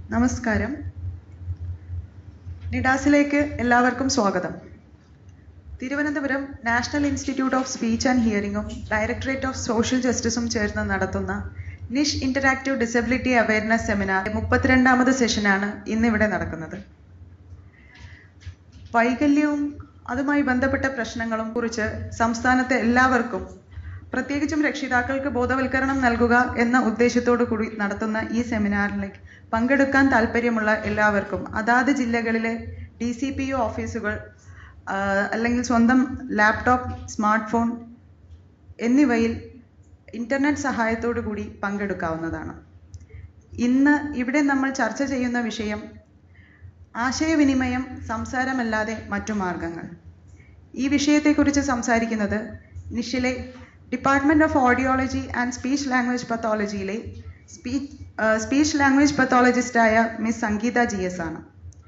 നമസ്കാരം നിഡാസിലേക്ക് എല്ലാവർക്കും സ്വാഗതം Thiruvananthapuram national institute of speech and ഹിയറിംഗും ഡയറക്ടറേറ്റ് ഓഫ് സോഷ്യൽ ജസ്റ്റിസും ചേർന്ന് നടത്തുന്ന NISH interactive disability awareness seminar മുപ്പത്തിരണ്ടാമത് സെഷനാണ് ഇന്നിവിടെ നടക്കുന്നത് വൈകല്യവും അതുമായി ബന്ധപ്പെട്ട പ്രശ്നങ്ങളും കുറിച്ച് സംസ്ഥാനത്തെ എല്ലാവർക്കും പ്രത്യേകിച്ചും രക്ഷിതാക്കൾക്ക് ബോധവൽക്കരണം നൽകുക എന്ന ഉദ്ദേശത്തോടു കൂടി നടത്തുന്ന ഈ സെമിനാറിലേക്ക് പങ്കെടുക്കാൻ താല്പര്യമുള്ള എല്ലാവർക്കും അതാത് ജില്ലകളിലെ ഡി സി പി ഒ ഓഫീസുകൾ ആ, അല്ലെങ്കിൽ സ്വന്തം ലാപ്ടോപ്പ് സ്മാർട്ട് ഫോൺ എന്നിവയിൽ ഇന്റർനെറ്റ് സഹായത്തോടു കൂടി പങ്കെടുക്കാവുന്നതാണ് ഇന്ന് ഇവിടെ നമ്മൾ ചർച്ച ചെയ്യുന്ന വിഷയം ആശയവിനിമയം സംസാരമല്ലാതെ മറ്റു മാർഗങ്ങൾ ഈ വിഷയത്തെക്കുറിച്ച് സംസാരിക്കുന്നത് നിഷിലെ department of audiology and speech language പത്തോളജിയിലെ സ്പീച്ച് സ്പീച്ച് ലാംഗ്വേജ് പത്തോളജിസ്റ്റായ മിസ് സംഗീത ജി എസ് ആണ്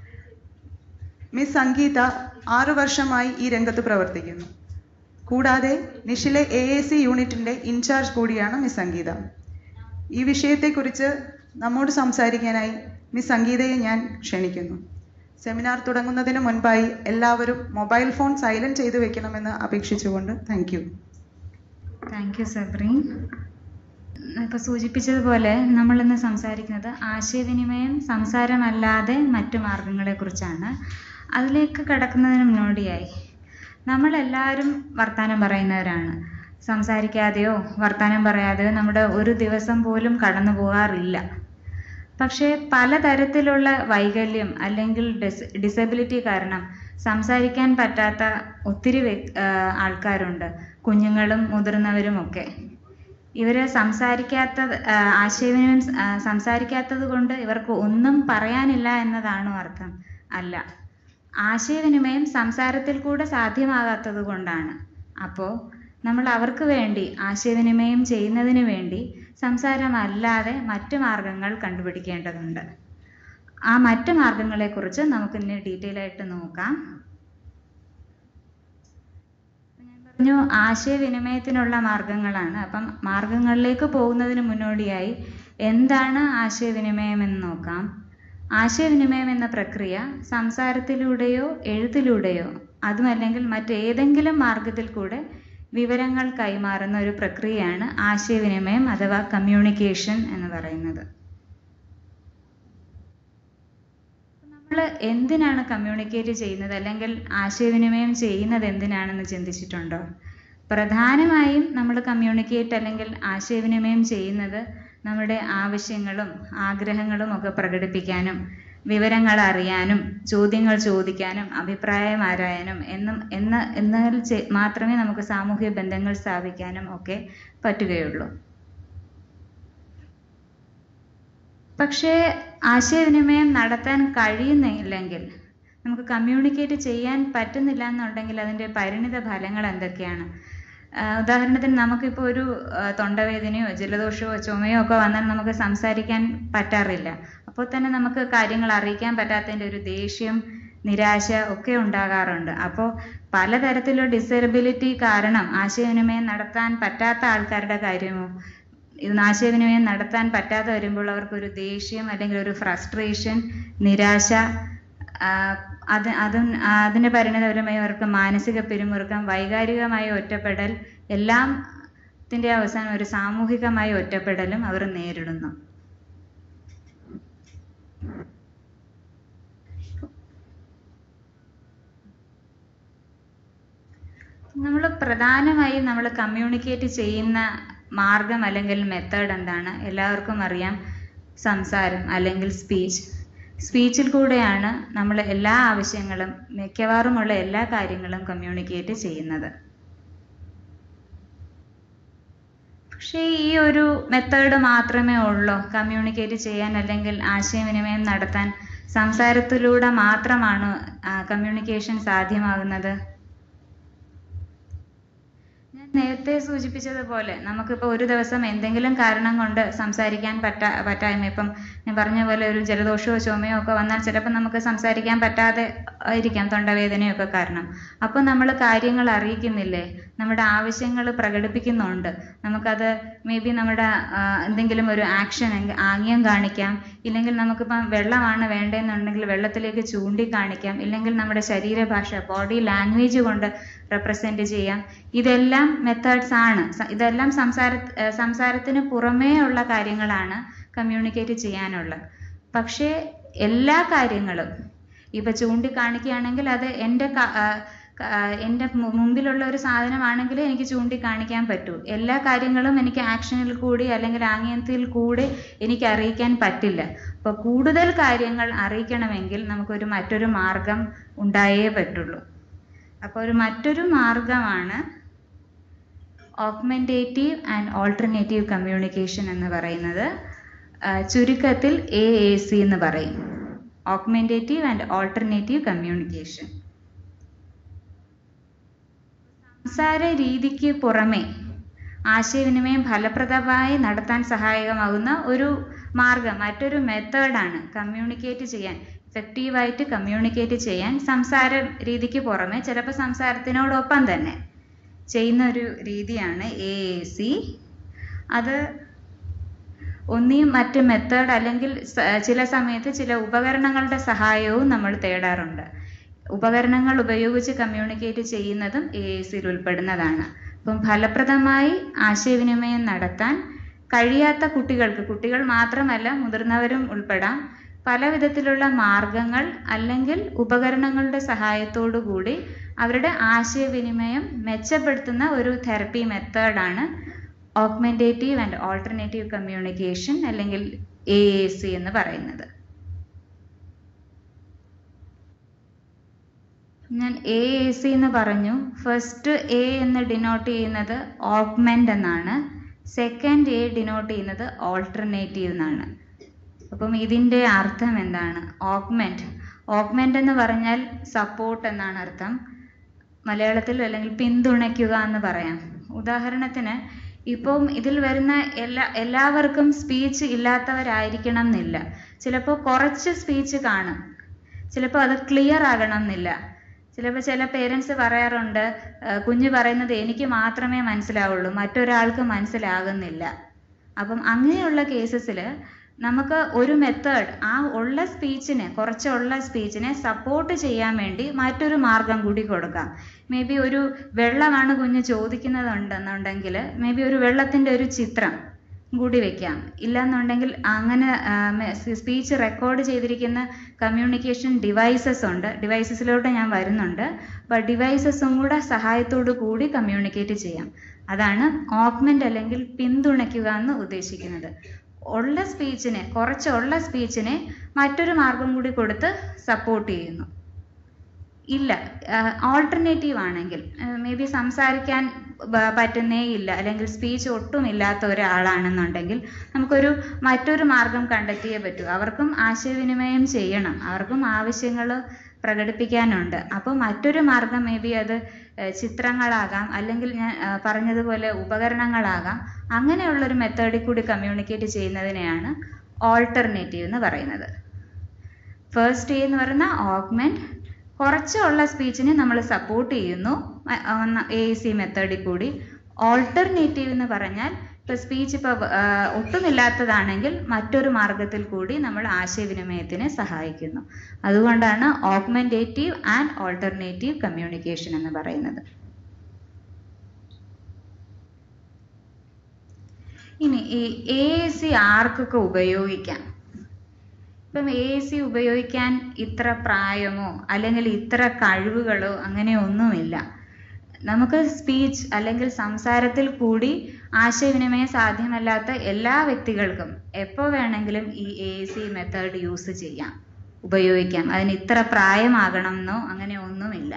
മിസ് സംഗീത ആറു വർഷമായി ഈ രംഗത്ത് പ്രവർത്തിക്കുന്നു കൂടാതെ നിഷിലെ എ എ സി യൂണിറ്റിന്റെ ഇൻചാർജ് കൂടിയാണ് മിസ് സംഗീത ഈ വിഷയത്തെക്കുറിച്ച് നമ്മോട് സംസാരിക്കാനായി മിസ് സംഗീതയെ ഞാൻ ക്ഷണിക്കുന്നു സെമിനാർ തുടങ്ങുന്നതിന് മുൻപായി എല്ലാവരും മൊബൈൽ ഫോൺ സൈലന്റ് ചെയ്തു വെക്കണമെന്ന് അപേക്ഷിച്ചുകൊണ്ട് thank you thank you Sabreen ഇപ്പോൾ സൂചിപ്പിച്ചതുപോലെ നമ്മൾ ഇന്ന് സംസാരിക്കുന്നത് ആശയവിനിമയം സംസാരമല്ലാതെ മറ്റു മാർഗങ്ങളെക്കുറിച്ചാണ് അതിലേക്ക് കടക്കുന്നതിന് മുന്നോടിയായി നമ്മളെല്ലാവരും വർത്തമാനം പറയുന്നവരാണ് സംസാരിക്കാതെയോ വർത്തമാനം പറയാതെയോ നമ്മുടെ ഒരു ദിവസം പോലും കടന്നു പോകാറില്ല പക്ഷേ പലതരത്തിലുള്ള വൈകല്യം അല്ലെങ്കിൽ ഡിസ് ഡിസബിലിറ്റി കാരണം സംസാരിക്കാൻ പറ്റാത്ത ഒത്തിരി വ്യക്- ആ, ആൾക്കാരുണ്ട് കുഞ്ഞുങ്ങളും മുതിർന്നവരും ഒക്കെ ഇവര് സംസാരിക്കാത്ത ആ, ആശയവിനിമയം സ- ആ, സംസാരിക്കാത്തത് കൊണ്ട് ഇവർക്ക് ഒന്നും പറയാനില്ല എന്നതാണോ അർത്ഥം അല്ല ആശയവിനിമയം സംസാരത്തിൽ കൂടെ സാധ്യമാകാത്തത് കൊണ്ടാണ് അപ്പോൾ നമ്മൾ അവർക്ക് വേണ്ടി ആശയവിനിമയം ചെയ്യുന്നതിന് വേണ്ടി സംസാരമല്ലാതെ മറ്റു മാർഗങ്ങൾ കണ്ടുപിടിക്കേണ്ടതുണ്ട് ആ മറ്റു മാർഗങ്ങളെക്കുറിച്ച് നമുക്ക് ഇനി ഡീറ്റെയിൽ ആയിട്ട് നോക്കാം ഞാൻ പറഞ്ഞു ആശയവിനിമയത്തിനുള്ള മാർഗങ്ങളാണ് അപ്പം മാർഗങ്ങളിലേക്ക് പോകുന്നതിന് മുന്നോടിയായി എന്താണ് ആശയവിനിമയം എന്ന് നോക്കാം ആശയവിനിമയം എന്ന പ്രക്രിയ സംസാരത്തിലൂടെയോ എഴുത്തിലൂടെയോ അതുമല്ലെങ്കിൽ മറ്റേതെങ്കിലും മാർഗത്തിൽ കൂടെ വിവരങ്ങൾ കൈമാറുന്ന ഒരു പ്രക്രിയയാണ് ആശയവിനിമയം അഥവാ കമ്മ്യൂണിക്കേഷൻ എന്ന് പറയുന്നത് നമ്മൾ എന്തിനാണ് കമ്മ്യൂണിക്കേറ്റ് ചെയ്യുന്നത് അല്ലെങ്കിൽ ആശയവിനിമയം ചെയ്യുന്നത് എന്തിനാണെന്ന് ചിന്തിച്ചിട്ടുണ്ടോ പ്രധാനമായും നമ്മൾ കമ്മ്യൂണിക്കേറ്റ് അല്ലെങ്കിൽ ആശയവിനിമയം ചെയ്യുന്നത് നമ്മുടെ ആവശ്യങ്ങളും ആഗ്രഹങ്ങളും ഒക്കെ പ്രകടിപ്പിക്കാനും വിവരങ്ങൾ അറിയാനും ചോദ്യങ്ങൾ ചോദിക്കാനും അഭിപ്രായം ആരായാനും എന്നും എന്ന എന്നാൽ ചെ- മാത്രമേ നമുക്ക് സാമൂഹിക ബന്ധങ്ങൾ സ്ഥാപിക്കാനും ഒക്കെ പറ്റുകയുള്ളൂ പക്ഷേ ആശയവിനിമയം നടത്താൻ കഴിയുന്നില്ലെങ്കിൽ നമുക്ക് കമ്മ്യൂണിക്കേറ്റ് ചെയ്യാൻ പറ്റുന്നില്ല എന്നുണ്ടെങ്കിൽ അതിൻ്റെ പരിണിത ഫലങ്ങൾ എന്തൊക്കെയാണ് ആ, ഉദാഹരണത്തിന് നമുക്കിപ്പോൾ ഒരു ആ, തൊണ്ടവേദനയോ ജലദോഷമോ ചുമയോ ഒക്കെ വന്നാൽ നമുക്ക് സംസാരിക്കാൻ പറ്റാറില്ല അപ്പോൾ തന്നെ നമുക്ക് കാര്യങ്ങൾ അറിയിക്കാൻ പറ്റാത്തതിൻ്റെ ഒരു ദേഷ്യം നിരാശ ഒക്കെ ഉണ്ടാകാറുണ്ട് അപ്പോൾ പലതരത്തിലുള്ള ഡിസബിലിറ്റി കാരണം ആശയവിനിമയം നടത്താൻ പറ്റാത്ത ആൾക്കാരുടെ കാര്യമോ ഇത് ആശയവിനിമയം നടത്താൻ പറ്റാതെ വരുമ്പോൾ അവർക്കൊരു ദേഷ്യം അല്ലെങ്കിൽ ഒരു ഫ്രസ്ട്രേഷൻ നിരാശ ആ, അത് അതും അതിന്റെ പരിണിതപരമായി അവർക്ക് മാനസിക പിരിമുറുക്കം വൈകാരികമായ ഒറ്റപ്പെടൽ എല്ലാം ത്തിന്റെ അവസാനം ഒരു സാമൂഹികമായ ഒറ്റപ്പെടലും അവർ നേരിടുന്നു നമ്മൾ പ്രധാനമായും നമ്മൾ കമ്മ്യൂണിക്കേറ്റ് ചെയ്യുന്ന മാർഗം അല്ലെങ്കിൽ മെത്തേഡ് എന്താണ് എല്ലാവർക്കും അറിയാം സംസാരം അല്ലെങ്കിൽ സ്പീച്ച് സ്പീച്ചിൽ കൂടെയാണ് നമ്മൾ എല്ലാ ആവശ്യങ്ങളും മിക്കവാറുമുള്ള എല്ലാ കാര്യങ്ങളും കമ്മ്യൂണിക്കേറ്റ് ചെയ്യുന്നത് പക്ഷേ ഈ ഒരു മെത്തേഡ് മാത്രമേ ഉള്ളൂ കമ്മ്യൂണിക്കേറ്റ് ചെയ്യാൻ അല്ലെങ്കിൽ ആശയവിനിമയം നടത്താൻ സംസാരത്തിലൂടെ മാത്രമാണ് കമ്മ്യൂണിക്കേഷൻ സാധ്യമാകുന്നത് ഞാൻ നേരത്തെ സൂചിപ്പിച്ചതുപോലെ നമുക്കിപ്പോൾ ഒരു ദിവസം എന്തെങ്കിലും കാരണം കൊണ്ട് സംസാരിക്കാൻ പറ്റാ പറ്റായ്മ ഇപ്പം ഞാൻ പറഞ്ഞ പോലെ ഒരു ജലദോഷമോ ചുമയോ ഒക്കെ വന്നാൽ ചിലപ്പോൾ നമുക്ക് സംസാരിക്കാൻ പറ്റാതെ ആയിരിക്കാം തൊണ്ടവേദനയോ ഒക്കെ കാരണം അപ്പോൾ നമ്മൾ കാര്യങ്ങൾ അറിയിക്കുന്നില്ലേ നമ്മുടെ ആവശ്യങ്ങൾ പ്രകടിപ്പിക്കുന്നുണ്ട് നമുക്കത് മേ ബി നമ്മുടെ ആ, എന്തെങ്കിലും ഒരു ആക്ഷൻ ആംഗ്യം കാണിക്കാം ഇല്ലെങ്കിൽ നമുക്കിപ്പം വെള്ളമാണ് വേണ്ടതെന്നുണ്ടെങ്കിൽ വെള്ളത്തിലേക്ക് ചൂണ്ടിക്കാണിക്കാം ഇല്ലെങ്കിൽ നമ്മുടെ ശരീരഭാഷ ബോഡി ലാംഗ്വേജ് കൊണ്ട് റെപ്രസെന്റ് ചെയ്യാം ഇതെല്ലാം മെത്തേഡ്സ് ആണ് സ- ഇതെല്ലാം സംസാര ആ, സംസാരത്തിന് പുറമേ ഉള്ള കാര്യങ്ങളാണ് കമ്മ്യൂണിക്കേറ്റ് ചെയ്യാനുള്ളത് പക്ഷേ എല്ലാ കാര്യങ്ങളും ഇപ്പൊ ചൂണ്ടിക്കാണിക്കുകയാണെങ്കിൽ അത് എൻ്റെ ക- ആ, ക- ആ, എൻ്റെ മു- മുമ്പിലുള്ള ഒരു സാധനമാണെങ്കിൽ എനിക്ക് ചൂണ്ടിക്കാണിക്കാൻ പറ്റൂ എല്ലാ കാര്യങ്ങളും എനിക്ക് ആക്ഷനിൽ കൂടി അല്ലെങ്കിൽ ആംഗ്യത്തിൽ കൂടി എനിക്ക് അറിയിക്കാൻ പറ്റില്ല അപ്പൊ കൂടുതൽ കാര്യങ്ങൾ അറിയിക്കണമെങ്കിൽ നമുക്കൊരു മറ്റൊരു മാർഗം ഉണ്ടായേ പറ്റുള്ളൂ അപ്പോൾ ഒരു മറ്റൊരു മാർഗമാണ് ഓഗ്മെന്റേറ്റീവ് ആൻഡ് ഓൾട്ടർനേറ്റീവ് കമ്മ്യൂണിക്കേഷൻ എന്ന് പറയുന്നത് ആ, ചുരുക്കത്തിൽ എ എ സി എന്ന് പറയും ഓഗ്മെന്റേറ്റീവ് ആൻഡ് ഓൾട്ടർനേറ്റീവ് കമ്മ്യൂണിക്കേഷൻ സംസാര രീതിക്ക് പുറമെ ആശയവിനിമയം ഫലപ്രദമായി നടത്താൻ സഹായകമാകുന്ന ഒരു മാർഗം മറ്റൊരു മെത്തേഡാണ് കമ്മ്യൂണിക്കേറ്റ് ചെയ്യാൻ എഫക്റ്റീവായിട്ട് കമ്മ്യൂണിക്കേറ്റ് ചെയ്യാൻ സംസാര രീതിക്ക് പുറമെ ചിലപ്പോൾ സംസാരത്തിനോടൊപ്പം തന്നെ ചെയ്യുന്ന ഒരു രീതിയാണ് എ എ സി അത് ഒന്നിയും മറ്റ് മെത്തേഡ് അല്ലെങ്കിൽ സ- ചില സമയത്ത് ചില ഉപകരണങ്ങളുടെ സഹായവും നമ്മൾ തേടാറുണ്ട് ഉപകരണങ്ങൾ ഉപയോഗിച്ച് കമ്മ്യൂണിക്കേറ്റ് ചെയ്യുന്നതും എ എ സിയിൽ ഉൾപ്പെടുന്നതാണ് അപ്പം ഫലപ്രദമായി ആശയവിനിമയം നടത്താൻ കഴിയാത്ത കുട്ടികൾക്ക് കുട്ടികൾ മാത്രമല്ല മുതിർന്നവരും ഉൾപ്പെടാം പല വിധത്തിലുള്ള മാർഗങ്ങൾ അല്ലെങ്കിൽ ഉപകരണങ്ങളുടെ സഹായത്തോടു കൂടി അവരുടെ ആശയവിനിമയം മെച്ചപ്പെടുത്തുന്ന ഒരു തെറപ്പി മെത്തേഡാണ് ഓഗ്മെന്റേറ്റീവ് ആൻഡ് ഓൾട്ടർനേറ്റീവ് കമ്മ്യൂണിക്കേഷൻ അല്ലെങ്കിൽ എ എ സി എന്ന് പറയുന്നത് ഞാൻ എ എ സി എന്ന് പറഞ്ഞു ഫസ്റ്റ് എ എന്ന് ഡിനോട്ട് ചെയ്യുന്നത് ഓഗ്മെന്റ് എന്നാണ് സെക്കൻഡ് എ ഡിനോട്ട് ചെയ്യുന്നത് ഓൾട്ടർനേറ്റീവ് എന്നാണ് അപ്പം ഇതിൻ്റെ അർത്ഥം എന്താണ് ഓഗ്മെന്റ് ഓഗ്മെന്റ് എന്ന് പറഞ്ഞാൽ സപ്പോർട്ട് എന്നാണ് അർത്ഥം മലയാളത്തിൽ അല്ലെങ്കിൽ പിന്തുണയ്ക്കുക എന്ന് പറയാം ഉദാഹരണത്തിന് ഇപ്പം ഇതിൽ വരുന്ന എല്ലാ എല്ലാവർക്കും സ്പീച്ച് ഇല്ലാത്തവരായിരിക്കണം എന്നില്ല ചിലപ്പോൾ കുറച്ച് സ്പീച്ച് കാണും ചിലപ്പോൾ അത് ക്ലിയർ ആകണം എന്നില്ല ചിലപ്പോൾ ചില പേരൻസ് പറയാറുണ്ട് "ആ, കുഞ്ഞ് പറയുന്നത് എനിക്ക് മാത്രമേ മനസ്സിലാവുള്ളൂ മറ്റൊരാൾക്ക് മനസ്സിലാകുന്നില്ല അപ്പം അങ്ങനെയുള്ള കേസസിൽ നമുക്ക് ഒരു മെത്തേഡ് ആ ഉള്ള സ്പീച്ചിനെ കുറച്ചുള്ള സ്പീച്ചിനെ സപ്പോർട്ട് ചെയ്യാൻ വേണ്ടി മറ്റൊരു മാർഗം കൂടി കൊടുക്കാം മേ ബി ഒരു വെള്ളമാണ് കുഞ്ഞ് ചോദിക്കുന്നതുണ്ടെന്നുണ്ടെങ്കിൽ മേ ബി ഒരു വെള്ളത്തിൻ്റെ ഒരു ചിത്രം കൂടി വെക്കാം ഇല്ലാന്നുണ്ടെങ്കിൽ അങ്ങനെ സ്പീച്ച് റെക്കോർഡ് ചെയ്തിരിക്കുന്ന കമ്മ്യൂണിക്കേഷൻ ഡിവൈസസ് ഉണ്ട് ഡിവൈസസിലോട്ട് ഞാൻ വരുന്നുണ്ട് അപ്പോൾ ഡിവൈസസും കൂടെ സഹായത്തോടു കൂടി കമ്മ്യൂണിക്കേറ്റ് ചെയ്യാം അതാണ് ഓഗ്മെന്റ് അല്ലെങ്കിൽ പിന്തുണയ്ക്കുക എന്ന് ഉദ്ദേശിക്കുന്നത് ഉള്ള സ്പീച്ചിനെ കുറച്ചുള്ള സ്പീച്ചിനെ മറ്റൊരു മാർഗം കൂടി കൊടുത്ത് സപ്പോർട്ട് ചെയ്യുന്നു ഇല്ല ഓൾട്ടർനേറ്റീവ് ആണെങ്കിൽ മേ ബി സംസാരിക്കാൻ ബ- പറ്റുന്നേ ഇല്ല അല്ലെങ്കിൽ സ്പീച്ച് ഒട്ടും ഇല്ലാത്ത ഒരാളാണെന്നുണ്ടെങ്കിൽ നമുക്കൊരു മറ്റൊരു മാർഗം കണ്ടെത്തിയേ പറ്റൂ അവർക്കും ആശയവിനിമയം ചെയ്യണം അവർക്കും ആവശ്യങ്ങൾ പ്രകടിപ്പിക്കാനുണ്ട് അപ്പോൾ മറ്റൊരു മാർഗം മേ ബി അത് ഏഹ്, ചിത്രങ്ങളാകാം അല്ലെങ്കിൽ ഞാൻ ഏഹ്, പറഞ്ഞതുപോലെ ഉപകരണങ്ങളാകാം അങ്ങനെയുള്ളൊരു മെത്തേഡിൽ കൂടി കമ്മ്യൂണിക്കേറ്റ് ചെയ്യുന്നതിനെയാണ് ഓൾട്ടർനേറ്റീവ് എന്ന് പറയുന്നത് ഫസ്റ്റ് എന്ന് പറയുന്ന ഓഗ്മെന്റ് കുറച്ചുള്ള സ്പീച്ചിനെ നമ്മൾ സപ്പോർട്ട് ചെയ്യുന്നു എ സി മെത്തേഡിൽ കൂടി ഓൾട്ടർനേറ്റീവ് എന്ന് പറഞ്ഞാൽ ഇപ്പൊ സ്പീച്ച് ഇപ്പൊ ആ, ഒട്ടുമില്ലാത്തതാണെങ്കിൽ മറ്റൊരു മാർഗത്തിൽ കൂടി നമ്മൾ ആശയവിനിമയത്തിനെ സഹായിക്കുന്നു അതുകൊണ്ടാണ് ഓഗ്മെന്റേറ്റീവ് ആൻഡ് ഓൾട്ടർനേറ്റീവ് കമ്മ്യൂണിക്കേഷൻ എന്ന് പറയുന്നത് ഇനി ഈ എ സി ആർക്കൊക്കെ ഉപയോഗിക്കാം ഇപ്പം എ സി ഉപയോഗിക്കാൻ ഇത്ര പ്രായമോ അല്ലെങ്കിൽ ഇത്ര കഴിവുകളോ അങ്ങനെ ഒന്നുമില്ല നമുക്ക് സ്പീച്ച് അല്ലെങ്കിൽ സംസാരത്തിൽ കൂടി ആശയവിനിമയം സാധ്യമല്ലാത്ത എല്ലാ വ്യക്തികൾക്കും എപ്പോൾ വേണമെങ്കിലും ഈ എ സി മെത്തേഡ് യൂസ് ചെയ്യാം ഉപയോഗിക്കാം അതിന് ഇത്ര പ്രായമാകണം എന്നോ അങ്ങനെ ഒന്നുമില്ല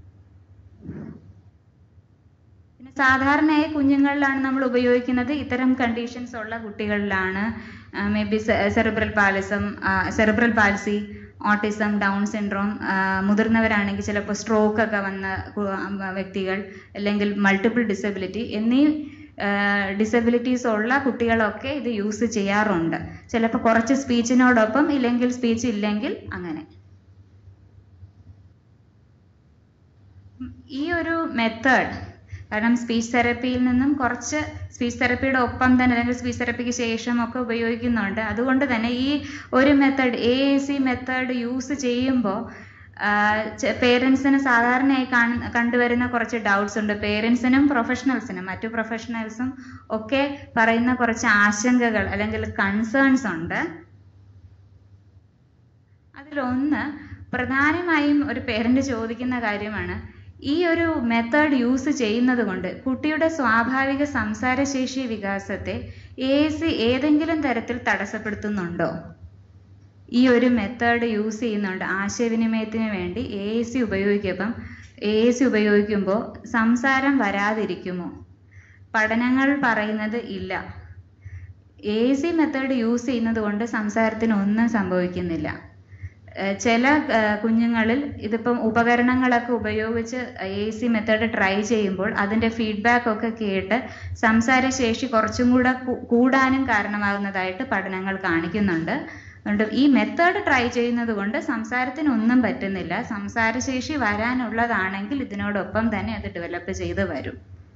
പിന്നെ സാധാരണയായി കുഞ്ഞുങ്ങളിലാണ് നമ്മൾ ഉപയോഗിക്കുന്നത് ഇത്തരം കണ്ടീഷൻസ് ഉള്ള കുട്ടികളിലാണ് മേ ബി സെറിബ്രൽ പാലിസം cerebral palsy autism down syndrome മുതിർന്നവരാണെങ്കിൽ ചിലപ്പോൾ സ്ട്രോക്ക് ഒക്കെ വന്ന കു- ആ, വ്യക്തികൾ അല്ലെങ്കിൽ മൾട്ടിപ്പിൾ ഡിസബിലിറ്റി എന്നീ ഡിസബിലിറ്റീസ് ഉള്ള കുട്ടികളൊക്കെ ഇത് യൂസ് ചെയ്യാറുണ്ട് ചിലപ്പോൾ കുറച്ച് സ്പീച്ചിനോടൊപ്പം ഇല്ലെങ്കിൽ സ്പീച്ച് ഇല്ലെങ്കിൽ അങ്ങനെ ഉം, ഈ ഒരു മെത്തേഡ് കാരണം സ്പീച്ച് തെറപ്പിയിൽ നിന്നും കുറച്ച് സ്പീച്ച് തെറപ്പിയുടെ ഒപ്പം തന്നെ അല്ലെങ്കിൽ സ്പീച്ച് തെറപ്പിക്ക് ശേഷം ഒക്കെ ഉപയോഗിക്കുന്നുണ്ട് അതുകൊണ്ട് തന്നെ ഈ ഒരു method A A C method use ചെയ്യുമ്പോൾ പേരൻസിന് സാധാരണയായി കാണ കണ്ടുവരുന്ന കുറച്ച് ഡൗട്ട്സ് ഉണ്ട് പേരൻസിനും പ്രൊഫഷണൽസിനും മറ്റു പ്രൊഫഷണൽസും ഒക്കെ പറയുന്ന കുറച്ച് ആശങ്കകൾ അല്ലെങ്കിൽ കൺസേൺസ് ഉണ്ട് അതിലൊന്ന് പ്രധാനമായും ഒരു പേരന്റ് ചോദിക്കുന്ന കാര്യമാണ് ഈ ഒരു മെത്തേഡ് യൂസ് ചെയ്യുന്നത് കൊണ്ട് കുട്ടിയുടെ സ്വാഭാവിക സംസാരശേഷി വികാസത്തെ എ സി ഏതെങ്കിലും തരത്തിൽ തടസ്സപ്പെടുത്തുന്നുണ്ടോ ഈ ഒരു മെത്തേഡ് യൂസ് ചെയ്യുന്നുണ്ട് ആശയവിനിമയത്തിന് വേണ്ടി എ സി ഉപയോഗിക്കുമ്പം എ സി ഉപയോഗിക്കുമ്പോൾ സംസാരം വരാതിരിക്കുമോ പഠനങ്ങൾ പറയുന്നത് ഇല്ല എ സി മെത്തേഡ് യൂസ് ചെയ്യുന്നത് കൊണ്ട് സംസാരത്തിന് ഒന്നും സംഭവിക്കുന്നില്ല ഏഹ് ചില ഏഹ് കുഞ്ഞുങ്ങളിൽ ഇതിപ്പം ഉപകരണങ്ങളൊക്കെ ഉപയോഗിച്ച് എ സി മെത്തേഡ് ട്രൈ ചെയ്യുമ്പോൾ അതിന്റെ ഫീഡ്ബാക്ക് ഒക്കെ കേട്ട് സംസാരശേഷി കുറച്ചും കൂടെ കൂ- കൂടാനും കാരണമാകുന്നതായിട്ട് പഠനങ്ങൾ കാണിക്കുന്നുണ്ട് അതുകൊണ്ട് ഈ മെത്തേഡ് ട്രൈ ചെയ്യുന്നത് കൊണ്ട് സംസാരത്തിന് ഒന്നും പറ്റുന്നില്ല സംസാരശേഷി വരാനുള്ളതാണെങ്കിൽ ഇതിനോടൊപ്പം തന്നെ അത് ഡെവലപ്പ് ചെയ്ത് വരും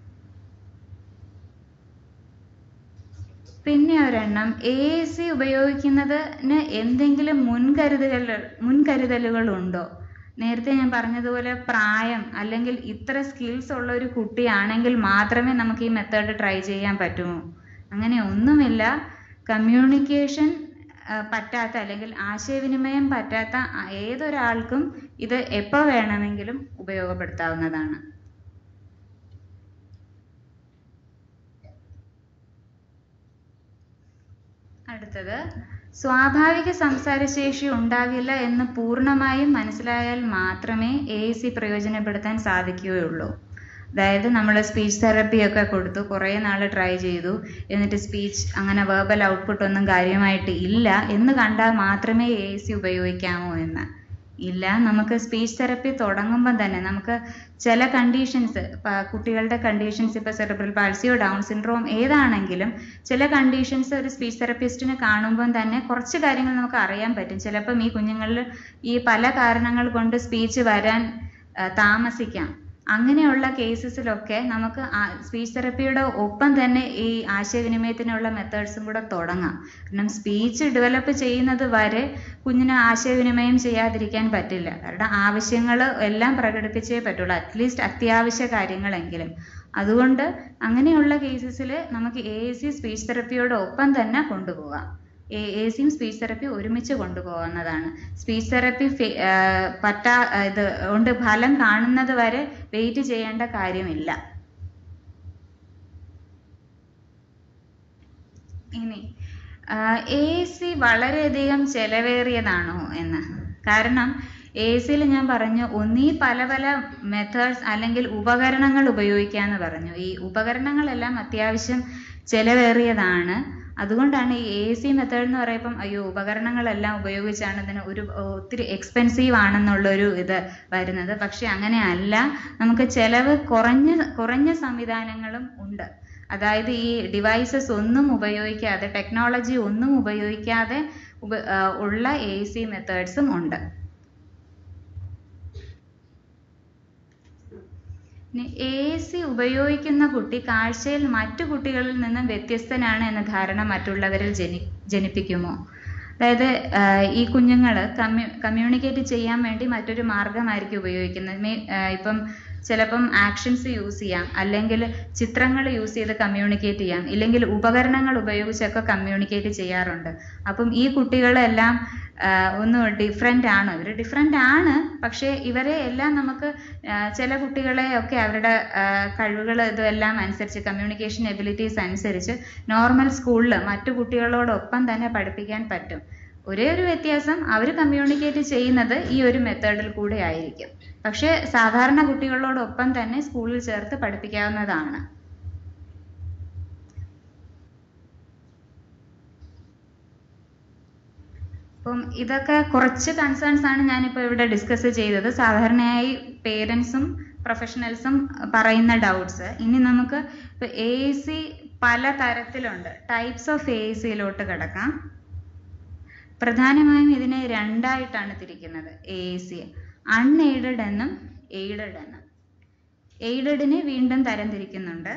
പിന്നെ ഒരെണ്ണം എ സി ഉപയോഗിക്കുന്നതിന് എന്തെങ്കിലും മുൻകരുതലുകൾ മുൻകരുതലുകൾ ഉണ്ടോ നേരത്തെ ഞാൻ പറഞ്ഞതുപോലെ പ്രായം അല്ലെങ്കിൽ ഇത്ര സ്കിൽസ് ഉള്ള ഒരു കുട്ടിയാണെങ്കിൽ മാത്രമേ നമുക്ക് ഈ മെത്തേഡ് ട്രൈ ചെയ്യാൻ പറ്റുമോ അങ്ങനെ ഒന്നുമില്ല കമ്മ്യൂണിക്കേഷൻ പറ്റാത്ത അല്ലെങ്കിൽ ആശയവിനിമയം പറ്റാത്ത ആ- ഏതൊരാൾക്കും ഇത് എപ്പോൾ വേണമെങ്കിലും ഉപയോഗപ്പെടുത്താവുന്നതാണ് അടുത്തത് സ്വാഭാവിക സംസാരശേഷി ഉണ്ടാകില്ല എന്ന് പൂർണ്ണമായും മനസ്സിലായാൽ മാത്രമേ എ സി പ്രയോജനപ്പെടുത്താൻ സാധിക്കുകയുള്ളൂ അതായത് നമ്മൾ സ്പീച്ച് തെറപ്പി ഒക്കെ കൊടുത്തു കുറേ നാൾ ട്രൈ ചെയ്തു എന്നിട്ട് സ്പീച്ച് അങ്ങനെ വേർബൽ ഔട്ട്പുട്ട് ഒന്നും കാര്യമായിട്ട് ഇല്ല എന്ന് കണ്ടാൽ മാത്രമേ എ സി ഉപയോഗിക്കാമോ എന്ന് ഇല്ല നമുക്ക് സ്പീച്ച് തെറപ്പി തുടങ്ങുമ്പം തന്നെ നമുക്ക് ചില കണ്ടീഷൻസ് കുട്ടികളുടെ കണ്ടീഷൻസ് ഇപ്പോൾ സെറിബ്രൽ പാൾസിയോ ഡൗൺ സിൻഡ്രോം ഏതാണെങ്കിലും ചില കണ്ടീഷൻസ് ഒരു സ്പീച്ച് തെറപ്പിസ്റ്റിനെ കാണുമ്പം തന്നെ കുറച്ച് കാര്യങ്ങൾ നമുക്ക് അറിയാൻ പറ്റും ചിലപ്പം ഈ കുഞ്ഞുങ്ങളിൽ ഈ പല കാരണങ്ങൾ കൊണ്ട് സ്പീച്ച് വരാൻ ആ, താമസിക്കാം അങ്ങനെയുള്ള കേസസിലൊക്കെ നമുക്ക് സ്പീച്ച് തെറപ്പിയുടെ ഒപ്പം തന്നെ ഈ ആശയവിനിമയത്തിനുള്ള മെത്തേഡ്സും കൂടെ തുടങ്ങാം കാരണം സ്പീച്ച് ഡെവലപ്പ് ചെയ്യുന്നത് വരെ കുഞ്ഞിന് ആശയവിനിമയം ചെയ്യാതിരിക്കാൻ പറ്റില്ല കാരണം ആവശ്യങ്ങൾ എല്ലാം പ്രകടിപ്പിച്ചേ പറ്റുള്ളൂ അറ്റ്ലീസ്റ്റ് അത്യാവശ്യ കാര്യങ്ങളെങ്കിലും അതുകൊണ്ട് അങ്ങനെയുള്ള കേസസിൽ നമുക്ക് എ സി സ്പീച്ച് തെറപ്പിയോട് ഒപ്പം തന്നെ കൊണ്ടുപോകാം എ എ സിയും സ്പീച്ച് തെറപ്പി ഒരുമിച്ച് കൊണ്ടുപോകുന്നതാണ് സ്പീച്ച് തെറപ്പി പറ്റാ ഇത് കൊണ്ട് ഫലം കാണുന്നത് വരെ വെയിറ്റ് ചെയ്യേണ്ട കാര്യമില്ല ഇനി എ സി വളരെയധികം ചെലവേറിയതാണോ എന്ന് കാരണം എ സിയിൽ ഞാൻ പറഞ്ഞു ഒന്നീ പല പല മെത്തേഡ്സ് അല്ലെങ്കിൽ ഉപകരണങ്ങൾ ഉപയോഗിക്കാന്ന് പറഞ്ഞു ഈ ഉപകരണങ്ങളെല്ലാം അത്യാവശ്യം ചെലവേറിയതാണ് അതുകൊണ്ടാണ് ഈ എ സി മെത്തേഡ് എന്ന് പറയുമ്പം അയ്യോ ഉപകരണങ്ങളെല്ലാം ഉപയോഗിച്ചാണ് ഇതിന് ഒരു ഒത്തിരി എക്സ്പെൻസീവ് ആണെന്നുള്ളൊരു ഇത് വരുന്നത് പക്ഷെ അങ്ങനെ അല്ല നമുക്ക് ചെലവ് കുറഞ്ഞ കുറഞ്ഞ സംവിധാനങ്ങളും ഉണ്ട് അതായത് ഈ ഡിവൈസസ് ഒന്നും ഉപയോഗിക്കാതെ ടെക്നോളജി ഒന്നും ഉപയോഗിക്കാതെ ഉപ ആ, ഉള്ള എ സി മെത്തേഡ്സും ഉണ്ട് എ സി ഉപയോഗിക്കുന്ന കുട്ടി കാഴ്ചയിൽ മറ്റു കുട്ടികളിൽ നിന്നും വ്യത്യസ്തനാണ് എന്ന ധാരണ മറ്റുള്ളവരിൽ ജനി ജനിപ്പിക്കുമോ അതായത് ആഹ് ഈ കുഞ്ഞുങ്ങൾ കമ്മ്യൂ കമ്മ്യൂണിക്കേറ്റ് ചെയ്യാൻ വേണ്ടി മറ്റൊരു മാർഗമായിരിക്കും ഉപയോഗിക്കുന്നത് മേ ആഹ് ഇപ്പം ചിലപ്പം ആക്ഷൻസ് യൂസ് ചെയ്യാം അല്ലെങ്കിൽ ചിത്രങ്ങൾ യൂസ് ചെയ്ത് കമ്മ്യൂണിക്കേറ്റ് ചെയ്യാം ഇല്ലെങ്കിൽ ഉപകരണങ്ങൾ ഉപയോഗിച്ചൊക്കെ കമ്മ്യൂണിക്കേറ്റ് ചെയ്യാറുണ്ട് അപ്പം ഈ കുട്ടികളെല്ലാം ആഹ് ഒന്ന് ഡിഫറെൻ്റ് ആണ് ഇവർ ഡിഫറെൻ്റ് ആണ് പക്ഷേ ഇവരെ എല്ലാം നമുക്ക് ആഹ് ചില കുട്ടികളെ ഒക്കെ അവരുടെ കഴിവുകൾ ഇതെല്ലാം അനുസരിച്ച് കമ്മ്യൂണിക്കേഷൻ എബിലിറ്റീസ് അനുസരിച്ച് നോർമൽ സ്കൂളിൽ മറ്റു കുട്ടികളോടൊപ്പം തന്നെ പഠിപ്പിക്കാൻ പറ്റും ഒരേ ഒരു വ്യത്യാസം അവർ കമ്മ്യൂണിക്കേറ്റ് ചെയ്യുന്നത് ഈ ഒരു മെത്തേഡിൽ കൂടെ ആയിരിക്കും പക്ഷേ സാധാരണ കുട്ടികളോടൊപ്പം തന്നെ സ്കൂളിൽ ചേർത്ത് പഠിപ്പിക്കാവുന്നതാണ് അപ്പം ഇതൊക്കെ കുറച്ച് കൺസേൺസ് ആണ് ഞാനിപ്പോൾ ഇവിടെ ഡിസ്കസ് ചെയ്തത് സാധാരണയായി പേരൻസും പ്രൊഫഷണൽസും പറയുന്ന ഡൗട്ട്സ് ഇനി നമുക്ക് ഇപ്പൊ എ സി പല തരത്തിലുണ്ട് ടൈപ്സ് ഓഫ് എ സിയിലോട്ട് കിടക്കാം പ്രധാനമായും ഇതിനെ രണ്ടായിട്ടാണ് തിരിക്കുന്നത് എ സി അൺഎയ്ഡഡ് എന്നും എയ്ഡഡ് എന്നും എയ്ഡഡിനെ വീണ്ടും തരംതിരിക്കുന്നുണ്ട്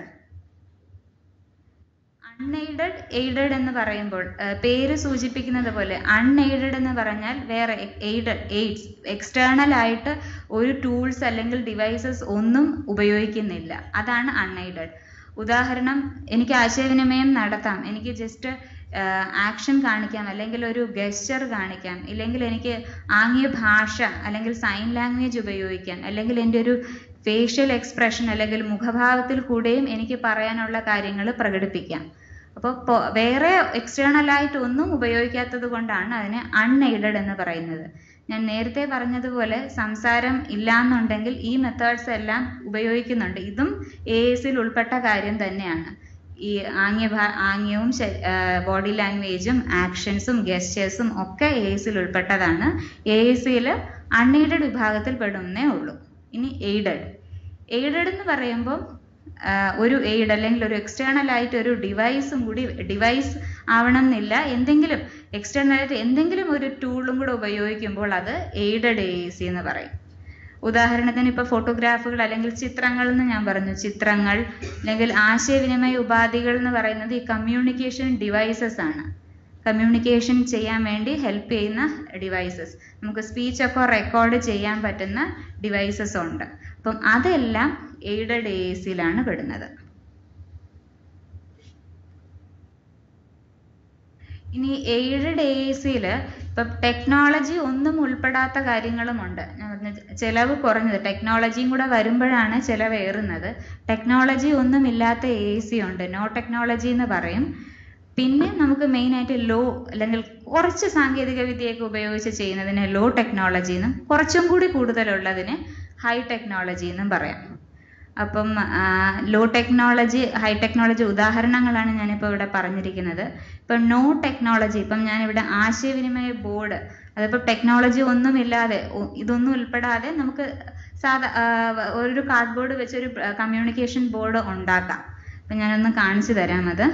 അൺഎയ്ഡഡ് എയ്ഡഡ് എന്ന് പറയുമ്പോൾ ആ, പേര് സൂചിപ്പിക്കുന്നത് പോലെ അൺഎയ്ഡഡ് എന്ന് പറഞ്ഞാൽ വേറെ എയ്ഡഡ് എയ്ഡ്സ് എക്സ്റ്റേണൽ ആയിട്ട് ഒരു ടൂൾസ് അല്ലെങ്കിൽ ഡിവൈസസ് ഒന്നും ഉപയോഗിക്കുന്നില്ല അതാണ് അൺഎയ്ഡഡ് ഉദാഹരണം എനിക്ക് ആശയവിനിമയം നടത്താം എനിക്ക് ജസ്റ്റ് ആക്ഷൻ കാണിക്കാം അല്ലെങ്കിൽ ഒരു ഗസ്റ്റർ കാണിക്കാം ഇല്ലെങ്കിൽ എനിക്ക് ആംഗ്യ ഭാഷ അല്ലെങ്കിൽ സൈൻ ലാംഗ്വേജ് ഉപയോഗിക്കാം അല്ലെങ്കിൽ എൻ്റെ ഒരു ഫേഷ്യൽ എക്സ്പ്രഷൻ അല്ലെങ്കിൽ മുഖഭാവത്തിൽ കൂടെയും എനിക്ക് പറയാനുള്ള കാര്യങ്ങൾ പ്രകടിപ്പിക്കാം അപ്പോൾ വേറെ എക്സ്റ്റേണൽ ആയിട്ട് ഒന്നും ഉപയോഗിക്കാത്തത് കൊണ്ടാണ് അതിനെ അൺഎയ്ഡഡ് എന്ന് പറയുന്നത് ഞാൻ നേരത്തെ പറഞ്ഞതുപോലെ സംസാരം ഇല്ലാന്നുണ്ടെങ്കിൽ ഈ മെത്തേഡ്സ് എല്ലാം ഉപയോഗിക്കുന്നുണ്ട് ഇതും എ എസിൽ ഉൾപ്പെട്ട കാര്യം തന്നെയാണ് ഈ ആംഗ്യ ഭാ ആംഗ്യവും ബോഡി ലാംഗ്വേജും ആക്ഷൻസും ഗസ്റ്റേഴ്സും ഒക്കെ എ എസിൽ ഉൾപ്പെട്ടതാണ് എ എസിൽ അൺഎയ്ഡഡ് വിഭാഗത്തിൽ പെടുന്നേ ഉള്ളൂ ഇനി എയ്ഡഡ് എയ്ഡഡ് എന്ന് പറയുമ്പോൾ ഒരു എയ്ഡ് അല്ലെങ്കിൽ ഒരു എക്സ്റ്റേണൽ ആയിട്ട് ഒരു ഡിവൈസും കൂടി ഡിവൈസ് ആവണം എന്നില്ല എന്തെങ്കിലും എക്സ്റ്റേണൽ ആയിട്ട് എന്തെങ്കിലും ഒരു ടൂളും കൂടെ ഉപയോഗിക്കുമ്പോൾ അത് എയ്ഡഡ് എ സി എന്ന് പറയും ഉദാഹരണത്തിന് ഇപ്പോൾ ഫോട്ടോഗ്രാഫുകൾ അല്ലെങ്കിൽ ചിത്രങ്ങൾ എന്ന് ഞാൻ പറഞ്ഞു ചിത്രങ്ങൾ അല്ലെങ്കിൽ ആശയവിനിമയ ഉപാധികൾ എന്ന് പറയുന്നത് ഈ കമ്മ്യൂണിക്കേഷൻ ഡിവൈസസ് ആണ് കമ്മ്യൂണിക്കേഷൻ ചെയ്യാൻ വേണ്ടി ഹെൽപ്പ് ചെയ്യുന്ന ഡിവൈസസ് നമുക്ക് സ്പീച്ച് ഒക്കെ റെക്കോർഡ് ചെയ്യാൻ പറ്റുന്ന ഡിവൈസസ് ഉണ്ട് അപ്പം അതെല്ലാം എയ്ഡഡ് എ സിയിലാണ് പെടുന്നത് ഇനി എയ്ഡഡ് എ സിയിൽ ഇപ്പം ടെക്നോളജി ഒന്നും ഉൾപ്പെടാത്ത കാര്യങ്ങളുമുണ്ട് ഞാൻ പറഞ്ഞ ചെലവ് കുറഞ്ഞത് ടെക്നോളജിയും കൂടെ വരുമ്പോഴാണ് ചെലവേറുന്നത് ടെക്നോളജി ഒന്നും ഇല്ലാത്ത എ സി ഉണ്ട് നോ ടെക്നോളജി എന്ന് പറയും പിന്നെ നമുക്ക് മെയിൻ ആയിട്ട് ലോ അല്ലെങ്കിൽ കുറച്ച് സാങ്കേതിക വിദ്യയൊക്കെ ഉപയോഗിച്ച് ചെയ്യുന്നതിന് ലോ ടെക്നോളജി എന്നും കുറച്ചും കൂടി കൂടുതലുള്ളതിന് ഹൈ ടെക്നോളജി എന്നും പറയാം അപ്പം ലോ ടെക്നോളജി ഹൈ ടെക്നോളജി ഉദാഹരണങ്ങളാണ് ഞാനിപ്പോൾ ഇവിടെ പറഞ്ഞിരിക്കുന്നത് ഇപ്പം നോ ടെക്നോളജി ഇപ്പം ഞാനിവിടെ ആശയവിനിമയ ബോർഡ് അതിപ്പോൾ ടെക്നോളജി ഒന്നുമില്ലാതെ ഒ- ഇതൊന്നും ഉൾപ്പെടാതെ നമുക്ക് സാധാ ആ, ഒരു കാർഡ്ബോർഡ് വെച്ച് ഒരു കമ്മ്യൂണിക്കേഷൻ ബോർഡ് ഉണ്ടാക്കാം അപ്പം ഞാനൊന്ന് കാണിച്ചു തരാം അത്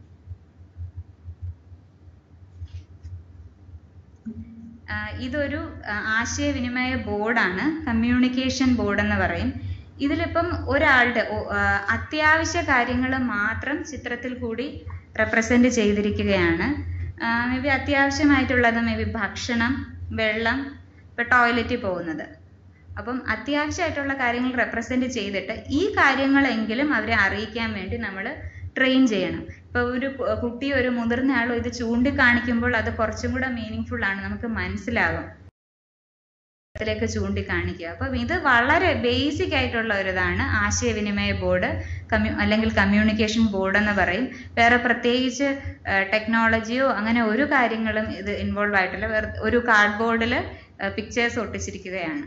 ആ, ഇതൊരു ആ, ആശയവിനിമയ ബോർഡാണ് കമ്മ്യൂണിക്കേഷൻ ബോർഡ് എന്ന് പറയും ഇതിലിപ്പം ഒരാളുടെ ഒ- ആ, അത്യാവശ്യ കാര്യങ്ങൾ മാത്രം ചിത്രത്തിൽ കൂടി റെപ്രസെന്റ് ചെയ്തിരിക്കുകയാണ് മേ ബി അത്യാവശ്യമായിട്ടുള്ളത് മേ ബി ഭക്ഷണം വെള്ളം ഇപ്പൊ ടോയ്ലറ്റിൽ പോകുന്നത് അപ്പം അത്യാവശ്യമായിട്ടുള്ള കാര്യങ്ങൾ റെപ്രസെന്റ് ചെയ്തിട്ട് ഈ കാര്യങ്ങളെങ്കിലും അവരെ അറിയിക്കാൻ വേണ്ടി നമ്മൾ ട്രെയിൻ ചെയ്യണം ഇപ്പൊ ഒരു കു- കുട്ടി ഒരു മുതിർന്ന ആളും ഇത് ചൂണ്ടിക്കാണിക്കുമ്പോൾ അത് കുറച്ചും കൂടെ മീനിങ് ആണ് നമുക്ക് മനസ്സിലാകും ത്തിലേക്ക് ചൂണ്ടിക്കാണിക്കുക അപ്പം ഇത് വളരെ ബേസിക് ആയിട്ടുള്ള ഒരു ഇതാണ് ആശയവിനിമയ ബോർഡ് കമ്മ്യൂ അല്ലെങ്കിൽ കമ്മ്യൂണിക്കേഷൻ ബോർഡ് എന്ന് പറയും വേറെ പ്രത്യേകിച്ച് ടെക്നോളജിയോ അങ്ങനെ ഒരു കാര്യങ്ങളും ഇത് ഇൻവോൾവ് ആയിട്ടില്ല വെറു ഒരു കാർഡ് ബോർഡിൽ പിക്ചേഴ്സ് ഒട്ടിച്ചിരിക്കുകയാണ്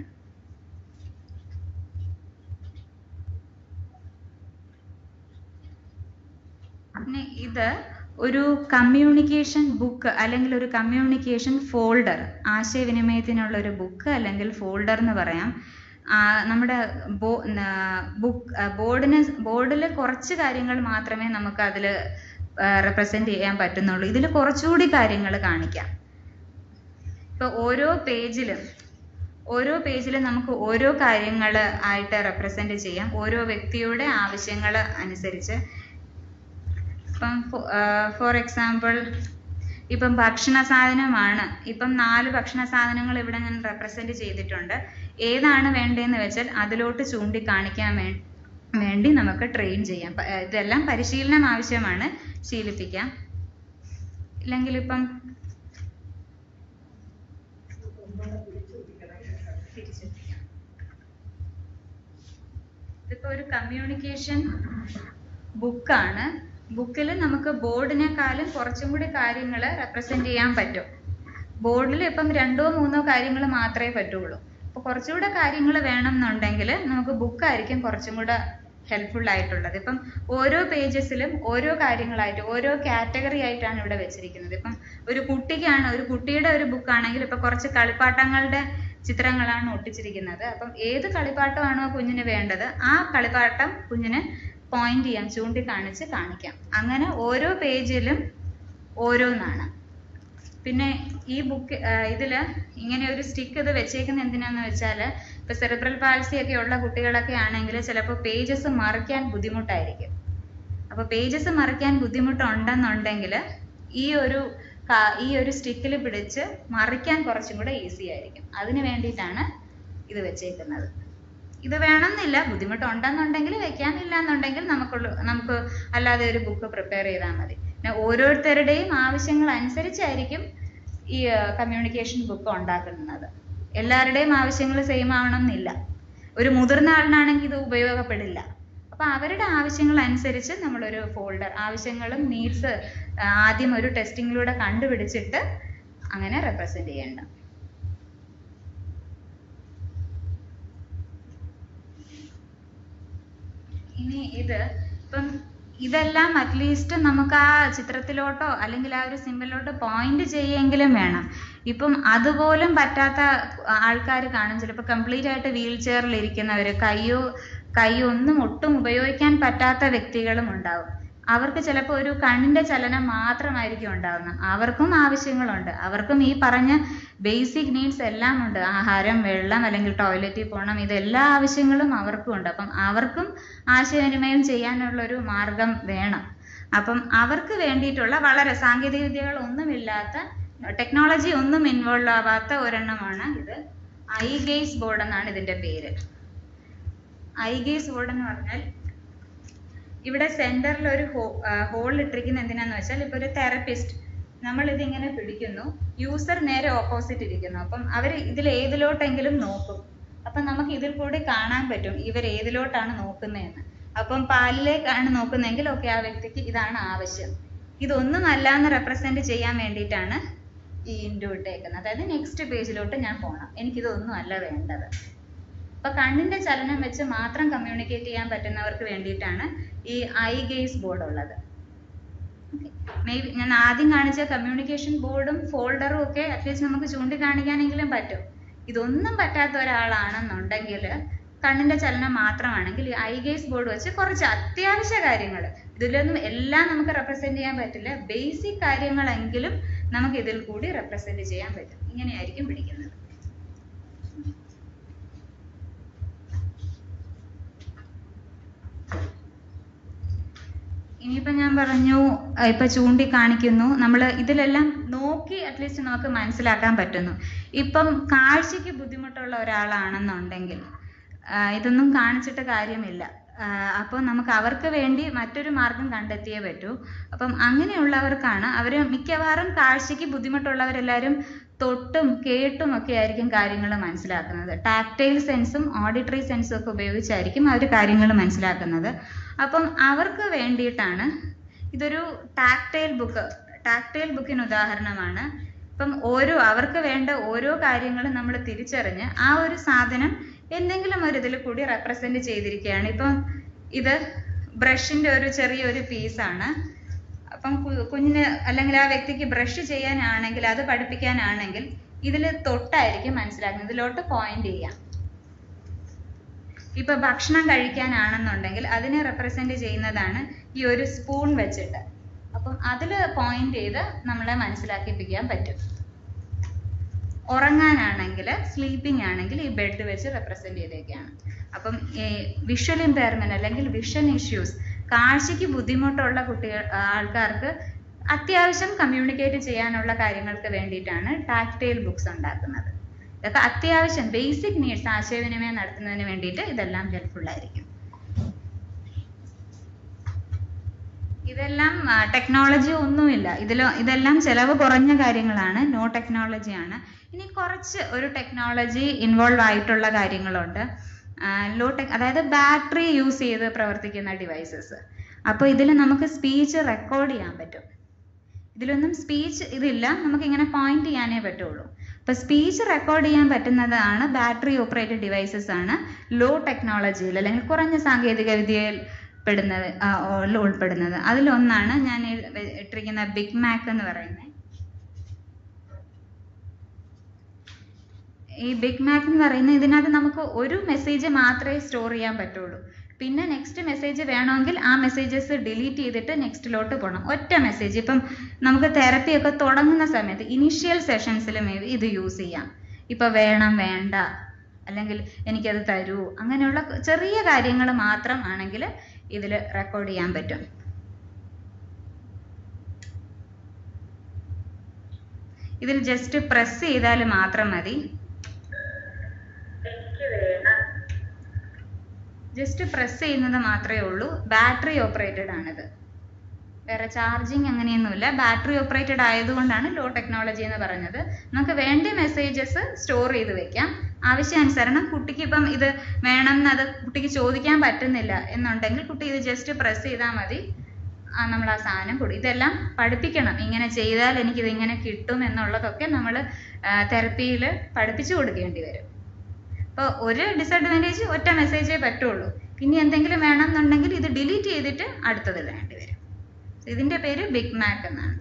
പിന്നെ ഇത് ഒരു കമ്മ്യൂണിക്കേഷൻ ബുക്ക് അല്ലെങ്കിൽ ഒരു കമ്മ്യൂണിക്കേഷൻ ഫോൾഡർ ആശയവിനിമയത്തിനുള്ള ഒരു ബുക്ക് അല്ലെങ്കിൽ ഫോൾഡർ എന്ന് പറയാം ആ, നമ്മുടെ ബോ ബുക്ക് ബോർഡിന് ബോർഡിൽ കുറച്ച് കാര്യങ്ങൾ മാത്രമേ നമുക്ക് അതിൽ റെപ്രസെന്റ് ചെയ്യാൻ പറ്റുന്നുള്ളൂ ഇതിൽ കുറച്ചുകൂടി കാര്യങ്ങൾ കാണിക്കാം ഇപ്പൊ ഓരോ പേജിലും ഓരോ പേജിലും നമുക്ക് ഓരോ കാര്യങ്ങൾ ആയിട്ട് റെപ്രസെന്റ് ചെയ്യാം ഓരോ വ്യക്തിയുടെ ആവശ്യങ്ങൾ അനുസരിച്ച് ഇപ്പം ഫോർ എക്സാമ്പിൾ ഇപ്പം ഭക്ഷണ സാധനമാണ് ഇപ്പം നാല് ഭക്ഷണ സാധനങ്ങൾ ഇവിടെ ഞാൻ റെപ്രസെന്റ് ചെയ്തിട്ടുണ്ട് ഏതാണ് വേണ്ടതെന്ന് വെച്ചാൽ അതിലോട്ട് ചൂണ്ടിക്കാണിക്കാൻ വേ വേണ്ടി നമുക്ക് ട്രെയിൻ ചെയ്യാം പ- ഏർ ഇതെല്ലാം പരിശീലനം ആവശ്യമാണ് ശീലിപ്പിക്കാം ഇല്ലെങ്കിൽ ഇപ്പം തിരിച്ചെത്തിക്കാം ഇതിപ്പോ ഒരു കമ്മ്യൂണിക്കേഷൻ ബുക്കാണ് ബുക്കിൽ നമുക്ക് ബോർഡിനെക്കാളും കുറച്ചും കൂടി കാര്യങ്ങൾ റെപ്രസെന്റ് ചെയ്യാൻ പറ്റും ബോർഡിൽ ഇപ്പം രണ്ടോ മൂന്നോ കാര്യങ്ങൾ മാത്രമേ പറ്റുള്ളൂ അപ്പൊ കുറച്ചുകൂടെ കാര്യങ്ങൾ വേണം എന്നുണ്ടെങ്കിൽ നമുക്ക് ബുക്കായിരിക്കും കുറച്ചും കൂടെ ഹെൽപ്ഫുൾ ആയിട്ടുള്ളത് ഇപ്പം ഓരോ പേജസിലും ഓരോ കാര്യങ്ങളായിട്ട് ഓരോ കാറ്റഗറി ആയിട്ടാണ് ഇവിടെ വെച്ചിരിക്കുന്നത് ഇപ്പം ഒരു കുട്ടിക്കാണ് ഒരു കുട്ടിയുടെ ഒരു ബുക്കാണെങ്കിൽ ഇപ്പൊ കുറച്ച് കളിപ്പാട്ടങ്ങളുടെ ചിത്രങ്ങളാണ് ഒട്ടിച്ചിരിക്കുന്നത് അപ്പം ഏത് കളിപ്പാട്ടമാണോ കുഞ്ഞിന് വേണ്ടത് ആ കളിപ്പാട്ടം കുഞ്ഞിന് പോയിന്റ് ചെയ്യാം ചൂണ്ടിക്കാണിച്ച് കാണിക്കാം അങ്ങനെ ഓരോ പേജിലും ഓരോന്നാണ് പിന്നെ ഈ ബുക്ക് ഇതില് ഇങ്ങനെ ഒരു സ്റ്റിക്ക് ഇത് വെച്ചേക്കുന്ന എന്തിനാന്ന് വെച്ചാൽ ഇപ്പൊ സെറിബ്രൽ പാൾസി ഒക്കെ ഉള്ള കുട്ടികളൊക്കെ ആണെങ്കിൽ ചിലപ്പോൾ പേജസ് മറിക്കാൻ ബുദ്ധിമുട്ടായിരിക്കും അപ്പൊ പേജസ് മറിക്കാൻ ബുദ്ധിമുട്ടുണ്ടെന്നുണ്ടെങ്കിൽ ഈ ഒരു ക- ഈ ഒരു സ്റ്റിക്കിൽ പിടിച്ച് മറിക്കാൻ കുറച്ചും കൂടെ ഈസി ആയിരിക്കും അതിന് വേണ്ടിയിട്ടാണ് ഇത് വെച്ചേക്കുന്നത് ഇത് വേണമെന്നില്ല ബുദ്ധിമുട്ടുണ്ടെന്നുണ്ടെങ്കിൽ വെക്കാനില്ല എന്നുണ്ടെങ്കിൽ നമുക്കുള്ള നമുക്ക് അല്ലാതെ ഒരു ബുക്ക് പ്രിപ്പയർ ചെയ്താൽ മതി പിന്നെ ഓരോരുത്തരുടെയും ആവശ്യങ്ങൾ അനുസരിച്ചായിരിക്കും ഈ കമ്മ്യൂണിക്കേഷൻ ബുക്ക് ഉണ്ടാക്കുന്നത് എല്ലാവരുടെയും ആവശ്യങ്ങൾ സെയിം ആവണം എന്നില്ല ഒരു മുതിർന്ന ആളിനാണെങ്കിൽ ഇത് ഉപയോഗപ്പെടില്ല അപ്പൊ അവരുടെ ആവശ്യങ്ങൾ അനുസരിച്ച് നമ്മളൊരു ഫോൾഡർ ആവശ്യങ്ങളും നീഡ്സ് ആദ്യം ഒരു ടെസ്റ്റിങ്ങിലൂടെ കണ്ടുപിടിച്ചിട്ട് അങ്ങനെ റെപ്രസെന്റ് ചെയ്യേണ്ട ഇനി ഇത് ഇപ്പം ഇതെല്ലാം അറ്റ്ലീസ്റ്റ് നമുക്ക് ആ ചിത്രത്തിലോട്ടോ അല്ലെങ്കിൽ ആ ഒരു സിമ്പിളിലോട്ടോ പോയിന്റ് ചെയ്യെങ്കിലും വേണം ഇപ്പം അതുപോലും പറ്റാത്ത ആൾക്കാർ കാണും ചിലപ്പോൾ കംപ്ലീറ്റ് ആയിട്ട് വീൽ ചെയറിൽ ഇരിക്കുന്നവർ കയ്യോ കൈ ഒന്നും ഒട്ടും ഉപയോഗിക്കാൻ പറ്റാത്ത വ്യക്തികളും ഉണ്ടാവും അവർക്ക് ചിലപ്പോൾ ഒരു കണ്ണിന്റെ ചലനം മാത്രമായിരിക്കും ഉണ്ടാവുന്നത് അവർക്കും ആവശ്യങ്ങളുണ്ട് അവർക്കും ഈ പറഞ്ഞ ബേസിക് നീഡ്സ് എല്ലാം ഉണ്ട് ആഹാരം വെള്ളം അല്ലെങ്കിൽ ടോയ്ലറ്റിൽ പോകണം ഇതെല്ലാ ആവശ്യങ്ങളും അവർക്കും ഉണ്ട് അപ്പം അവർക്കും ആശയവിനിമയം ചെയ്യാനുള്ള ഒരു മാർഗം വേണം അപ്പം അവർക്ക് വേണ്ടിയിട്ടുള്ള വളരെ സാങ്കേതിക വിദ്യകൾ ഒന്നുമില്ലാത്ത ടെക്നോളജി ഒന്നും ഇൻവോൾവ് ആവാത്ത ഒരെണ്ണമാണ് ഇത് ഐ ഗേസ് ബോർഡ് എന്നാണ് ഇതിന്റെ പേര് ഐ ഗേസ് ബോർഡ് എന്ന് പറഞ്ഞാൽ ഇവിടെ സെന്ററിൽ ഒരു ഹോൾ ഇട്ടിരിക്കുന്ന എന്തിനാന്ന് വെച്ചാൽ ഇപ്പൊ ഒരു തെറപ്പിസ്റ്റ് നമ്മൾ ഇതിങ്ങനെ പിടിക്കുന്നു യൂസർ നേരെ ഓപ്പോസിറ്റ് ഇരിക്കുന്നു അപ്പം അവർ ഇതിൽ ഏതിലോട്ടെങ്കിലും നോക്കും അപ്പം നമുക്ക് ഇതിൽ കൂടി കാണാൻ പറ്റും ഇവർ ഏതിലോട്ടാണ് നോക്കുന്നതെന്ന് അപ്പം പാലിലേക്കാണ് നോക്കുന്നതെങ്കിൽ ഓക്കെ ആ വ്യക്തിക്ക് ഇതാണ് ആവശ്യം ഇതൊന്നും അല്ല എന്ന് റെപ്രസെന്റ് ചെയ്യാൻ വേണ്ടിയിട്ടാണ് ഈ ഇൻഡു ഇട്ടേക്കുന്നത് അതായത് നെക്സ്റ്റ് പേജിലോട്ട് ഞാൻ പോകണം എനിക്കിതൊന്നും അല്ല വേണ്ടത് അപ്പൊ കണ്ണിന്റെ ചലനം വെച്ച് മാത്രം കമ്മ്യൂണിക്കേറ്റ് ചെയ്യാൻ പറ്റുന്നവർക്ക് വേണ്ടിയിട്ടാണ് ഈ ഐ ഗേസ് ബോർഡ് ഉള്ളത് മേ ബി ഞാൻ ആദ്യം കാണിച്ച കമ്മ്യൂണിക്കേഷൻ ബോർഡും ഫോൾഡറും ഒക്കെ അറ്റ്ലീസ്റ്റ് നമുക്ക് ചൂണ്ടിക്കാണിക്കാനെങ്കിലും പറ്റും ഇതൊന്നും പറ്റാത്ത ഒരാളാണെന്നുണ്ടെങ്കിൽ കണ്ണിന്റെ ചലനം മാത്രമാണെങ്കിൽ ഈ ഐ ഗേസ് ബോർഡ് വെച്ച് കുറച്ച് അത്യാവശ്യ കാര്യങ്ങൾ ഇതിലൊന്നും എല്ലാം നമുക്ക് റെപ്രസെന്റ് ചെയ്യാൻ പറ്റില്ല ബേസിക് കാര്യങ്ങളെങ്കിലും നമുക്ക് ഇതിൽ കൂടി റെപ്രസെന്റ് ചെയ്യാൻ പറ്റും ഇങ്ങനെയായിരിക്കും പിടിക്കുന്നത് ഇനിയിപ്പോ ഞാൻ പറഞ്ഞു അഹ് ഇപ്പൊ ചൂണ്ടിക്കാണിക്കുന്നു നമ്മൾ ഇതിലെല്ലാം നോക്കി അറ്റ്ലീസ്റ്റ് നമുക്ക് മനസ്സിലാക്കാൻ പറ്റുന്നു ഇപ്പം കാഴ്ചക്ക് ബുദ്ധിമുട്ടുള്ള ഒരാളാണെന്നുണ്ടെങ്കിൽ ആഹ് ഇതൊന്നും കാണിച്ചിട്ട് കാര്യമില്ല ആഹ് അപ്പോൾ നമുക്ക് അവർക്ക് വേണ്ടി മറ്റൊരു മാർഗം കണ്ടെത്തിയേ പറ്റൂ അപ്പം അങ്ങനെയുള്ളവർക്കാണ് അവർ മിക്കവാറും കാഴ്ചക്ക് ബുദ്ധിമുട്ടുള്ളവരെല്ലാവരും തൊട്ടും കേട്ടും ഒക്കെ ആയിരിക്കും കാര്യങ്ങൾ മനസ്സിലാക്കുന്നത് ടാക്ടൈൽ സെൻസും ഓഡിറ്ററി സെൻസും ഒക്കെ ഉപയോഗിച്ചായിരിക്കും അവർ കാര്യങ്ങൾ മനസ്സിലാക്കുന്നത് അപ്പം അവർക്ക് വേണ്ടിയിട്ടാണ് ഇതൊരു ടാക്ടൈൽ ബുക്ക് ടാക്ടൈൽ ബുക്കിന് ഉദാഹരണമാണ് ഇപ്പം ഓരോ അവർക്ക് വേണ്ട ഓരോ കാര്യങ്ങളും നമ്മൾ തിരിച്ചറിഞ്ഞ് ആ ഒരു സാധനം എന്തെങ്കിലും ഒരു ഇതിൽ കൂടി റെപ്രസെന്റ് ചെയ്തിരിക്കുകയാണ് ഇപ്പം ഇത് ബ്രഷിന്റെ ഒരു ചെറിയൊരു പീസാണ് അപ്പം കു- കുഞ്ഞിന് അല്ലെങ്കിൽ ആ വ്യക്തിക്ക് ബ്രഷ് ചെയ്യാനാണെങ്കിൽ അത് പഠിപ്പിക്കാനാണെങ്കിൽ ഇതിൽ തൊട്ടായിരിക്കും മനസ്സിലാക്കുന്നത് ഇതിലോട്ട് പോയിന്റ് ചെയ്യാം ഇപ്പൊ ഭക്ഷണം കഴിക്കാനാണെന്നുണ്ടെങ്കിൽ അതിനെ റെപ്രസെന്റ് ചെയ്യുന്നതാണ് ഈ ഒരു സ്പൂൺ വെച്ചിട്ട് അപ്പം അതിൽ പോയിന്റ് ചെയ്ത് നമ്മളെ മനസ്സിലാക്കിപ്പിക്കാൻ പറ്റും ഉറങ്ങാനാണെങ്കിൽ സ്ലീപ്പിംഗ് ആണെങ്കിൽ ഈ ബെഡ് വെച്ച് റെപ്രസെന്റ് ചെയ്തേക്കാണ് അപ്പം വിഷ്വൽ ഇമ്പയർമെന്റ് അല്ലെങ്കിൽ വിഷൻ ഇഷ്യൂസ് കാഴ്ചയ്ക്ക് ബുദ്ധിമുട്ടുള്ള കുട്ടികൾ ആൾക്കാർക്ക് അത്യാവശ്യം കമ്മ്യൂണിക്കേറ്റ് ചെയ്യാനുള്ള കാര്യങ്ങൾക്ക് വേണ്ടിയിട്ടാണ് ടാക്ടൈൽ ബുക്സ് ഉണ്ടാക്കുന്നത് ഇതൊക്കെ അത്യാവശ്യം ബേസിക് നീഡ്സ് ആശയവിനിമയം നടത്തുന്നതിന് വേണ്ടിയിട്ട് ഇതെല്ലാം ഹെൽപ്ഫുൾ ആയിരിക്കും ഇതെല്ലാം ടെക്നോളജി ഒന്നുമില്ല ഇതിൽ ഇതെല്ലാം ചെലവ് കുറഞ്ഞ കാര്യങ്ങളാണ് നോ ടെക്നോളജി ആണ് ഇനി കുറച്ച് ഒരു ടെക്നോളജി ഇൻവോൾവ് ആയിട്ടുള്ള കാര്യങ്ങളുണ്ട് ലോ ടെക് അതായത് ബാറ്ററി യൂസ് ചെയ്ത് പ്രവർത്തിക്കുന്ന ഡിവൈസസ് അപ്പോൾ ഇതിൽ നമുക്ക് സ്പീച്ച് റെക്കോർഡ് ചെയ്യാൻ പറ്റും ഇതിലൊന്നും സ്പീച്ച് ഇതില്ല നമുക്ക് ഇങ്ങനെ പോയിന്റ് ചെയ്യാനേ പറ്റുള്ളൂ അപ്പൊ സ്പീച്ച് റെക്കോർഡ് ചെയ്യാൻ പറ്റുന്നതാണ് ബാറ്ററി ഓപ്പറേറ്റഡ് ഡിവൈസസ് ആണ് ലോ ടെക്നോളജിയിൽ അല്ലെങ്കിൽ കുറഞ്ഞ സാങ്കേതിക വിദ്യയിൽ പെടുന്നത് ആ, ഓ, ല് ഉൾപ്പെടുന്നത് അതിലൊന്നാണ് ഞാൻ ഈ വെ- ഇട്ടിരിക്കുന്ന ബിഗ് മാക് എന്ന് പറയുന്നത് ഈ ബിഗ് മാക് എന്ന് പറയുന്നത് ഇതിനകത്ത് നമുക്ക് ഒരു മെസ്സേജ് മാത്രമേ സ്റ്റോർ ചെയ്യാൻ പറ്റുള്ളൂ പിന്നെ നെക്സ്റ്റ് മെസ്സേജ് വേണമെങ്കിൽ ആ മെസ്സേജസ് ഡിലീറ്റ് ചെയ്തിട്ട് നെക്സ്റ്റിലോട്ട് പോകണം ഒറ്റ മെസ്സേജ് ഇപ്പം നമുക്ക് തെറപ്പി ഒക്കെ തുടങ്ങുന്ന സമയത്ത് ഇനിഷ്യൽ സെഷൻസിൽ മേ ഇത് യൂസ് ചെയ്യാം ഇപ്പൊ വേണം വേണ്ട അല്ലെങ്കിൽ എനിക്കത് തരൂ അങ്ങനെയുള്ള ചെറിയ കാര്യങ്ങൾ മാത്രം ആണെങ്കിൽ ഇതിൽ റെക്കോർഡ് ചെയ്യാൻ പറ്റും ഇതിൽ ജസ്റ്റ് പ്രസ് ചെയ്താൽ മാത്രം മതി ജസ്റ്റ് പ്രസ് ചെയ്യുന്നത് മാത്രമേ ഉള്ളൂ ബാറ്ററി ഓപ്പറേറ്റഡ് ആണിത് വേറെ ചാർജിങ് അങ്ങനെയൊന്നുമില്ല ബാറ്ററി ഓപ്പറേറ്റഡ് ആയതുകൊണ്ടാണ് ലോ ടെക്നോളജി എന്ന് പറഞ്ഞത് നമുക്ക് വേണ്ട മെസ്സേജസ് സ്റ്റോർ ചെയ്ത് വെക്കാം ആവശ്യാനുസരണം കുട്ടിക്ക് ഇപ്പം ഇത് വേണം അത് കുട്ടിക്ക് ചോദിക്കാൻ പറ്റുന്നില്ല എന്നുണ്ടെങ്കിൽ കുട്ടി ഇത് ജസ്റ്റ് പ്രസ് ചെയ്താൽ മതി ആ നമ്മൾ ആ സാധനം കൊടു ഇതെല്ലാം പഠിപ്പിക്കണം ഇങ്ങനെ ചെയ്താൽ എനിക്കിത് ഇങ്ങനെ കിട്ടും എന്നുള്ളതൊക്കെ നമ്മൾ തെറപ്പിയിൽ പഠിപ്പിച്ചു കൊടുക്കേണ്ടി വരും അപ്പോൾ ഒരു ഡിസഡ്വാൻറ്റേജ് ഒറ്റ മെസ്സേജേ പറ്റുള്ളൂ പിന്നെ എന്തെങ്കിലും വേണമെന്നുണ്ടെങ്കിൽ ഇത് ഡിലീറ്റ് ചെയ്തിട്ട് അടുത്തത് വേണ്ടി വരും ഇതിന്റെ പേര് ബിഗ് മാക് എന്നാണ്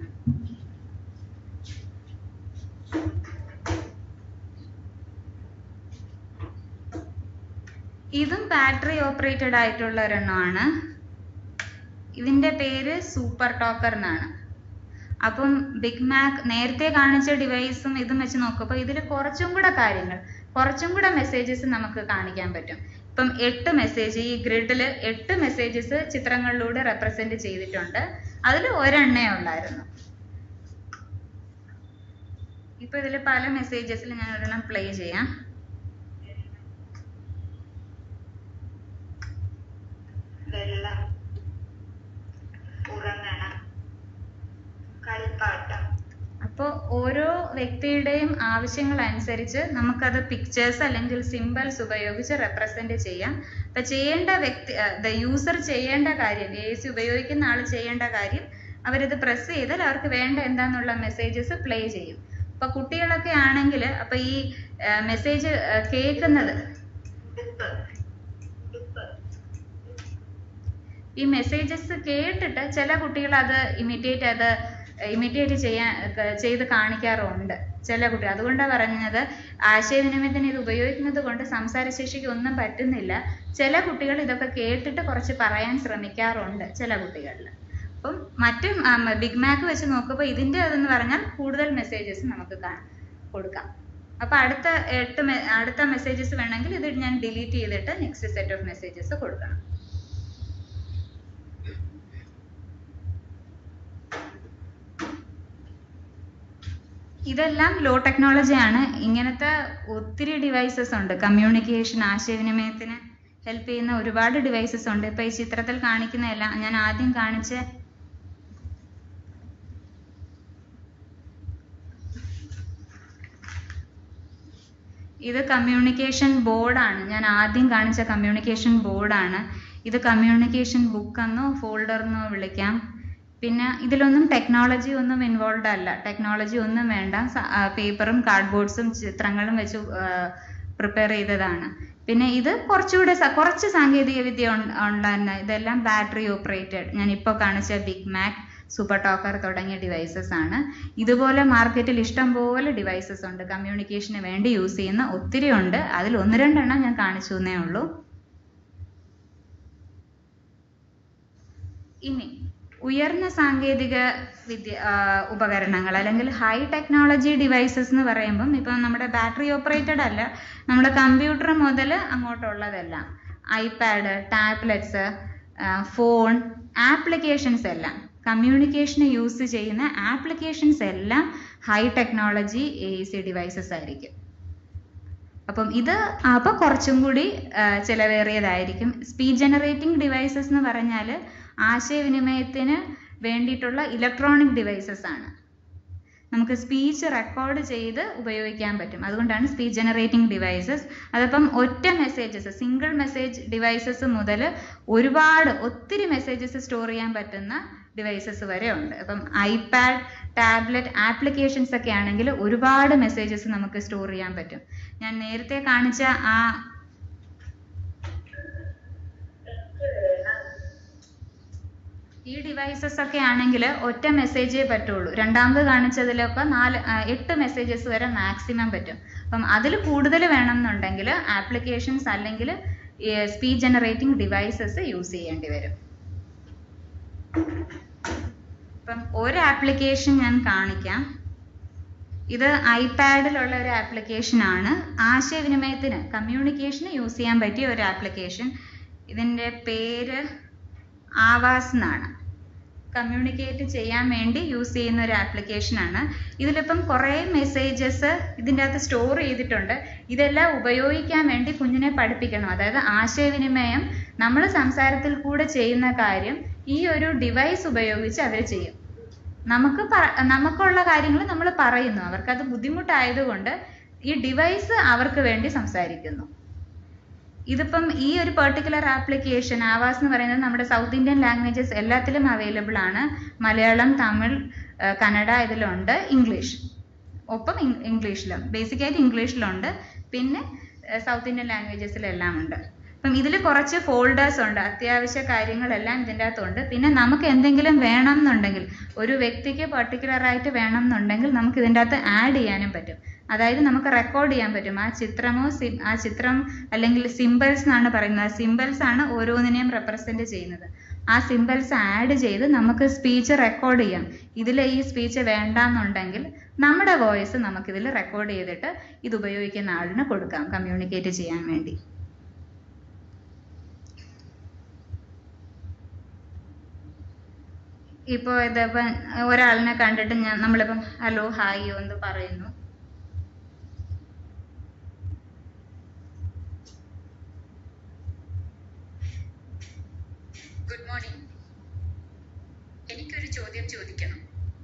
ഇതും ബാറ്ററി ഓപ്പറേറ്റഡ് ആയിട്ടുള്ള ഒരെണ്ണമാണ് ഇതിന്റെ പേര് സൂപ്പർ ടോക്കർ എന്നാണ് അപ്പം ബിഗ് മാക് നേരത്തെ കാണിച്ച ഡിവൈസും ഇതും വെച്ച് നോക്കുമ്പോൾ ഇതിൽ കുറച്ചും കൂടെ കാര്യങ്ങൾ കുറച്ചും കൂടെ മെസ്സേജസ് നമുക്ക് കാണിക്കാൻ പറ്റും ഇപ്പം എട്ട് മെസ്സേജ് ഈ ഗ്രിഡിൽ എട്ട് മെസ്സേജസ് ചിത്രങ്ങളിലൂടെ റെപ്രസെന്റ് ചെയ്തിട്ടുണ്ട് അതിൽ ഒരെണ്ണേ ഉള്ളായിരുന്നു ഇപ്പൊ ഇതിൽ പല മെസ്സേജസിൽ ഞാൻ ഒരെണ്ണം പ്ലേ ചെയ്യാം വെള്ളം ഉറങ്ങണം കളിപ്പാട്ടം അപ്പോൾ ഓരോ വ്യക്തിയുടെയും ആവശ്യങ്ങൾ അനുസരിച്ച് നമുക്കത് പിക്ചേഴ്സ് അല്ലെങ്കിൽ സിമ്പിൾസ് ഉപയോഗിച്ച് റെപ്രസെന്റ് ചെയ്യാം അപ്പൊ ചെയ്യേണ്ട വ്യക്തി ദ യൂസർ ചെയ്യേണ്ട കാര്യം എ സി ഉപയോഗിക്കുന്ന ആൾ ചെയ്യേണ്ട കാര്യം അവരിത് പ്രസ് ചെയ്താൽ അവർക്ക് വേണ്ട എന്താന്നുള്ള മെസ്സേജസ് പ്ലേ ചെയ്യും അപ്പൊ കുട്ടികളൊക്കെ ആണെങ്കിൽ അപ്പൊ ഈ മെസ്സേജ് കേൾക്കുന്നത് ഉപ്പ് ഉപ്പ് ഈ മെസ്സേജസ് കേട്ടിട്ട് ചില കുട്ടികൾ അത് ഇമിറ്റേറ്റ് അത് ഇമിറ്റേറ്റ് ചെയ്യാൻ ക- ചെയ്ത് കാണിക്കാറുണ്ട് ചില കുട്ടികൾ അതുകൊണ്ടാണ് പറഞ്ഞത് ആശയവിനിമയത്തിന് ഇത് ഉപയോഗിക്കുന്നത് കൊണ്ട് സംസാരശേഷിക്ക് ഒന്നും പറ്റുന്നില്ല ചില കുട്ടികൾ ഇതൊക്കെ കേട്ടിട്ട് കുറച്ച് പറയാൻ ശ്രമിക്കാറുണ്ട് ചില കുട്ടികളിൽ അപ്പം മറ്റു ബിഗ് മാക്ക് വെച്ച് നോക്കുമ്പോൾ ഇതിന്റെ അതെന്ന് പറഞ്ഞാൽ കൂടുതൽ മെസ്സേജസ് നമുക്ക് കാ- കൊടുക്കാം അപ്പൊ അടുത്ത എട്ട് മെ- അടുത്ത മെസ്സേജസ് വേണമെങ്കിൽ ഇത് ഞാൻ ഡിലീറ്റ് ചെയ്തിട്ട് നെക്സ്റ്റ് സെറ്റ് ഓഫ് മെസ്സേജസ് കൊടുക്കണം ഇതെല്ലാം ലോ ടെക്നോളജി ആണ് ഇങ്ങനത്തെ ഒത്തിരി ഡിവൈസസ് ഉണ്ട് കമ്മ്യൂണിക്കേഷൻ ആശയവിനിമയത്തിന് ഹെൽപ്പ് ചെയ്യുന്ന ഒരുപാട് ഡിവൈസസ് ഉണ്ട് ഇപ്പൊ ഈ ചിത്രത്തിൽ കാണിക്കുന്ന എല്ലാം ഞാൻ ആദ്യം കാണിച്ച ഇത് കമ്മ്യൂണിക്കേഷൻ ബോർഡാണ് ഞാൻ ആദ്യം കാണിച്ച കമ്മ്യൂണിക്കേഷൻ ബോർഡാണ് ഇത് കമ്മ്യൂണിക്കേഷൻ ബുക്ക് എന്നോ ഫോൾഡർ എന്നോ വിളിക്കാം പിന്നെ ഇതിലൊന്നും ടെക്നോളജി ഒന്നും ഇൻവോൾവ് അല്ല ടെക്നോളജി ഒന്നും വേണ്ട പേപ്പറും കാർഡ്ബോർഡ്സും ചിത്രങ്ങളും വെച്ച് പ്രിപ്പയർ ചെയ്തതാണ് പിന്നെ ഇത് കുറച്ചുകൂടെ സ- കുറച്ച് സാങ്കേതിക വിദ്യ ഉള്ള ഇതെല്ലാം ബാറ്ററി ഓപ്പറേറ്റഡ് ഞാൻ ഇപ്പോൾ കാണിച്ച ബിഗ് മാക് സൂപ്പർ ടോക്കർ തുടങ്ങിയ ഡിവൈസസ് ആണ് ഇതുപോലെ മാർക്കറ്റിൽ ഇഷ്ടം പോലെ ഡിവൈസസ് ഉണ്ട് കമ്മ്യൂണിക്കേഷന് വേണ്ടി യൂസ് ചെയ്യുന്ന ഒത്തിരി ഉണ്ട് അതിൽ ഒന്ന് രണ്ടെണ്ണം ഞാൻ കാണിച്ചു എന്നേ ഉള്ളൂ ഇനി ഉയർന്ന സാങ്കേതിക വിദ്യ ആ, ഉപകരണങ്ങൾ അല്ലെങ്കിൽ ഹൈ ടെക്നോളജി ഡിവൈസസ് എന്ന് പറയുമ്പം ഇപ്പം നമ്മുടെ ബാറ്ററി ഓപ്പറേറ്റഡ് അല്ല നമ്മുടെ കമ്പ്യൂട്ടർ മുതൽ അങ്ങോട്ടുള്ളതെല്ലാം ഐപാഡ് ടാബ്ലറ്റ്സ് ഫോൺ ആപ്ലിക്കേഷൻസ് എല്ലാം കമ്മ്യൂണിക്കേഷന് യൂസ് ചെയ്യുന്ന ആപ്ലിക്കേഷൻസ് എല്ലാം high technology A C devices ആയിരിക്കും അപ്പം ഇത് അപ്പോൾ കുറച്ചും കൂടി ആ, ചിലവേറിയതായിരിക്കും സ്പീച്ച് ജനറേറ്റിംഗ് ഡിവൈസസ് എന്ന് പറഞ്ഞാൽ ആശയവിനിമയത്തിന് വേണ്ടിയിട്ടുള്ള ഇലക്ട്രോണിക് ഡിവൈസസ് ആണ് നമുക്ക് സ്പീച്ച് റെക്കോർഡ് ചെയ്ത് ഉപയോഗിക്കാൻ പറ്റും അതുകൊണ്ടാണ് സ്പീച്ച് ജനറേറ്റിംഗ് ഡിവൈസസ് അതപ്പം ഒറ്റ മെസ്സേജസ് സിംഗിൾ മെസ്സേജ് ഡിവൈസസ് മുതൽ ഒരുപാട് ഒത്തിരി മെസ്സേജസ് സ്റ്റോർ ചെയ്യാൻ പറ്റുന്ന ഡിവൈസസ് വരെ ഉണ്ട് അപ്പം ഐപാഡ് ടാബ്ലറ്റ് ആപ്ലിക്കേഷൻസ് ഒക്കെ ആണെങ്കിൽ ഒരുപാട് മെസ്സേജസ് നമുക്ക് സ്റ്റോർ ചെയ്യാൻ പറ്റും ഞാൻ നേരത്തെ കാണിച്ച ആ ഈ ഡിവൈസസ് ഒക്കെ ആണെങ്കിൽ ഒറ്റ മെസ്സേജേ പറ്റുള്ളൂ രണ്ടാമത് കാണിച്ചതിലൊക്കെ നാല് ആ, എട്ട് മെസ്സേജസ് വരെ മാക്സിമം പറ്റും അപ്പം അതിൽ കൂടുതൽ വേണമെന്നുണ്ടെങ്കിൽ ആപ്ലിക്കേഷൻസ് അല്ലെങ്കിൽ സ്പീച്ച് ജനറേറ്റിംഗ് ഡിവൈസസ് യൂസ് ചെയ്യേണ്ടി വരും ഇപ്പം ഒരു ആപ്ലിക്കേഷൻ ഞാൻ കാണിക്കാം ഇത് ഐപാഡിലുള്ള ഒരു ആപ്ലിക്കേഷൻ ആണ് ആശയവിനിമയത്തിന് കമ്മ്യൂണിക്കേഷന് യൂസ് ചെയ്യാൻ പറ്റിയ ഒരു ആപ്ലിക്കേഷൻ ഇതിൻ്റെ പേര് ആവാസ് എന്നാണ് കമ്മ്യൂണിക്കേറ്റ് ചെയ്യാൻ വേണ്ടി യൂസ് ചെയ്യുന്ന ഒരു ആപ്ലിക്കേഷൻ ആണ് ഇതിലിപ്പം കുറേ മെസ്സേജസ് ഇതിൻ്റെ അകത്ത് സ്റ്റോർ ചെയ്തിട്ടുണ്ട് ഇതെല്ലാം ഉപയോഗിക്കാൻ വേണ്ടി കുഞ്ഞിനെ പഠിപ്പിക്കണം അതായത് ആശയവിനിമയം നമ്മൾ സംസാരത്തിൽ കൂടെ ചെയ്യുന്ന കാര്യം ഈ ഒരു ഡിവൈസ് ഉപയോഗിച്ച് അവർ ചെയ്യും നമുക്ക് പറ- നമുക്കുള്ള കാര്യങ്ങൾ നമ്മൾ പറയുന്നു അവർക്കത് ബുദ്ധിമുട്ടായതുകൊണ്ട് ഈ ഡിവൈസ് അവർക്ക് വേണ്ടി സംസാരിക്കുന്നു ഇതിപ്പം ഈ ഒരു പെർട്ടിക്കുലർ ആപ്ലിക്കേഷൻ ആവാസ് എന്ന് പറയുന്നത് നമ്മുടെ സൗത്ത് ഇന്ത്യൻ ലാംഗ്വേജസ് എല്ലാത്തിലും അവൈലബിൾ ആണ് മലയാളം തമിഴ് ആ, കന്നഡ ഇതിലുണ്ട് ഇംഗ്ലീഷ് ഒപ്പം ഇംഗ്- ഇംഗ്ലീഷിലും ബേസിക് ആയിട്ട് ഇംഗ്ലീഷിലുണ്ട് പിന്നെ സൗത്ത് ഇന്ത്യൻ ലാംഗ്വേജസിലെല്ലാം ഉണ്ട് അപ്പം ഇതിൽ കുറച്ച് ഫോൾഡേഴ്സ് ഉണ്ട് അത്യാവശ്യ കാര്യങ്ങളെല്ലാം ഇതിൻ്റെ അകത്തുണ്ട് പിന്നെ നമുക്ക് എന്തെങ്കിലും വേണം എന്നുണ്ടെങ്കിൽ ഒരു വ്യക്തിക്ക് പർട്ടിക്കുലർ ആയിട്ട് വേണം എന്നുണ്ടെങ്കിൽ നമുക്ക് ഇതിൻ്റെ അകത്ത് ആഡ് ചെയ്യാനും പറ്റും അതായത് നമുക്ക് റെക്കോർഡ് ചെയ്യാൻ പറ്റും ആ ചിത്രമോ സി- ആ ചിത്രം അല്ലെങ്കിൽ സിമ്പിൾസ് എന്നാണ് പറയുന്നത് സിമ്പിൾസ് ആണ് ഓരോന്നിനെയും റെപ്രസെന്റ് ചെയ്യുന്നത് ആ സിമ്പിൾസ് ആഡ് ചെയ്ത് നമുക്ക് സ്പീച്ച് റെക്കോർഡ് ചെയ്യാം ഇതിൽ ഈ സ്പീച്ച് വേണ്ടാന്നുണ്ടെങ്കിൽ നമ്മുടെ വോയിസ് നമുക്കിതിൽ റെക്കോർഡ് ചെയ്തിട്ട് ഇത് ഉപയോഗിക്കുന്ന ആളിന് കൊടുക്കാം കമ്മ്യൂണിക്കേറ്റ് ചെയ്യാൻ വേണ്ടി ഇപ്പോൾ ഇതിപ്പം ഒരാളിനെ കണ്ടിട്ട് ഞാൻ നമ്മളിപ്പം ഹലോ ഹായ് എന്ന് പറയുന്നു ഗുഡ് മോർണിംഗ് എനിക്കൊരു ചോദ്യം ചോദിക്കണം